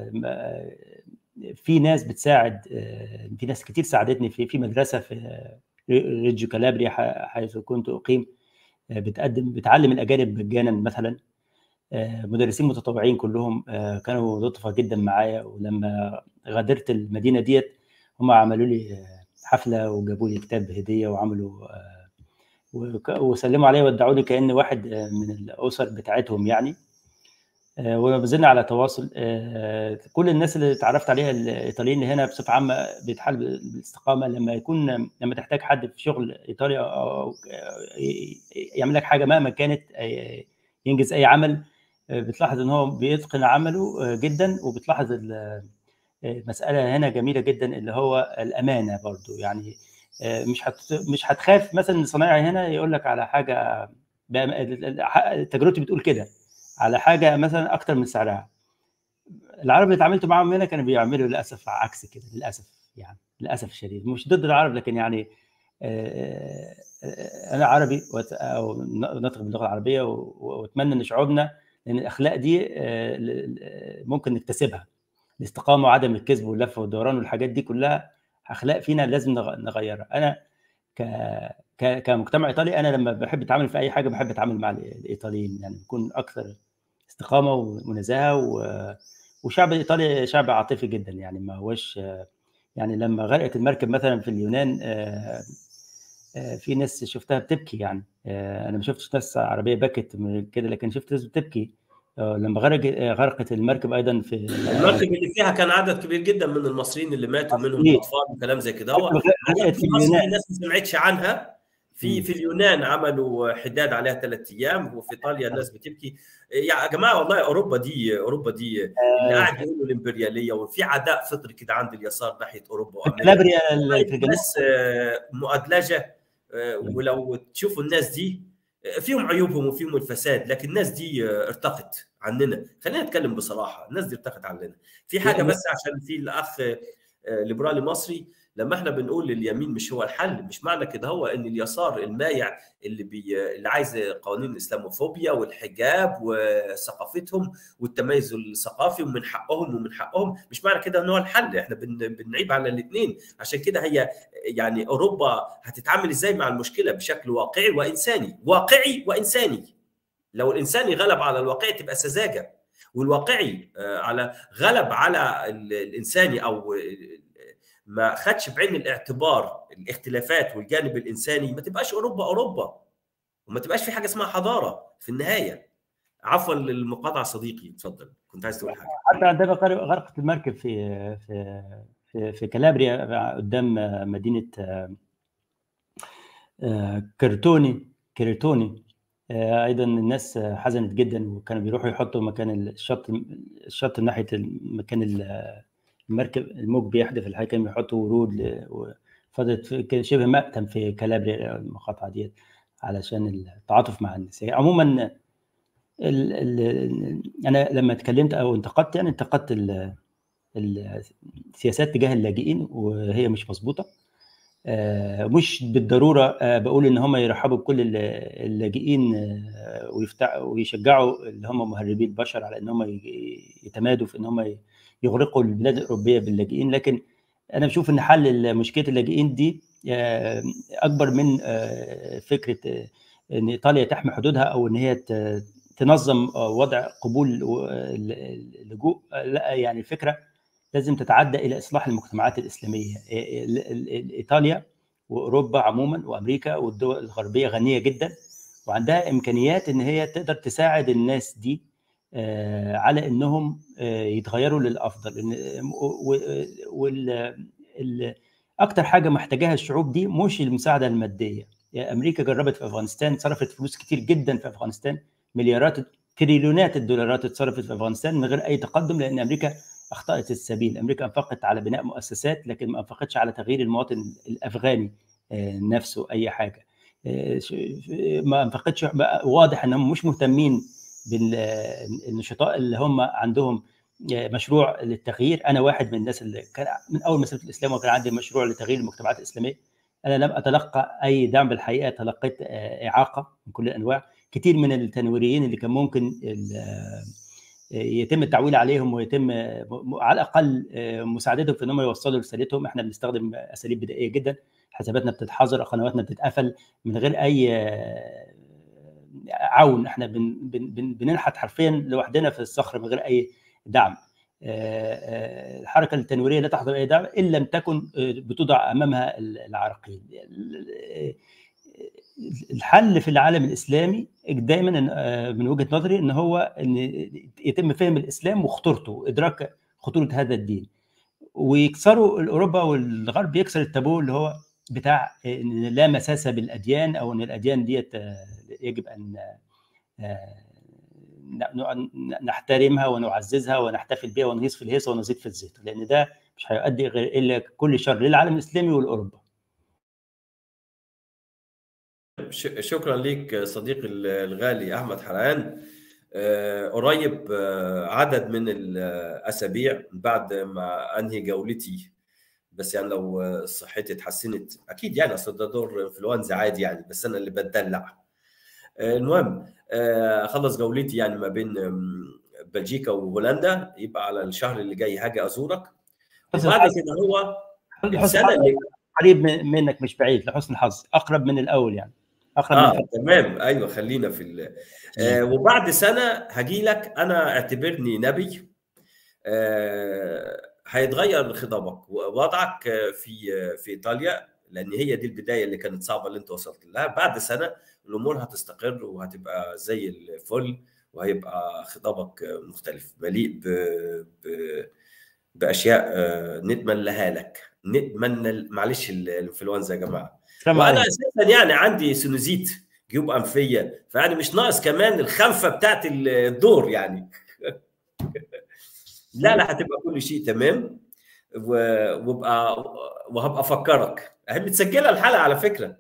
في ناس بتساعد في ناس كتير ساعدتني في في مدرسه في ريجيو كالابريا حيث كنت اقيم بتقدم بتعلم الاجانب مجانا مثلا مدرسين متطوعين كلهم كانوا لطفة جدا معايا ولما غادرت المدينه ديت هم عملوا لي حفله وجابوا لي كتاب هديه وعملوا وسلموا عليا ودعوا لي كان واحد من الاسر بتاعتهم يعني وما زلنا على تواصل كل الناس اللي اتعرفت عليها الايطاليين هنا بصفه عامه بيتحال بالاستقامه لما يكون لما تحتاج حد في شغل ايطاليا او يعمل لك حاجه مهما كانت ينجز اي عمل بتلاحظ ان هو بيتقن عمله جدا وبتلاحظ المساله هنا جميله جدا اللي هو الامانه برضو يعني مش هت مش هتخاف مثلا صنايعي هنا يقول لك على حاجه تجربتي بتقول كده على حاجه مثلا اكتر من سعرها العرب اللي اتعاملت معاهم هنا كانوا بيعملوا للاسف عكس كده للاسف يعني للاسف الشديد مش ضد العرب لكن يعني انا عربي او نطق باللغه العربيه واتمنى ان شعوبنا لان الاخلاق دي ممكن نكتسبها الاستقامه وعدم الكذب واللف والدوران والحاجات دي كلها اخلاق فينا لازم نغيرها انا ك كمجتمع ايطالي انا لما بحب اتعامل في اي حاجه بحب اتعامل مع الايطاليين يعني بكون اكثر استقامه ونزاهه و... وشعب الايطالي شعب عاطفي جدا يعني ما هوش يعني لما غرقت المركب مثلا في اليونان في ناس شفتها بتبكي يعني انا ما شفتش ناس عربيه بكت كده لكن شفت ناس بتبكي لما غرق غرقت المركب ايضا في المركب اللي فيها كان عدد كبير جدا من المصريين اللي ماتوا منهم الاطفال وكلام زي كده هو في مصر الناس ما سمعتش عنها في في اليونان عملوا حداد عليها ثلاث ايام وفي ايطاليا الناس بتبكي يا جماعه والله اوروبا دي اوروبا دي اللي قاعد يقولوا الامبرياليه وفي عداء فطري كده عند اليسار ناحيه اوروبا وامريكا ناس مؤدلجه ولو تشوفوا الناس دي فيهم عيوبهم وفيهم الفساد لكن الناس دي ارتقت عننا خلينا نتكلم بصراحه الناس دي ارتقت عننا في حاجه بس عشان في الاخ ليبرالي مصري لما احنا بنقول اليمين مش هو الحل مش معنى كده هو ان اليسار المايع اللي بي اللي عايز قوانين الاسلاموفوبيا والحجاب وثقافتهم والتميز الثقافي ومن حقهم ومن حقهم مش معنى كده ان هو الحل احنا بن... بنعيب على الاثنين عشان كده هي يعني اوروبا هتتعامل ازاي مع المشكله بشكل واقعي وانساني واقعي وانساني لو الانساني غلب على الواقعي تبقى سذاجه والواقعي على غلب على الانساني او ما خدش بعين الاعتبار الاختلافات والجانب الانساني ما تبقاش اوروبا اوروبا وما تبقاش في حاجه اسمها حضاره في النهايه عفوا للمقاطعه صديقي اتفضل كنت عايز تقول حاجه حتى عندما غرقت المركب في في في, في كالابريا قدام مدينه كرتوني كرتوني ايضا الناس حزنت جدا وكانوا بيروحوا يحطوا مكان الشط الشط ناحيه مكان المركب الموج بيحدف الحقيقه كانوا بيحطوا ورود فضلت شبه مأتم في كالابريا المقاطعه ديت علشان التعاطف مع الناس يعني عموما ال ال انا لما اتكلمت او انتقدت يعني انتقدت السياسات تجاه اللاجئين وهي مش مظبوطه مش بالضروره بقول ان هم يرحبوا بكل اللاجئين ويشجعوا اللي هم مهربي البشر على ان هم يتمادوا في ان هم يغرقوا البلاد الاوروبيه باللاجئين لكن انا بشوف ان حل مشكله اللاجئين دي اكبر من فكره ان ايطاليا تحمي حدودها او ان هي تنظم وضع قبول اللجوء لا يعني الفكره لازم تتعدى الى اصلاح المجتمعات الاسلاميه ايطاليا واوروبا عموما وامريكا والدول الغربيه غنيه جدا وعندها امكانيات ان هي تقدر تساعد الناس دي على انهم يتغيروا للافضل وال اكتر حاجه محتاجاها الشعوب دي مش المساعده الماديه يعني امريكا جربت في افغانستان صرفت فلوس كتير جدا في افغانستان مليارات تريليونات الدولارات اتصرفت في افغانستان من غير اي تقدم لان امريكا اخطات السبيل امريكا انفقت على بناء مؤسسات لكن ما انفقتش على تغيير المواطن الافغاني نفسه اي حاجه ما انفقتش واضح انهم مش مهتمين بالنشطاء اللي هم عندهم مشروع للتغيير انا واحد من الناس اللي كان من اول ما سبت الاسلام وكان عندي مشروع لتغيير المجتمعات الاسلاميه انا لم اتلقى اي دعم بالحقيقه تلقيت اعاقه من كل الانواع كثير من التنويريين اللي كان ممكن يتم التعويل عليهم ويتم على الاقل مساعدتهم في انهم يوصلوا رسالتهم احنا بنستخدم اساليب بدائيه جدا حساباتنا بتتحظر قنواتنا بتتقفل من غير اي عون احنا بن بن بننحت حرفيا لوحدنا في الصخر من غير اي دعم الحركه التنويريه لا تحظى باي دعم ان لم تكن بتوضع امامها العراقيل الحل في العالم الاسلامي دايما من وجهه نظري ان هو ان يتم فهم الاسلام وخطورته وادراك خطوره هذا الدين ويكسروا اوروبا والغرب يكسر التابو اللي هو بتاع ان لا مساس بالاديان او ان الاديان ديت يجب ان نحترمها ونعززها ونحتفل بها ونغيظ في الهيصه ونزيد في الزيت لان ده مش هيؤدي غير الا كل شر للعالم الاسلامي والاوروبا شكرا لك صديقي الغالي احمد حرقان قريب عدد من الاسابيع بعد ما انهي جولتي بس يعني لو صحتي اتحسنت اكيد يعني اصل ده دور انفلونزا عادي يعني بس انا اللي بتدلع المهم اخلص جولتي يعني ما بين بلجيكا وهولندا يبقى على الشهر اللي جاي هاجي ازورك وبعد كده هو السنه اللي قريب منك مش بعيد لحسن الحظ اقرب من الاول يعني اقرب آه من تمام ايوه خلينا في آه وبعد سنه هجي لك انا اعتبرني نبي آه هيتغير خطابك ووضعك في في ايطاليا لان هي دي البدايه اللي كانت صعبه اللي انت وصلت لها بعد سنه الامور هتستقر وهتبقى زي الفل وهيبقى خطابك مختلف مليء ب... ب... باشياء نتمنى لك نتمنى معلش الانفلونزا يا جماعه وانا اساسا يعني عندي سنوزيت جيوب انفيه فيعني مش ناقص كمان الخنفه بتاعت الدور يعني لا لا هتبقى كل شيء تمام وابقى وهبقى افكرك اهي متسجله الحلقه على فكره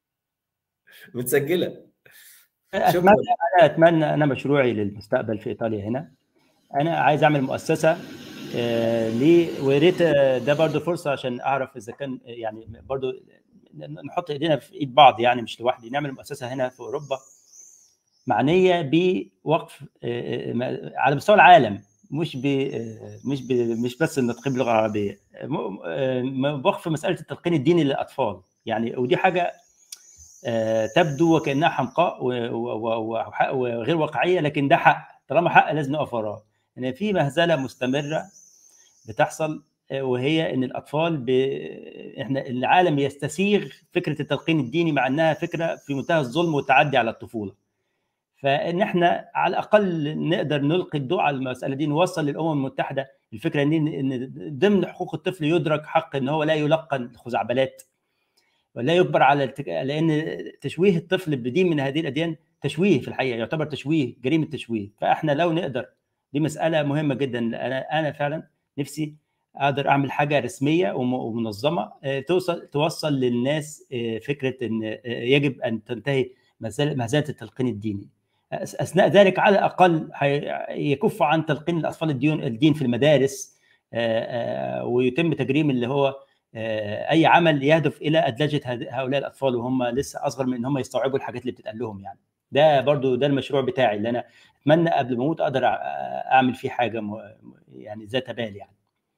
متسجله اتمنى انا اتمنى انا مشروعي للمستقبل في ايطاليا هنا انا عايز اعمل مؤسسه آه ليه ويا ريت آه، ده برضو فرصه عشان اعرف اذا كان يعني برضو نحط ايدينا في ايد بعض يعني مش لوحدي نعمل مؤسسه هنا في اوروبا معنيه بوقف آه، آه، على مستوى العالم مش ب مش ب مش بس النطقين باللغه العربيه م- آه، وقف مساله التلقين الديني للاطفال يعني ودي حاجه آه، تبدو وكانها حمقاء و- و- و- وحق- وغير واقعيه لكن ده حق طالما حق لازم نقف وراه ان في مهزله مستمره بتحصل آه، وهي ان الاطفال ب... احنا العالم يستسيغ فكره التلقين الديني مع انها فكره في منتهى الظلم والتعدي على الطفوله فان احنا على الاقل نقدر نلقي الضوء على المساله دي نوصل للامم المتحده الفكره ان ان ضمن حقوق الطفل يدرك حق ان هو لا يلقن الخزعبلات ولا يجبر على التك... لان تشويه الطفل بدين من هذه الاديان تشويه في الحقيقه يعتبر تشويه جريمه تشويه فاحنا لو نقدر دي مساله مهمه جدا انا انا فعلا نفسي اقدر اعمل حاجه رسميه وم- ومنظمه آه، توصل توصل للناس آه، فكره ان آه، يجب ان تنتهي مهزله مهزلة التلقين الديني أس- اثناء ذلك على الاقل هي- يكف عن تلقين الاطفال الدين الدين في المدارس آه، آه، ويتم تجريم اللي هو آه، اي عمل يهدف الى ادلجه هذ- هؤلاء الاطفال وهم لسه اصغر من ان هم يستوعبوا الحاجات اللي بتتقال لهم يعني ده برضو ده المشروع بتاعي اللي انا اتمنى قبل ما اموت اقدر أع- اعمل فيه حاجه م- يعني ذات بال يعني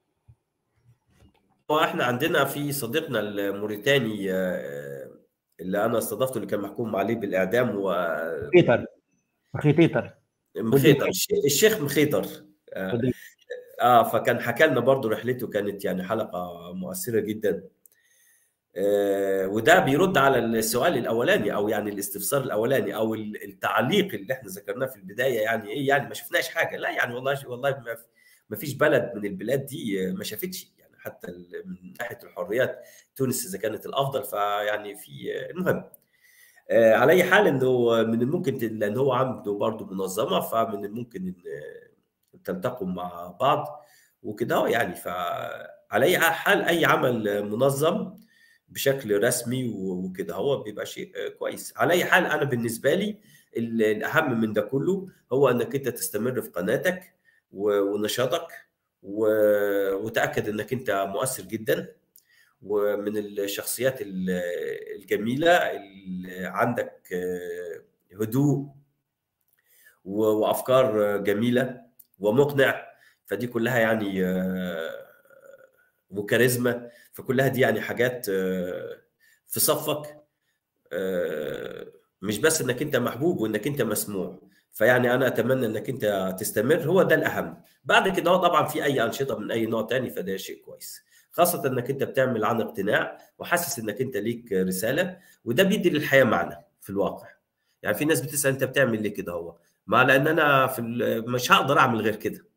هو احنا عندنا في صديقنا الموريتاني آه، اللي انا استضفته اللي كان محكوم عليه بالاعدام و خيطر اخي خيطر مخيطر الش- الشيخ مخيطر آه، اه فكان حكى لنا برضه رحلته كانت يعني حلقه مؤثره جدا آه، وده بيرد على السؤال الاولاني او يعني الاستفسار الاولاني او ال- التعليق اللي احنا ذكرناه في البدايه يعني ايه يعني ما شفناش حاجه لا يعني والله والله ما ما فيش بلد من البلاد دي ما شافتش يعني حتى ال- من ناحيه الحريات تونس اذا كانت الافضل فيعني في المهم آه، على اي حال انه من الممكن ت- لان هو عنده برضه منظمه فمن الممكن ان تلتقوا مع بعض وكده أهو يعني فعلى اي حال اي عمل منظم بشكل رسمي وكده هو بيبقى شيء كويس على اي حال انا بالنسبه لي ال- الاهم من ده كله هو انك انت تستمر في قناتك و- ونشاطك و- وتاكد انك انت مؤثر جدا ومن الشخصيات ال- الجميله اللي عندك هدوء و- وافكار جميله ومقنع فدي كلها يعني آه، وكاريزما فكلها دي يعني حاجات آه، في صفك آه، مش بس انك انت محبوب وانك انت مسموع فيعني انا اتمنى انك انت تستمر هو ده الاهم بعد كده هو طبعا في اي انشطه من اي نوع تاني فده شيء كويس خاصه انك انت بتعمل عن اقتناع وحاسس انك انت ليك رساله وده بيدي للحياه معنى في الواقع يعني في ناس بتسال انت بتعمل ليه كده هو ما لان انا في ال- مش هقدر اعمل غير كده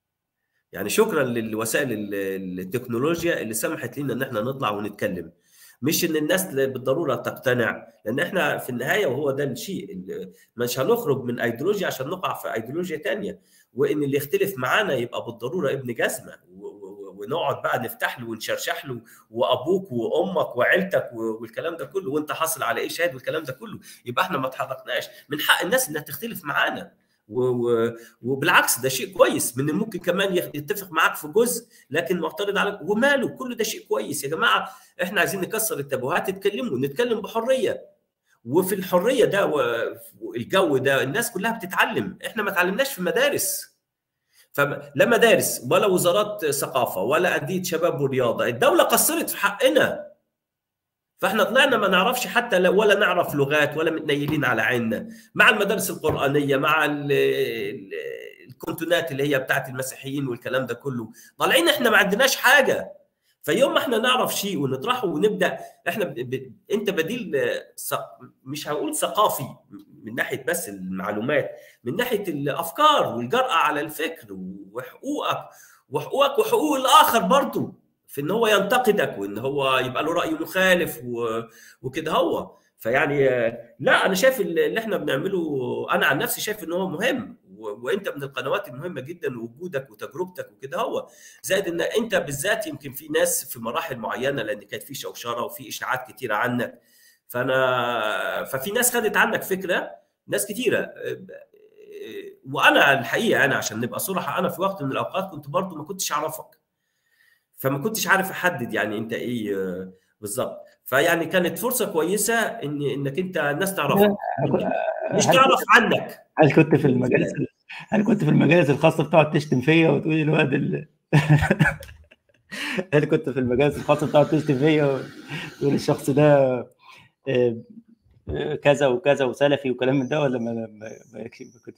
يعني شكرا للوسائل ال- التكنولوجيا اللي سمحت لنا ان احنا نطلع ونتكلم مش ان الناس بالضروره تقتنع لان احنا في النهايه وهو ده الشيء اللي- مش هنخرج من ايديولوجيا عشان نقع في ايديولوجيا تانية وان اللي يختلف معانا يبقى بالضروره ابن جزمه و- و- ونقعد بقى نفتح له ونشرشح له وابوك وامك وعيلتك و- والكلام ده كله وانت حاصل على ايه شهاد والكلام ده كله يبقى احنا ما اتحركناش من حق الناس انها تختلف معانا و... و... وبالعكس ده شيء كويس من الممكن كمان يخ- يتفق معاك في جزء لكن معترض على وماله كل ده شيء كويس يا جماعه احنا عايزين نكسر التابوهات اتكلموا نتكلم بحريه وفي الحريه ده والجو ده الناس كلها بتتعلم احنا ما اتعلمناش في مدارس فلا مدارس ولا وزارات ثقافه ولا انديه شباب ورياضه الدوله قصرت في حقنا فاحنا طلعنا ما نعرفش حتى لو- ولا نعرف لغات ولا متنيلين على عيننا مع المدارس القرآنية مع ال- ال- الكونتونات اللي هي بتاعت المسيحيين والكلام ده كله طالعين احنا ما عندناش حاجة فيوم ما احنا نعرف شيء ونطرحه ونبدا احنا ب... ب... انت بديل آه، ث- مش هقول ثقافي من ناحيه بس المعلومات من ناحيه الافكار والجرأه على الفكر وحقوقك وحقوقك وحقوق الاخر برضه في ان هو ينتقدك وان هو يبقى له راي مخالف و... وكده هو فيعني آه، لا انا شايف اللي احنا بنعمله انا عن نفسي شايف ان هو مهم و... وانت من القنوات المهمه جدا وجودك وتجربتك وكده هو زائد ان انت بالذات يمكن في ناس في مراحل معينه لان كانت في شوشره وفي اشاعات كتيره عنك فانا ففي ناس خدت عنك فكره ناس كتيره وانا الحقيقه انا عشان نبقى صراحه انا في وقت من الاوقات كنت برضو ما كنتش اعرفك فما كنتش عارف احدد يعني انت ايه آه، بالظبط فيعني كانت فرصه كويسه ان انك انت الناس تعرفك مش تعرف عنك هل كنت في المجالس هل كنت في المجالس الخاصه بتقعد تشتم فيا وتقول الواد ال... هل كنت في المجالس الخاصه بتقعد تشتم فيا وتقول الشخص ده آه، آه، كذا وكذا وسلفي وكلام من ده ولا ما ما ما كنت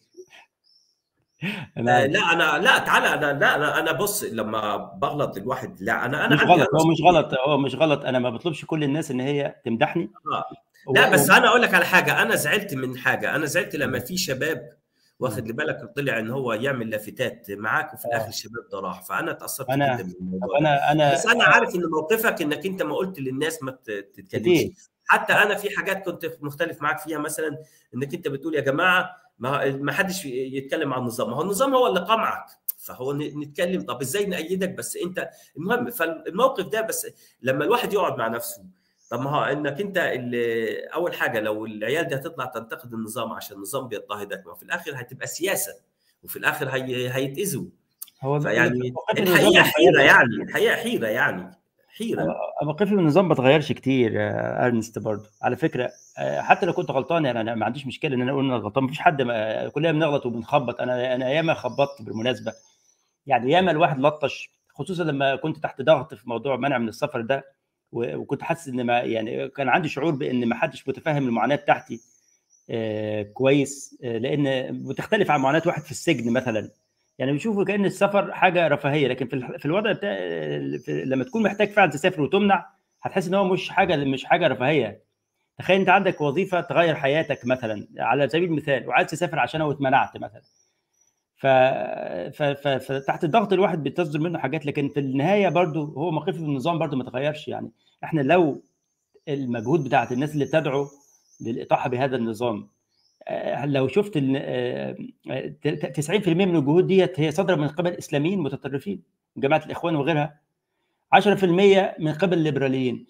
أنا لا انا لا تعالى انا لا انا انا بص لما بغلط الواحد لا انا انا مش غلط هو مش غلط هو مش غلط انا ما بطلبش كل الناس ان هي تمدحني آه. لا بس انا اقول لك على حاجه انا زعلت من حاجه انا زعلت لما في شباب واخد لي بالك طلع ان هو يعمل لافتات معاك وفي الاخر الشباب ده راح فانا اتاثرت أنا جدا بالموضوع انا انا بس انا عارف ان موقفك انك انت ما قلت للناس ما تتكلمش حتى انا في حاجات كنت مختلف معاك فيها مثلا انك انت بتقول يا جماعه ما ما حدش يتكلم عن النظام ما هو النظام هو اللي قمعك فهو نتكلم طب ازاي نأيدك بس انت المهم فالموقف ده بس لما الواحد يقعد مع نفسه طب ما هو انك انت اول حاجه لو العيال دي هتطلع تنتقد النظام عشان النظام بيضطهدك ما في الاخر هتبقى سياسه وفي الاخر هي هيتاذوا هو فيعني الحقيقه حيره يعني الحقيقه حيره يعني حيره موقفي من النظام ما اتغيرش كتير يا ارنست برضه على فكره حتى لو كنت غلطان يعني انا ما عنديش مشكله ان انا اقول ان انا غلطان مفيش حد ما كلنا بنغلط وبنخبط انا انا ياما خبطت بالمناسبه يعني ياما الواحد لطش خصوصا لما كنت تحت ضغط في موضوع منع من السفر ده وكنت حاسس ان ما يعني كان عندي شعور بان ما حدش متفهم المعاناه بتاعتي آه كويس آه لان بتختلف عن معاناه واحد في السجن مثلا يعني بيشوفوا كان السفر حاجه رفاهيه لكن في في الوضع بتاع لما تكون محتاج فعلا تسافر وتمنع هتحس ان هو مش حاجه مش حاجه رفاهيه تخيل انت عندك وظيفه تغير حياتك مثلا على سبيل المثال وعايز تسافر عشانها واتمنعت مثلا ف... ف... ف... فتحت الضغط الواحد بتصدر منه حاجات لكن في النهايه برضو هو موقفي في النظام برضو ما تغيرش يعني احنا لو المجهود بتاعت الناس اللي بتدعو للاطاحه بهذا النظام لو شفت 90% من الجهود ديت هي صادره من قبل اسلاميين متطرفين جماعه الاخوان وغيرها 10% من قبل الليبراليين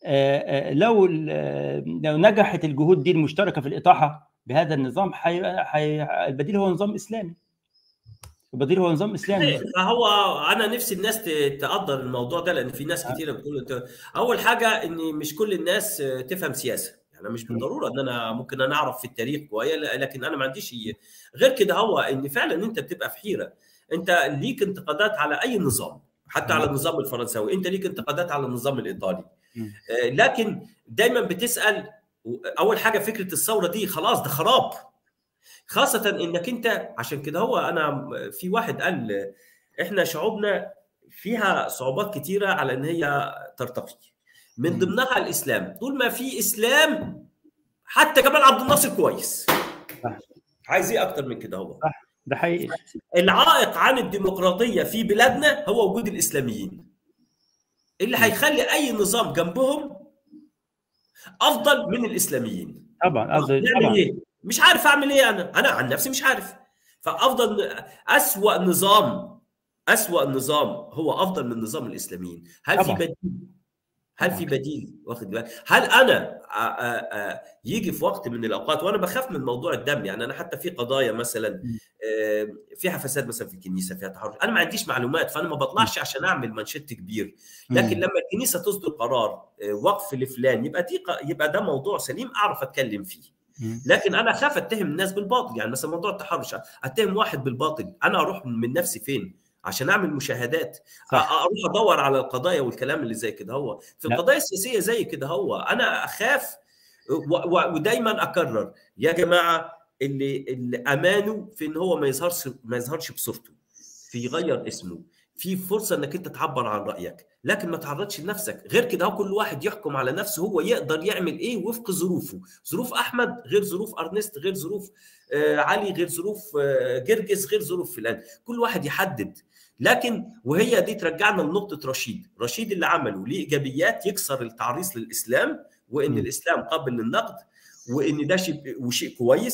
لو لو نجحت الجهود دي المشتركه في الاطاحه بهذا النظام حي... حي... البديل هو نظام اسلامي البديل هو نظام اسلامي فهو انا نفسي الناس تقدر الموضوع ده لان في ناس كتيره بتقول اول حاجه ان مش كل الناس تفهم سياسه يعني مش بالضروره ان انا ممكن انا اعرف في التاريخ كويس لكن انا ما عنديش غير كده هو ان فعلا انت بتبقى في حيره انت ليك انتقادات على اي نظام حتى على النظام الفرنساوي انت ليك انتقادات على النظام الايطالي لكن دايما بتسال اول حاجه فكره الثوره دي خلاص ده خراب خاصه انك انت عشان كده هو انا في واحد قال احنا شعوبنا فيها صعوبات كتيره على ان هي ترتقي من ضمنها الاسلام طول ما في اسلام حتى جمال عبد الناصر كويس عايز ايه اكتر من كده هو صح ده حقيقي العائق عن الديمقراطيه في بلادنا هو وجود الاسلاميين اللي هيخلي اي نظام جنبهم افضل من الاسلاميين طبعا افضل طبعا إيه؟ مش عارف اعمل ايه انا انا عن نفسي مش عارف فافضل اسوا نظام اسوا نظام هو افضل من نظام الاسلاميين هل طبعا. في بديل هل في بديل واخد بالك هل انا آآ آآ يجي في وقت من الاوقات وانا بخاف من موضوع الدم يعني انا حتى في قضايا مثلا فيها فساد مثلا في الكنيسه فيها تحرش انا ما عنديش معلومات فانا ما بطلعش عشان اعمل منشط كبير لكن لما الكنيسه تصدر قرار وقف لفلان يبقى دي يبقى ده موضوع سليم اعرف اتكلم فيه لكن انا اخاف اتهم الناس بالباطل يعني مثلا موضوع التحرش اتهم واحد بالباطل انا اروح من نفسي فين عشان اعمل مشاهدات صح. اروح ادور على القضايا والكلام اللي زي كده هو في القضايا السياسيه زي كده هو انا اخاف ودايما اكرر يا جماعه اللي اللي امانه في ان هو ما يظهرش ما يظهرش بصورته في يغير اسمه في فرصه انك انت تعبر عن رايك لكن ما تعرضش لنفسك غير كده هو كل واحد يحكم على نفسه هو يقدر يعمل ايه وفق ظروفه ظروف احمد غير ظروف ارنست غير ظروف آه علي غير ظروف آه جرجس غير ظروف فلان كل واحد يحدد لكن وهي دي ترجعنا لنقطه رشيد رشيد اللي عمله ليه ايجابيات يكسر التعريص للاسلام وان م. الاسلام قابل للنقد وان ده شيء وشيء كويس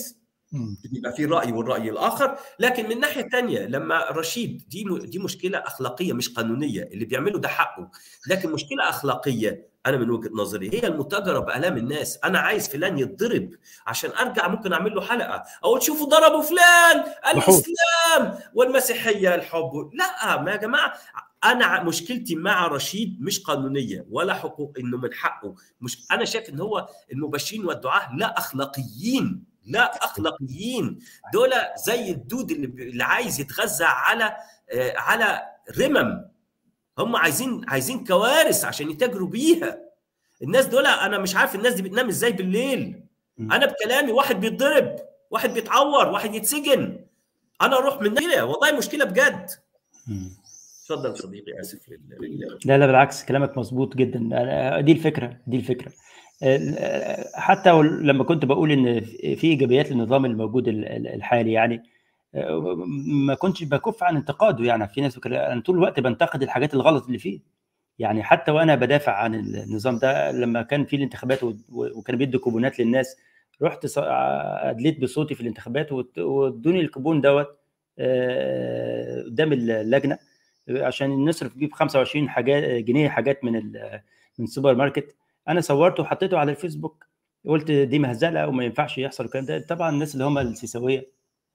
يبقى في راي والراي الاخر لكن من الناحيه الثانيه لما رشيد دي دي مشكله اخلاقيه مش قانونيه اللي بيعمله ده حقه لكن مشكله اخلاقيه انا من وجهه نظري هي المتاجره بالام الناس انا عايز فلان يتضرب عشان ارجع ممكن اعمل له حلقه او تشوفوا ضربوا فلان الاسلام والمسيحيه الحب لا ما يا جماعه انا مشكلتي مع رشيد مش قانونيه ولا حقوق انه من حقه مش انا شايف ان هو المبشرين والدعاه لا اخلاقيين لا اخلاقيين دول زي الدود اللي, اللي عايز يتغذى على على رمم هم عايزين عايزين كوارث عشان يتاجروا بيها الناس دول انا مش عارف الناس دي بتنام ازاي بالليل انا بكلامي واحد بيتضرب واحد بيتعور واحد يتسجن انا اروح من هنا والله مشكله بجد اتفضل صديقي اسف لل... لا لا بالعكس كلامك مظبوط جدا دي الفكره دي الفكره حتى لما كنت بقول ان في ايجابيات للنظام الموجود الحالي يعني ما كنتش بكف عن انتقاده يعني في ناس انا طول الوقت بنتقد الحاجات الغلط اللي فيه يعني حتى وانا بدافع عن النظام ده لما كان في الانتخابات وكان بيدوا كوبونات للناس رحت ادليت بصوتي في الانتخابات وادوني الكوبون دوت قدام اللجنه عشان نصرف بيه ب 25 حاجات جنيه حاجات من من السوبر ماركت انا صورته وحطيته على الفيسبوك قلت دي مهزله وما ينفعش يحصل الكلام ده طبعا الناس اللي هم السيساويه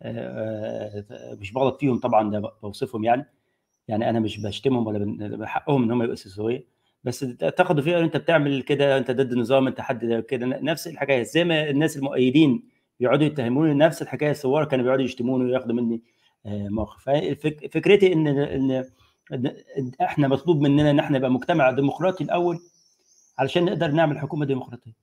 مش بغلط فيهم طبعا ده بوصفهم يعني يعني انا مش بشتمهم ولا بحقهم ان هم يبقوا سيساويه بس تاخدوا فيها انت بتعمل كده انت ضد النظام انت حد كده نفس الحكايه زي ما الناس المؤيدين بيقعدوا يتهموني نفس الحكايه الثوار كانوا بيقعدوا يشتموني وياخدوا مني موقف فكرتي ان ان احنا مطلوب مننا ان احنا نبقى مجتمع ديمقراطي الاول علشان نقدر نعمل حكومه ديمقراطيه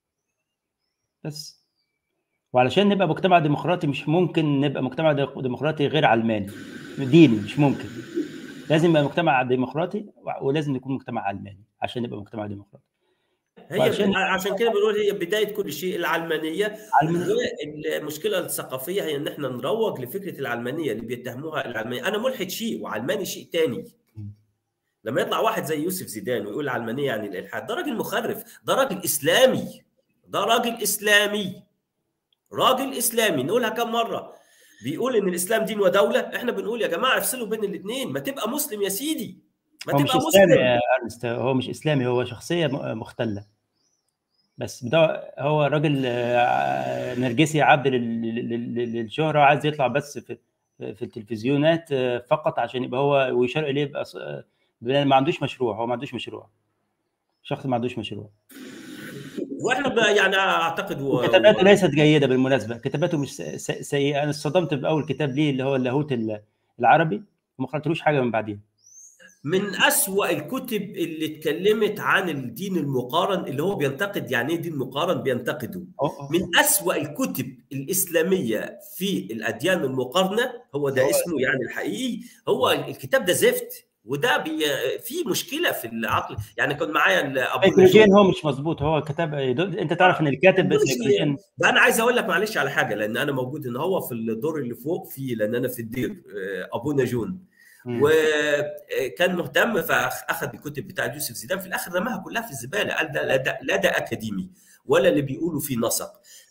بس وعلشان نبقى مجتمع ديمقراطي مش ممكن نبقى مجتمع ديمقراطي غير علماني ديني مش ممكن لازم يبقى مجتمع ديمقراطي ولازم نكون مجتمع علماني عشان نبقى مجتمع ديمقراطي هي وعشان عشان كده بنقول هي بدايه كل شيء العلمانيه المشكله الثقافيه هي ان احنا نروج لفكره العلمانيه اللي بيتهموها العلمانيه انا ملحد شيء وعلماني شيء تاني لما يطلع واحد زي يوسف زيدان ويقول العلمانيه يعني الالحاد ده راجل مخرف ده راجل اسلامي ده راجل اسلامي راجل اسلامي نقولها كم مره بيقول ان الاسلام دين ودوله احنا بنقول يا جماعه افصلوا بين الاثنين ما تبقى مسلم يا سيدي ما هو تبقى مش اسلامي يا ارنست هو مش اسلامي هو شخصيه مختله بس ده هو راجل نرجسي عبد للشهره وعايز يطلع بس في في التلفزيونات فقط عشان يبقى هو ويشار اليه يبقى ما عندوش مشروع هو ما عندوش مشروع شخص ما عندوش مشروع واحنا يعني اعتقد و... كتاباته ليست جيده بالمناسبه كتاباته مش سيئه انا اصطدمت باول كتاب ليه اللي هو اللاهوت العربي وما قراتلوش حاجه من بعديها من أسوأ الكتب اللي اتكلمت عن الدين المقارن اللي هو بينتقد يعني ايه دين مقارن بينتقده من أسوأ الكتب الإسلامية في الأديان المقارنة هو ده اسمه يعني الحقيقي هو الكتاب ده زفت وده بي في مشكله في العقل يعني كان معايا ابو سيكولوجيا هو مش مظبوط هو كتاب انت تعرف ان الكاتب بس ده انا عايز اقول لك معلش على حاجه لان انا موجود ان هو في الدور اللي فوق في لان انا في الدير ابونا جون وكان مهتم فاخذ الكتب بتاع يوسف زيدان في الاخر رماها كلها في الزباله قال ده لا ده, لا ده اكاديمي ولا اللي بيقولوا فيه نسق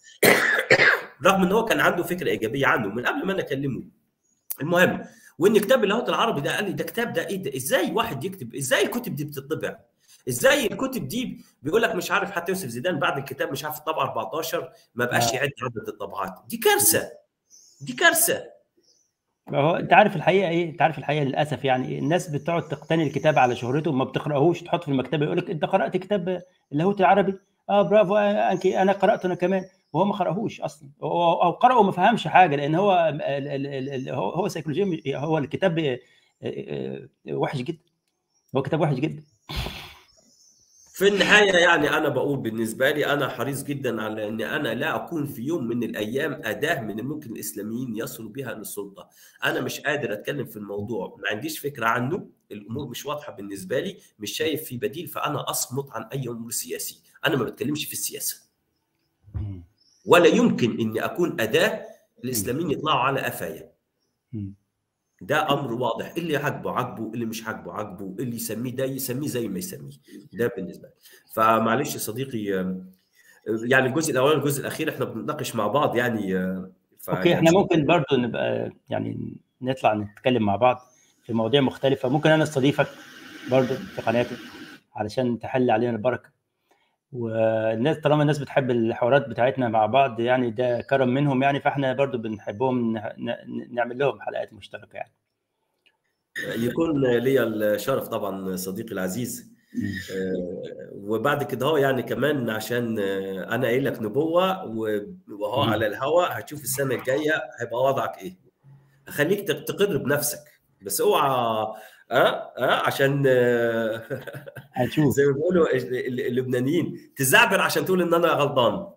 رغم ان هو كان عنده فكره ايجابيه عنه من قبل ما انا اكلمه المهم وان كتاب اللاهوت العربي ده قال لي ده كتاب ده ايه ده ازاي واحد يكتب ازاي الكتب دي بتطبع ازاي الكتب دي بيقول لك مش عارف حتى يوسف زيدان بعد الكتاب مش عارف الطبعه 14 ما بقاش يعد عدد الطبعات دي كارثه دي كارثه هو انت عارف الحقيقه ايه؟ انت عارف الحقيقه للاسف يعني الناس بتقعد تقتني الكتاب على شهرته وما بتقراهوش تحط في المكتبه يقول لك انت قرات كتاب اللاهوت العربي؟ اه برافو انكي انا قراته انا كمان وهو ما قراهوش اصلا او قرأه وما فهمش حاجه لان هو هو سيكولوجيا هو الكتاب وحش جدا هو كتاب وحش جدا في النهايه يعني انا بقول بالنسبه لي انا حريص جدا على ان انا لا اكون في يوم من الايام اداه من الممكن الاسلاميين يصلوا بها للسلطه انا مش قادر اتكلم في الموضوع ما عنديش فكره عنه الامور مش واضحه بالنسبه لي مش شايف في بديل فانا اصمت عن اي امور سياسي انا ما بتكلمش في السياسه ولا يمكن اني اكون اداه الاسلاميين يطلعوا على قفايا ده امر واضح اللي عاجبه عاجبه اللي مش عاجبه عاجبه اللي يسميه ده يسميه زي ما يسميه ده بالنسبه لي فمعلش يا صديقي يعني الجزء الاولاني الجزء الاخير احنا بنتناقش مع بعض يعني اوكي احنا ممكن برضو نبقى يعني نطلع نتكلم مع بعض في مواضيع مختلفه ممكن انا استضيفك برضو في قناتي علشان تحل علينا البركه والناس طالما الناس بتحب الحوارات بتاعتنا مع بعض يعني ده كرم منهم يعني فاحنا برضو بنحبهم نعمل لهم حلقات مشتركه يعني يكون لي الشرف طبعا صديقي العزيز وبعد كده هو يعني كمان عشان انا قايل لك نبوه وهو على الهواء هتشوف السنه الجايه هيبقى وضعك ايه خليك تقر بنفسك بس اوعى اه اه عشان هتشوف زي ما بيقولوا اللبنانيين تزعبر عشان تقول ان انا غلطان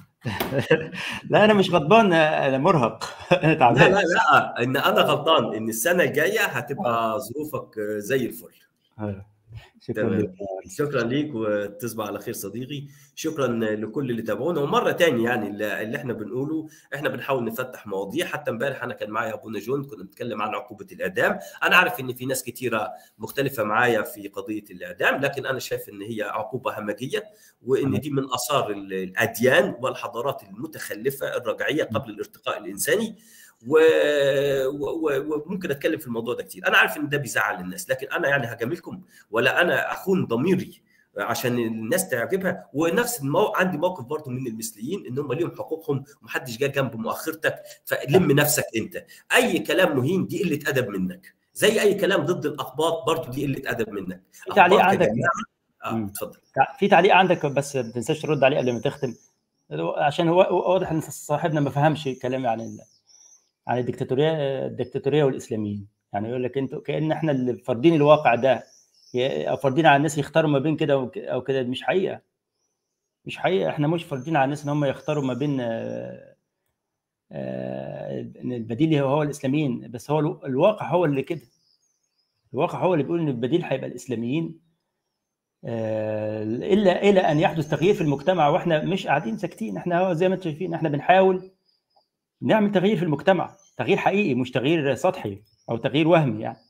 لا انا مش غضبان انا مرهق انا لا تعبان لا لا ان انا غلطان ان السنه الجايه هتبقى ظروفك زي الفل أيوة. شكرا تمام. لك شكرا ليك وتصبح على خير صديقي شكرا لكل اللي تابعونا ومره تاني يعني اللي اللي احنا بنقوله احنا بنحاول نفتح مواضيع حتى امبارح انا كان معايا ابونا جون كنا بنتكلم عن عقوبه الاعدام انا عارف ان في ناس كتيره مختلفه معايا في قضيه الاعدام لكن انا شايف ان هي عقوبه همجيه وان دي من اثار الاديان والحضارات المتخلفه الرجعيه قبل الارتقاء الانساني و... و... وممكن اتكلم في الموضوع ده كتير انا عارف ان ده بيزعل الناس لكن انا يعني هجاملكم ولا انا اخون ضميري عشان الناس تعجبها ونفس المو... عندي موقف برضو من المثليين ان هم ليهم حقوقهم ومحدش جه جنب مؤخرتك فلم نفسك انت اي كلام مهين دي قله ادب منك زي اي كلام ضد الاقباط برضو دي قله ادب منك في تعليق أقباط عندك كجماعة- اه مم. اتفضل في تعليق عندك بس ما تنساش ترد عليه قبل ما تختم عشان هو واضح ان صاحبنا ما فهمش كلامي عن ال... عن الدكتاتوريه الدكتاتوريه والاسلاميين يعني يقول لك انتوا كان احنا اللي فارضين الواقع ده يا- او فارضين على الناس يختاروا ما بين كده وك- او كده مش حقيقه مش حقيقه احنا مش فارضين على الناس ان هم يختاروا ما بين آه، آه، ان البديل هو هو الاسلاميين بس هو الو- الواقع هو اللي كده الواقع هو اللي بيقول ان البديل هيبقى الاسلاميين آه، الا الى ان يحدث تغيير في المجتمع واحنا مش قاعدين ساكتين احنا هو زي ما انتم شايفين احنا بنحاول نعمل تغيير في المجتمع تغيير حقيقي مش تغيير سطحي او تغيير وهمي يعني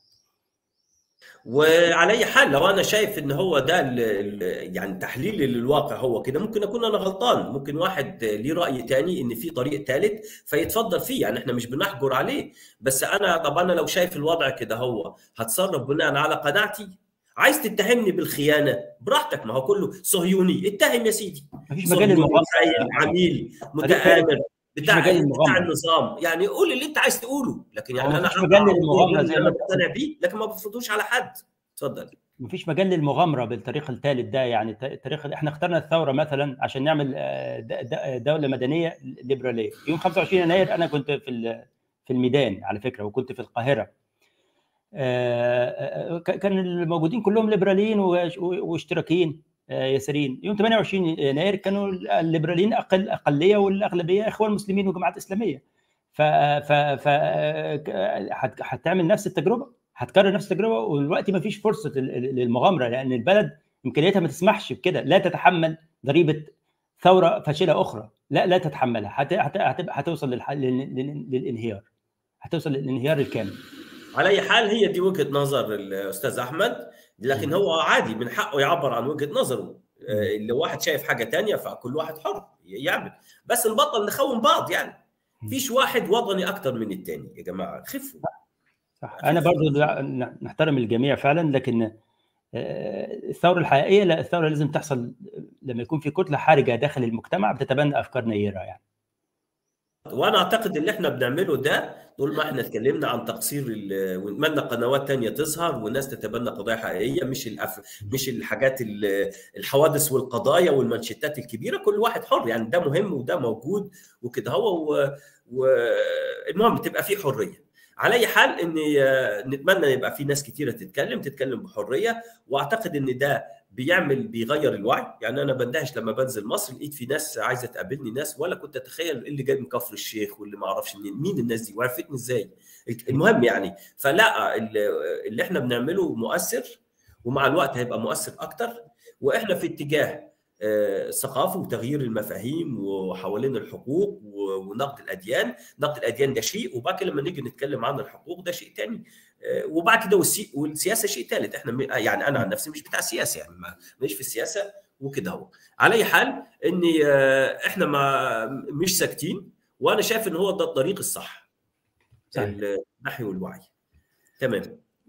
وعلى اي حال لو انا شايف ان هو ده ال- ال- يعني تحليلي للواقع هو كده ممكن اكون انا غلطان ممكن واحد ليه راي تاني ان في طريق ثالث فيتفضل فيه يعني احنا مش بنحجر عليه بس انا طب انا لو شايف الوضع كده هو هتصرف بناء على قناعتي عايز تتهمني بالخيانه براحتك ما هو كله صهيوني اتهم يا سيدي مفيش مجال صهيوني للمغامره خاين عميل متآمر بتاع مجال بتاع للمغامرة. النظام يعني قول اللي انت عايز تقوله لكن يعني هو انا مفيش أنا مجال أقول للمغامرة اللي زي انا ما أنت مقتنع بيه لكن ما بفرضوش على حد اتفضل مفيش مجال للمغامره بالطريق الثالث ده يعني الت- الطريق احنا اخترنا الثوره مثلا عشان نعمل آه، د- د- دوله مدنيه ليبراليه يوم 25 يناير انا كنت في ال- في الميدان على فكره وكنت في القاهره آه، آه، ك- كان الموجودين كلهم ليبراليين وش- واشتراكيين آه، يساريين يوم 28 يناير كانوا الليبراليين اقل اقليه والاغلبيه اخوان مسلمين وجماعات اسلاميه ف ف ف هت- هتعمل نفس التجربه هتكرر نفس التجربه ودلوقتي ما فيش فرصه ال- ال- للمغامره لان البلد امكانياتها ما تسمحش بكده لا تتحمل ضريبه ثوره فاشله اخرى لا لا تتحملها هت- هت- هتبقى هتوصل للح- لل- لل- للانهيار هتوصل للانهيار الكامل على اي حال هي دي وجهه نظر الاستاذ احمد لكن هو عادي من حقه يعبر عن وجهه نظره آه، لو واحد شايف حاجه تانية فكل واحد حر يعمل بس نبطل نخون بعض يعني فيش واحد وطني اكتر من التاني يا جماعه خفوا صح انا برضو لا- ن- نحترم الجميع فعلا لكن آه، الثوره الحقيقيه لا الثوره لازم تحصل لما يكون في كتله حرجه داخل المجتمع بتتبنى افكار نيره يعني وانا اعتقد اللي احنا بنعمله ده طول ما احنا اتكلمنا عن تقصير ال- ونتمنى قنوات تانية تظهر والناس تتبنى قضايا حقيقيه مش الأف... مش الحاجات ال- الحوادث والقضايا والمانشيتات الكبيره كل واحد حر يعني ده مهم وده موجود وكده هو و... و... المهم تبقى في حريه على اي حال ان نتمنى يبقى في ناس كتيره تتكلم تتكلم بحريه واعتقد ان ده بيعمل بيغير الوعي يعني انا بندهش لما بنزل مصر لقيت في ناس عايزه تقابلني ناس ولا كنت اتخيل اللي جاي من كفر الشيخ واللي ما اعرفش منين مين الناس دي وعرفتني ازاي المهم يعني فلا اللي احنا بنعمله مؤثر ومع الوقت هيبقى مؤثر اكتر واحنا في اتجاه ثقافي وتغيير المفاهيم وحوالين الحقوق ونقد الاديان، نقد الاديان ده شيء وبعد كده لما نيجي نتكلم عن الحقوق ده شيء ثاني وبعد كده والسياسه شيء ثالث احنا يعني انا عن نفسي مش بتاع سياسه يعني ماليش في السياسه وكده هو على اي حال ان احنا ما مش ساكتين وانا شايف ان هو ده الطريق الصح صحيح. الوحي والوعي تمام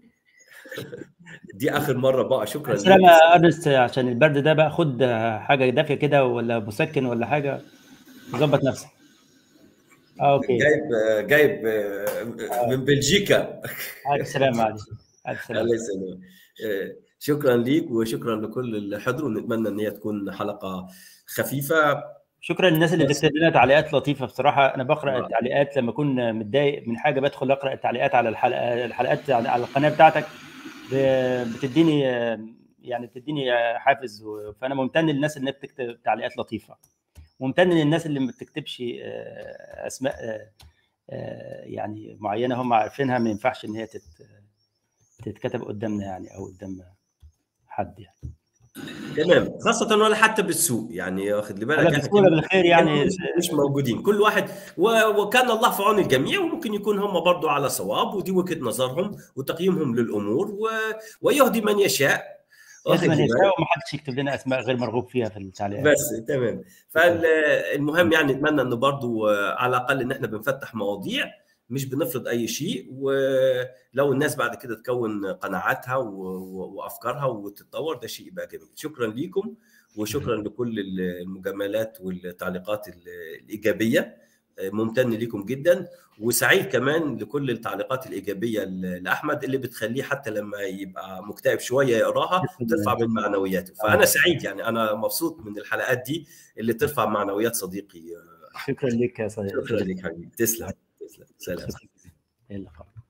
دي اخر مره بقى شكرا السلام يا ارنست عشان البرد ده بقى خد حاجه دافيه كده ولا مسكن ولا حاجه ظبط نفسك اه اوكي جايب جايب من بلجيكا الف سلامه عليك الف سلامه الله يسلمك آه، شكرا ليك وشكرا لكل اللي حضروا ونتمنى ان هي تكون حلقه خفيفه شكرا للناس اللي بس- بتكتب لنا تعليقات لطيفه بصراحه انا بقرا آه. التعليقات لما اكون متضايق من حاجه بدخل اقرا التعليقات على الحلقه الحلقات على على القناه بتاعتك ب- بتديني يعني بتديني حافز و- فانا ممتن للناس اللي بتكتب تعليقات لطيفه ممتن للناس اللي ما بتكتبش آه، اسماء آه، آه، يعني معينه هم عارفينها ما ينفعش ان هي تت- تتكتب قدامنا يعني او قدام حد يعني تمام خاصة ولا حتى بالسوء يعني واخد لي بالك ولا إحنا بالسهوله كنا- بالخير يعني مش, مش موجودين كل واحد و- وكان الله في عون الجميع وممكن يكون هم برضو على صواب ودي وجهة نظرهم وتقييمهم للأمور و... ويهدي من يشاء واخد لازم لي بالك؟ يشاء وما حدش يكتب لنا اسماء غير مرغوب فيها في التعليقات بس تمام فالمهم يعني نتمنى انه برضو آه، على الاقل ان احنا بنفتح مواضيع مش بنفرض اي شيء ولو الناس بعد كده تكون قناعاتها و- و- وافكارها وتتطور ده شيء يبقى جميل شكرا ليكم وشكرا لكل المجاملات والتعليقات ال- الايجابيه آه، ممتن لكم جدا وسعيد كمان لكل التعليقات الايجابيه ل- لاحمد اللي بتخليه حتى لما يبقى مكتئب شويه يقراها ترفع من معنوياته فانا سعيد يعني انا مبسوط من الحلقات دي اللي ترفع معنويات صديقي شكرا لك يا صديقي شكرا لك حبيبي تسلم تسلم سلام يلا خلاص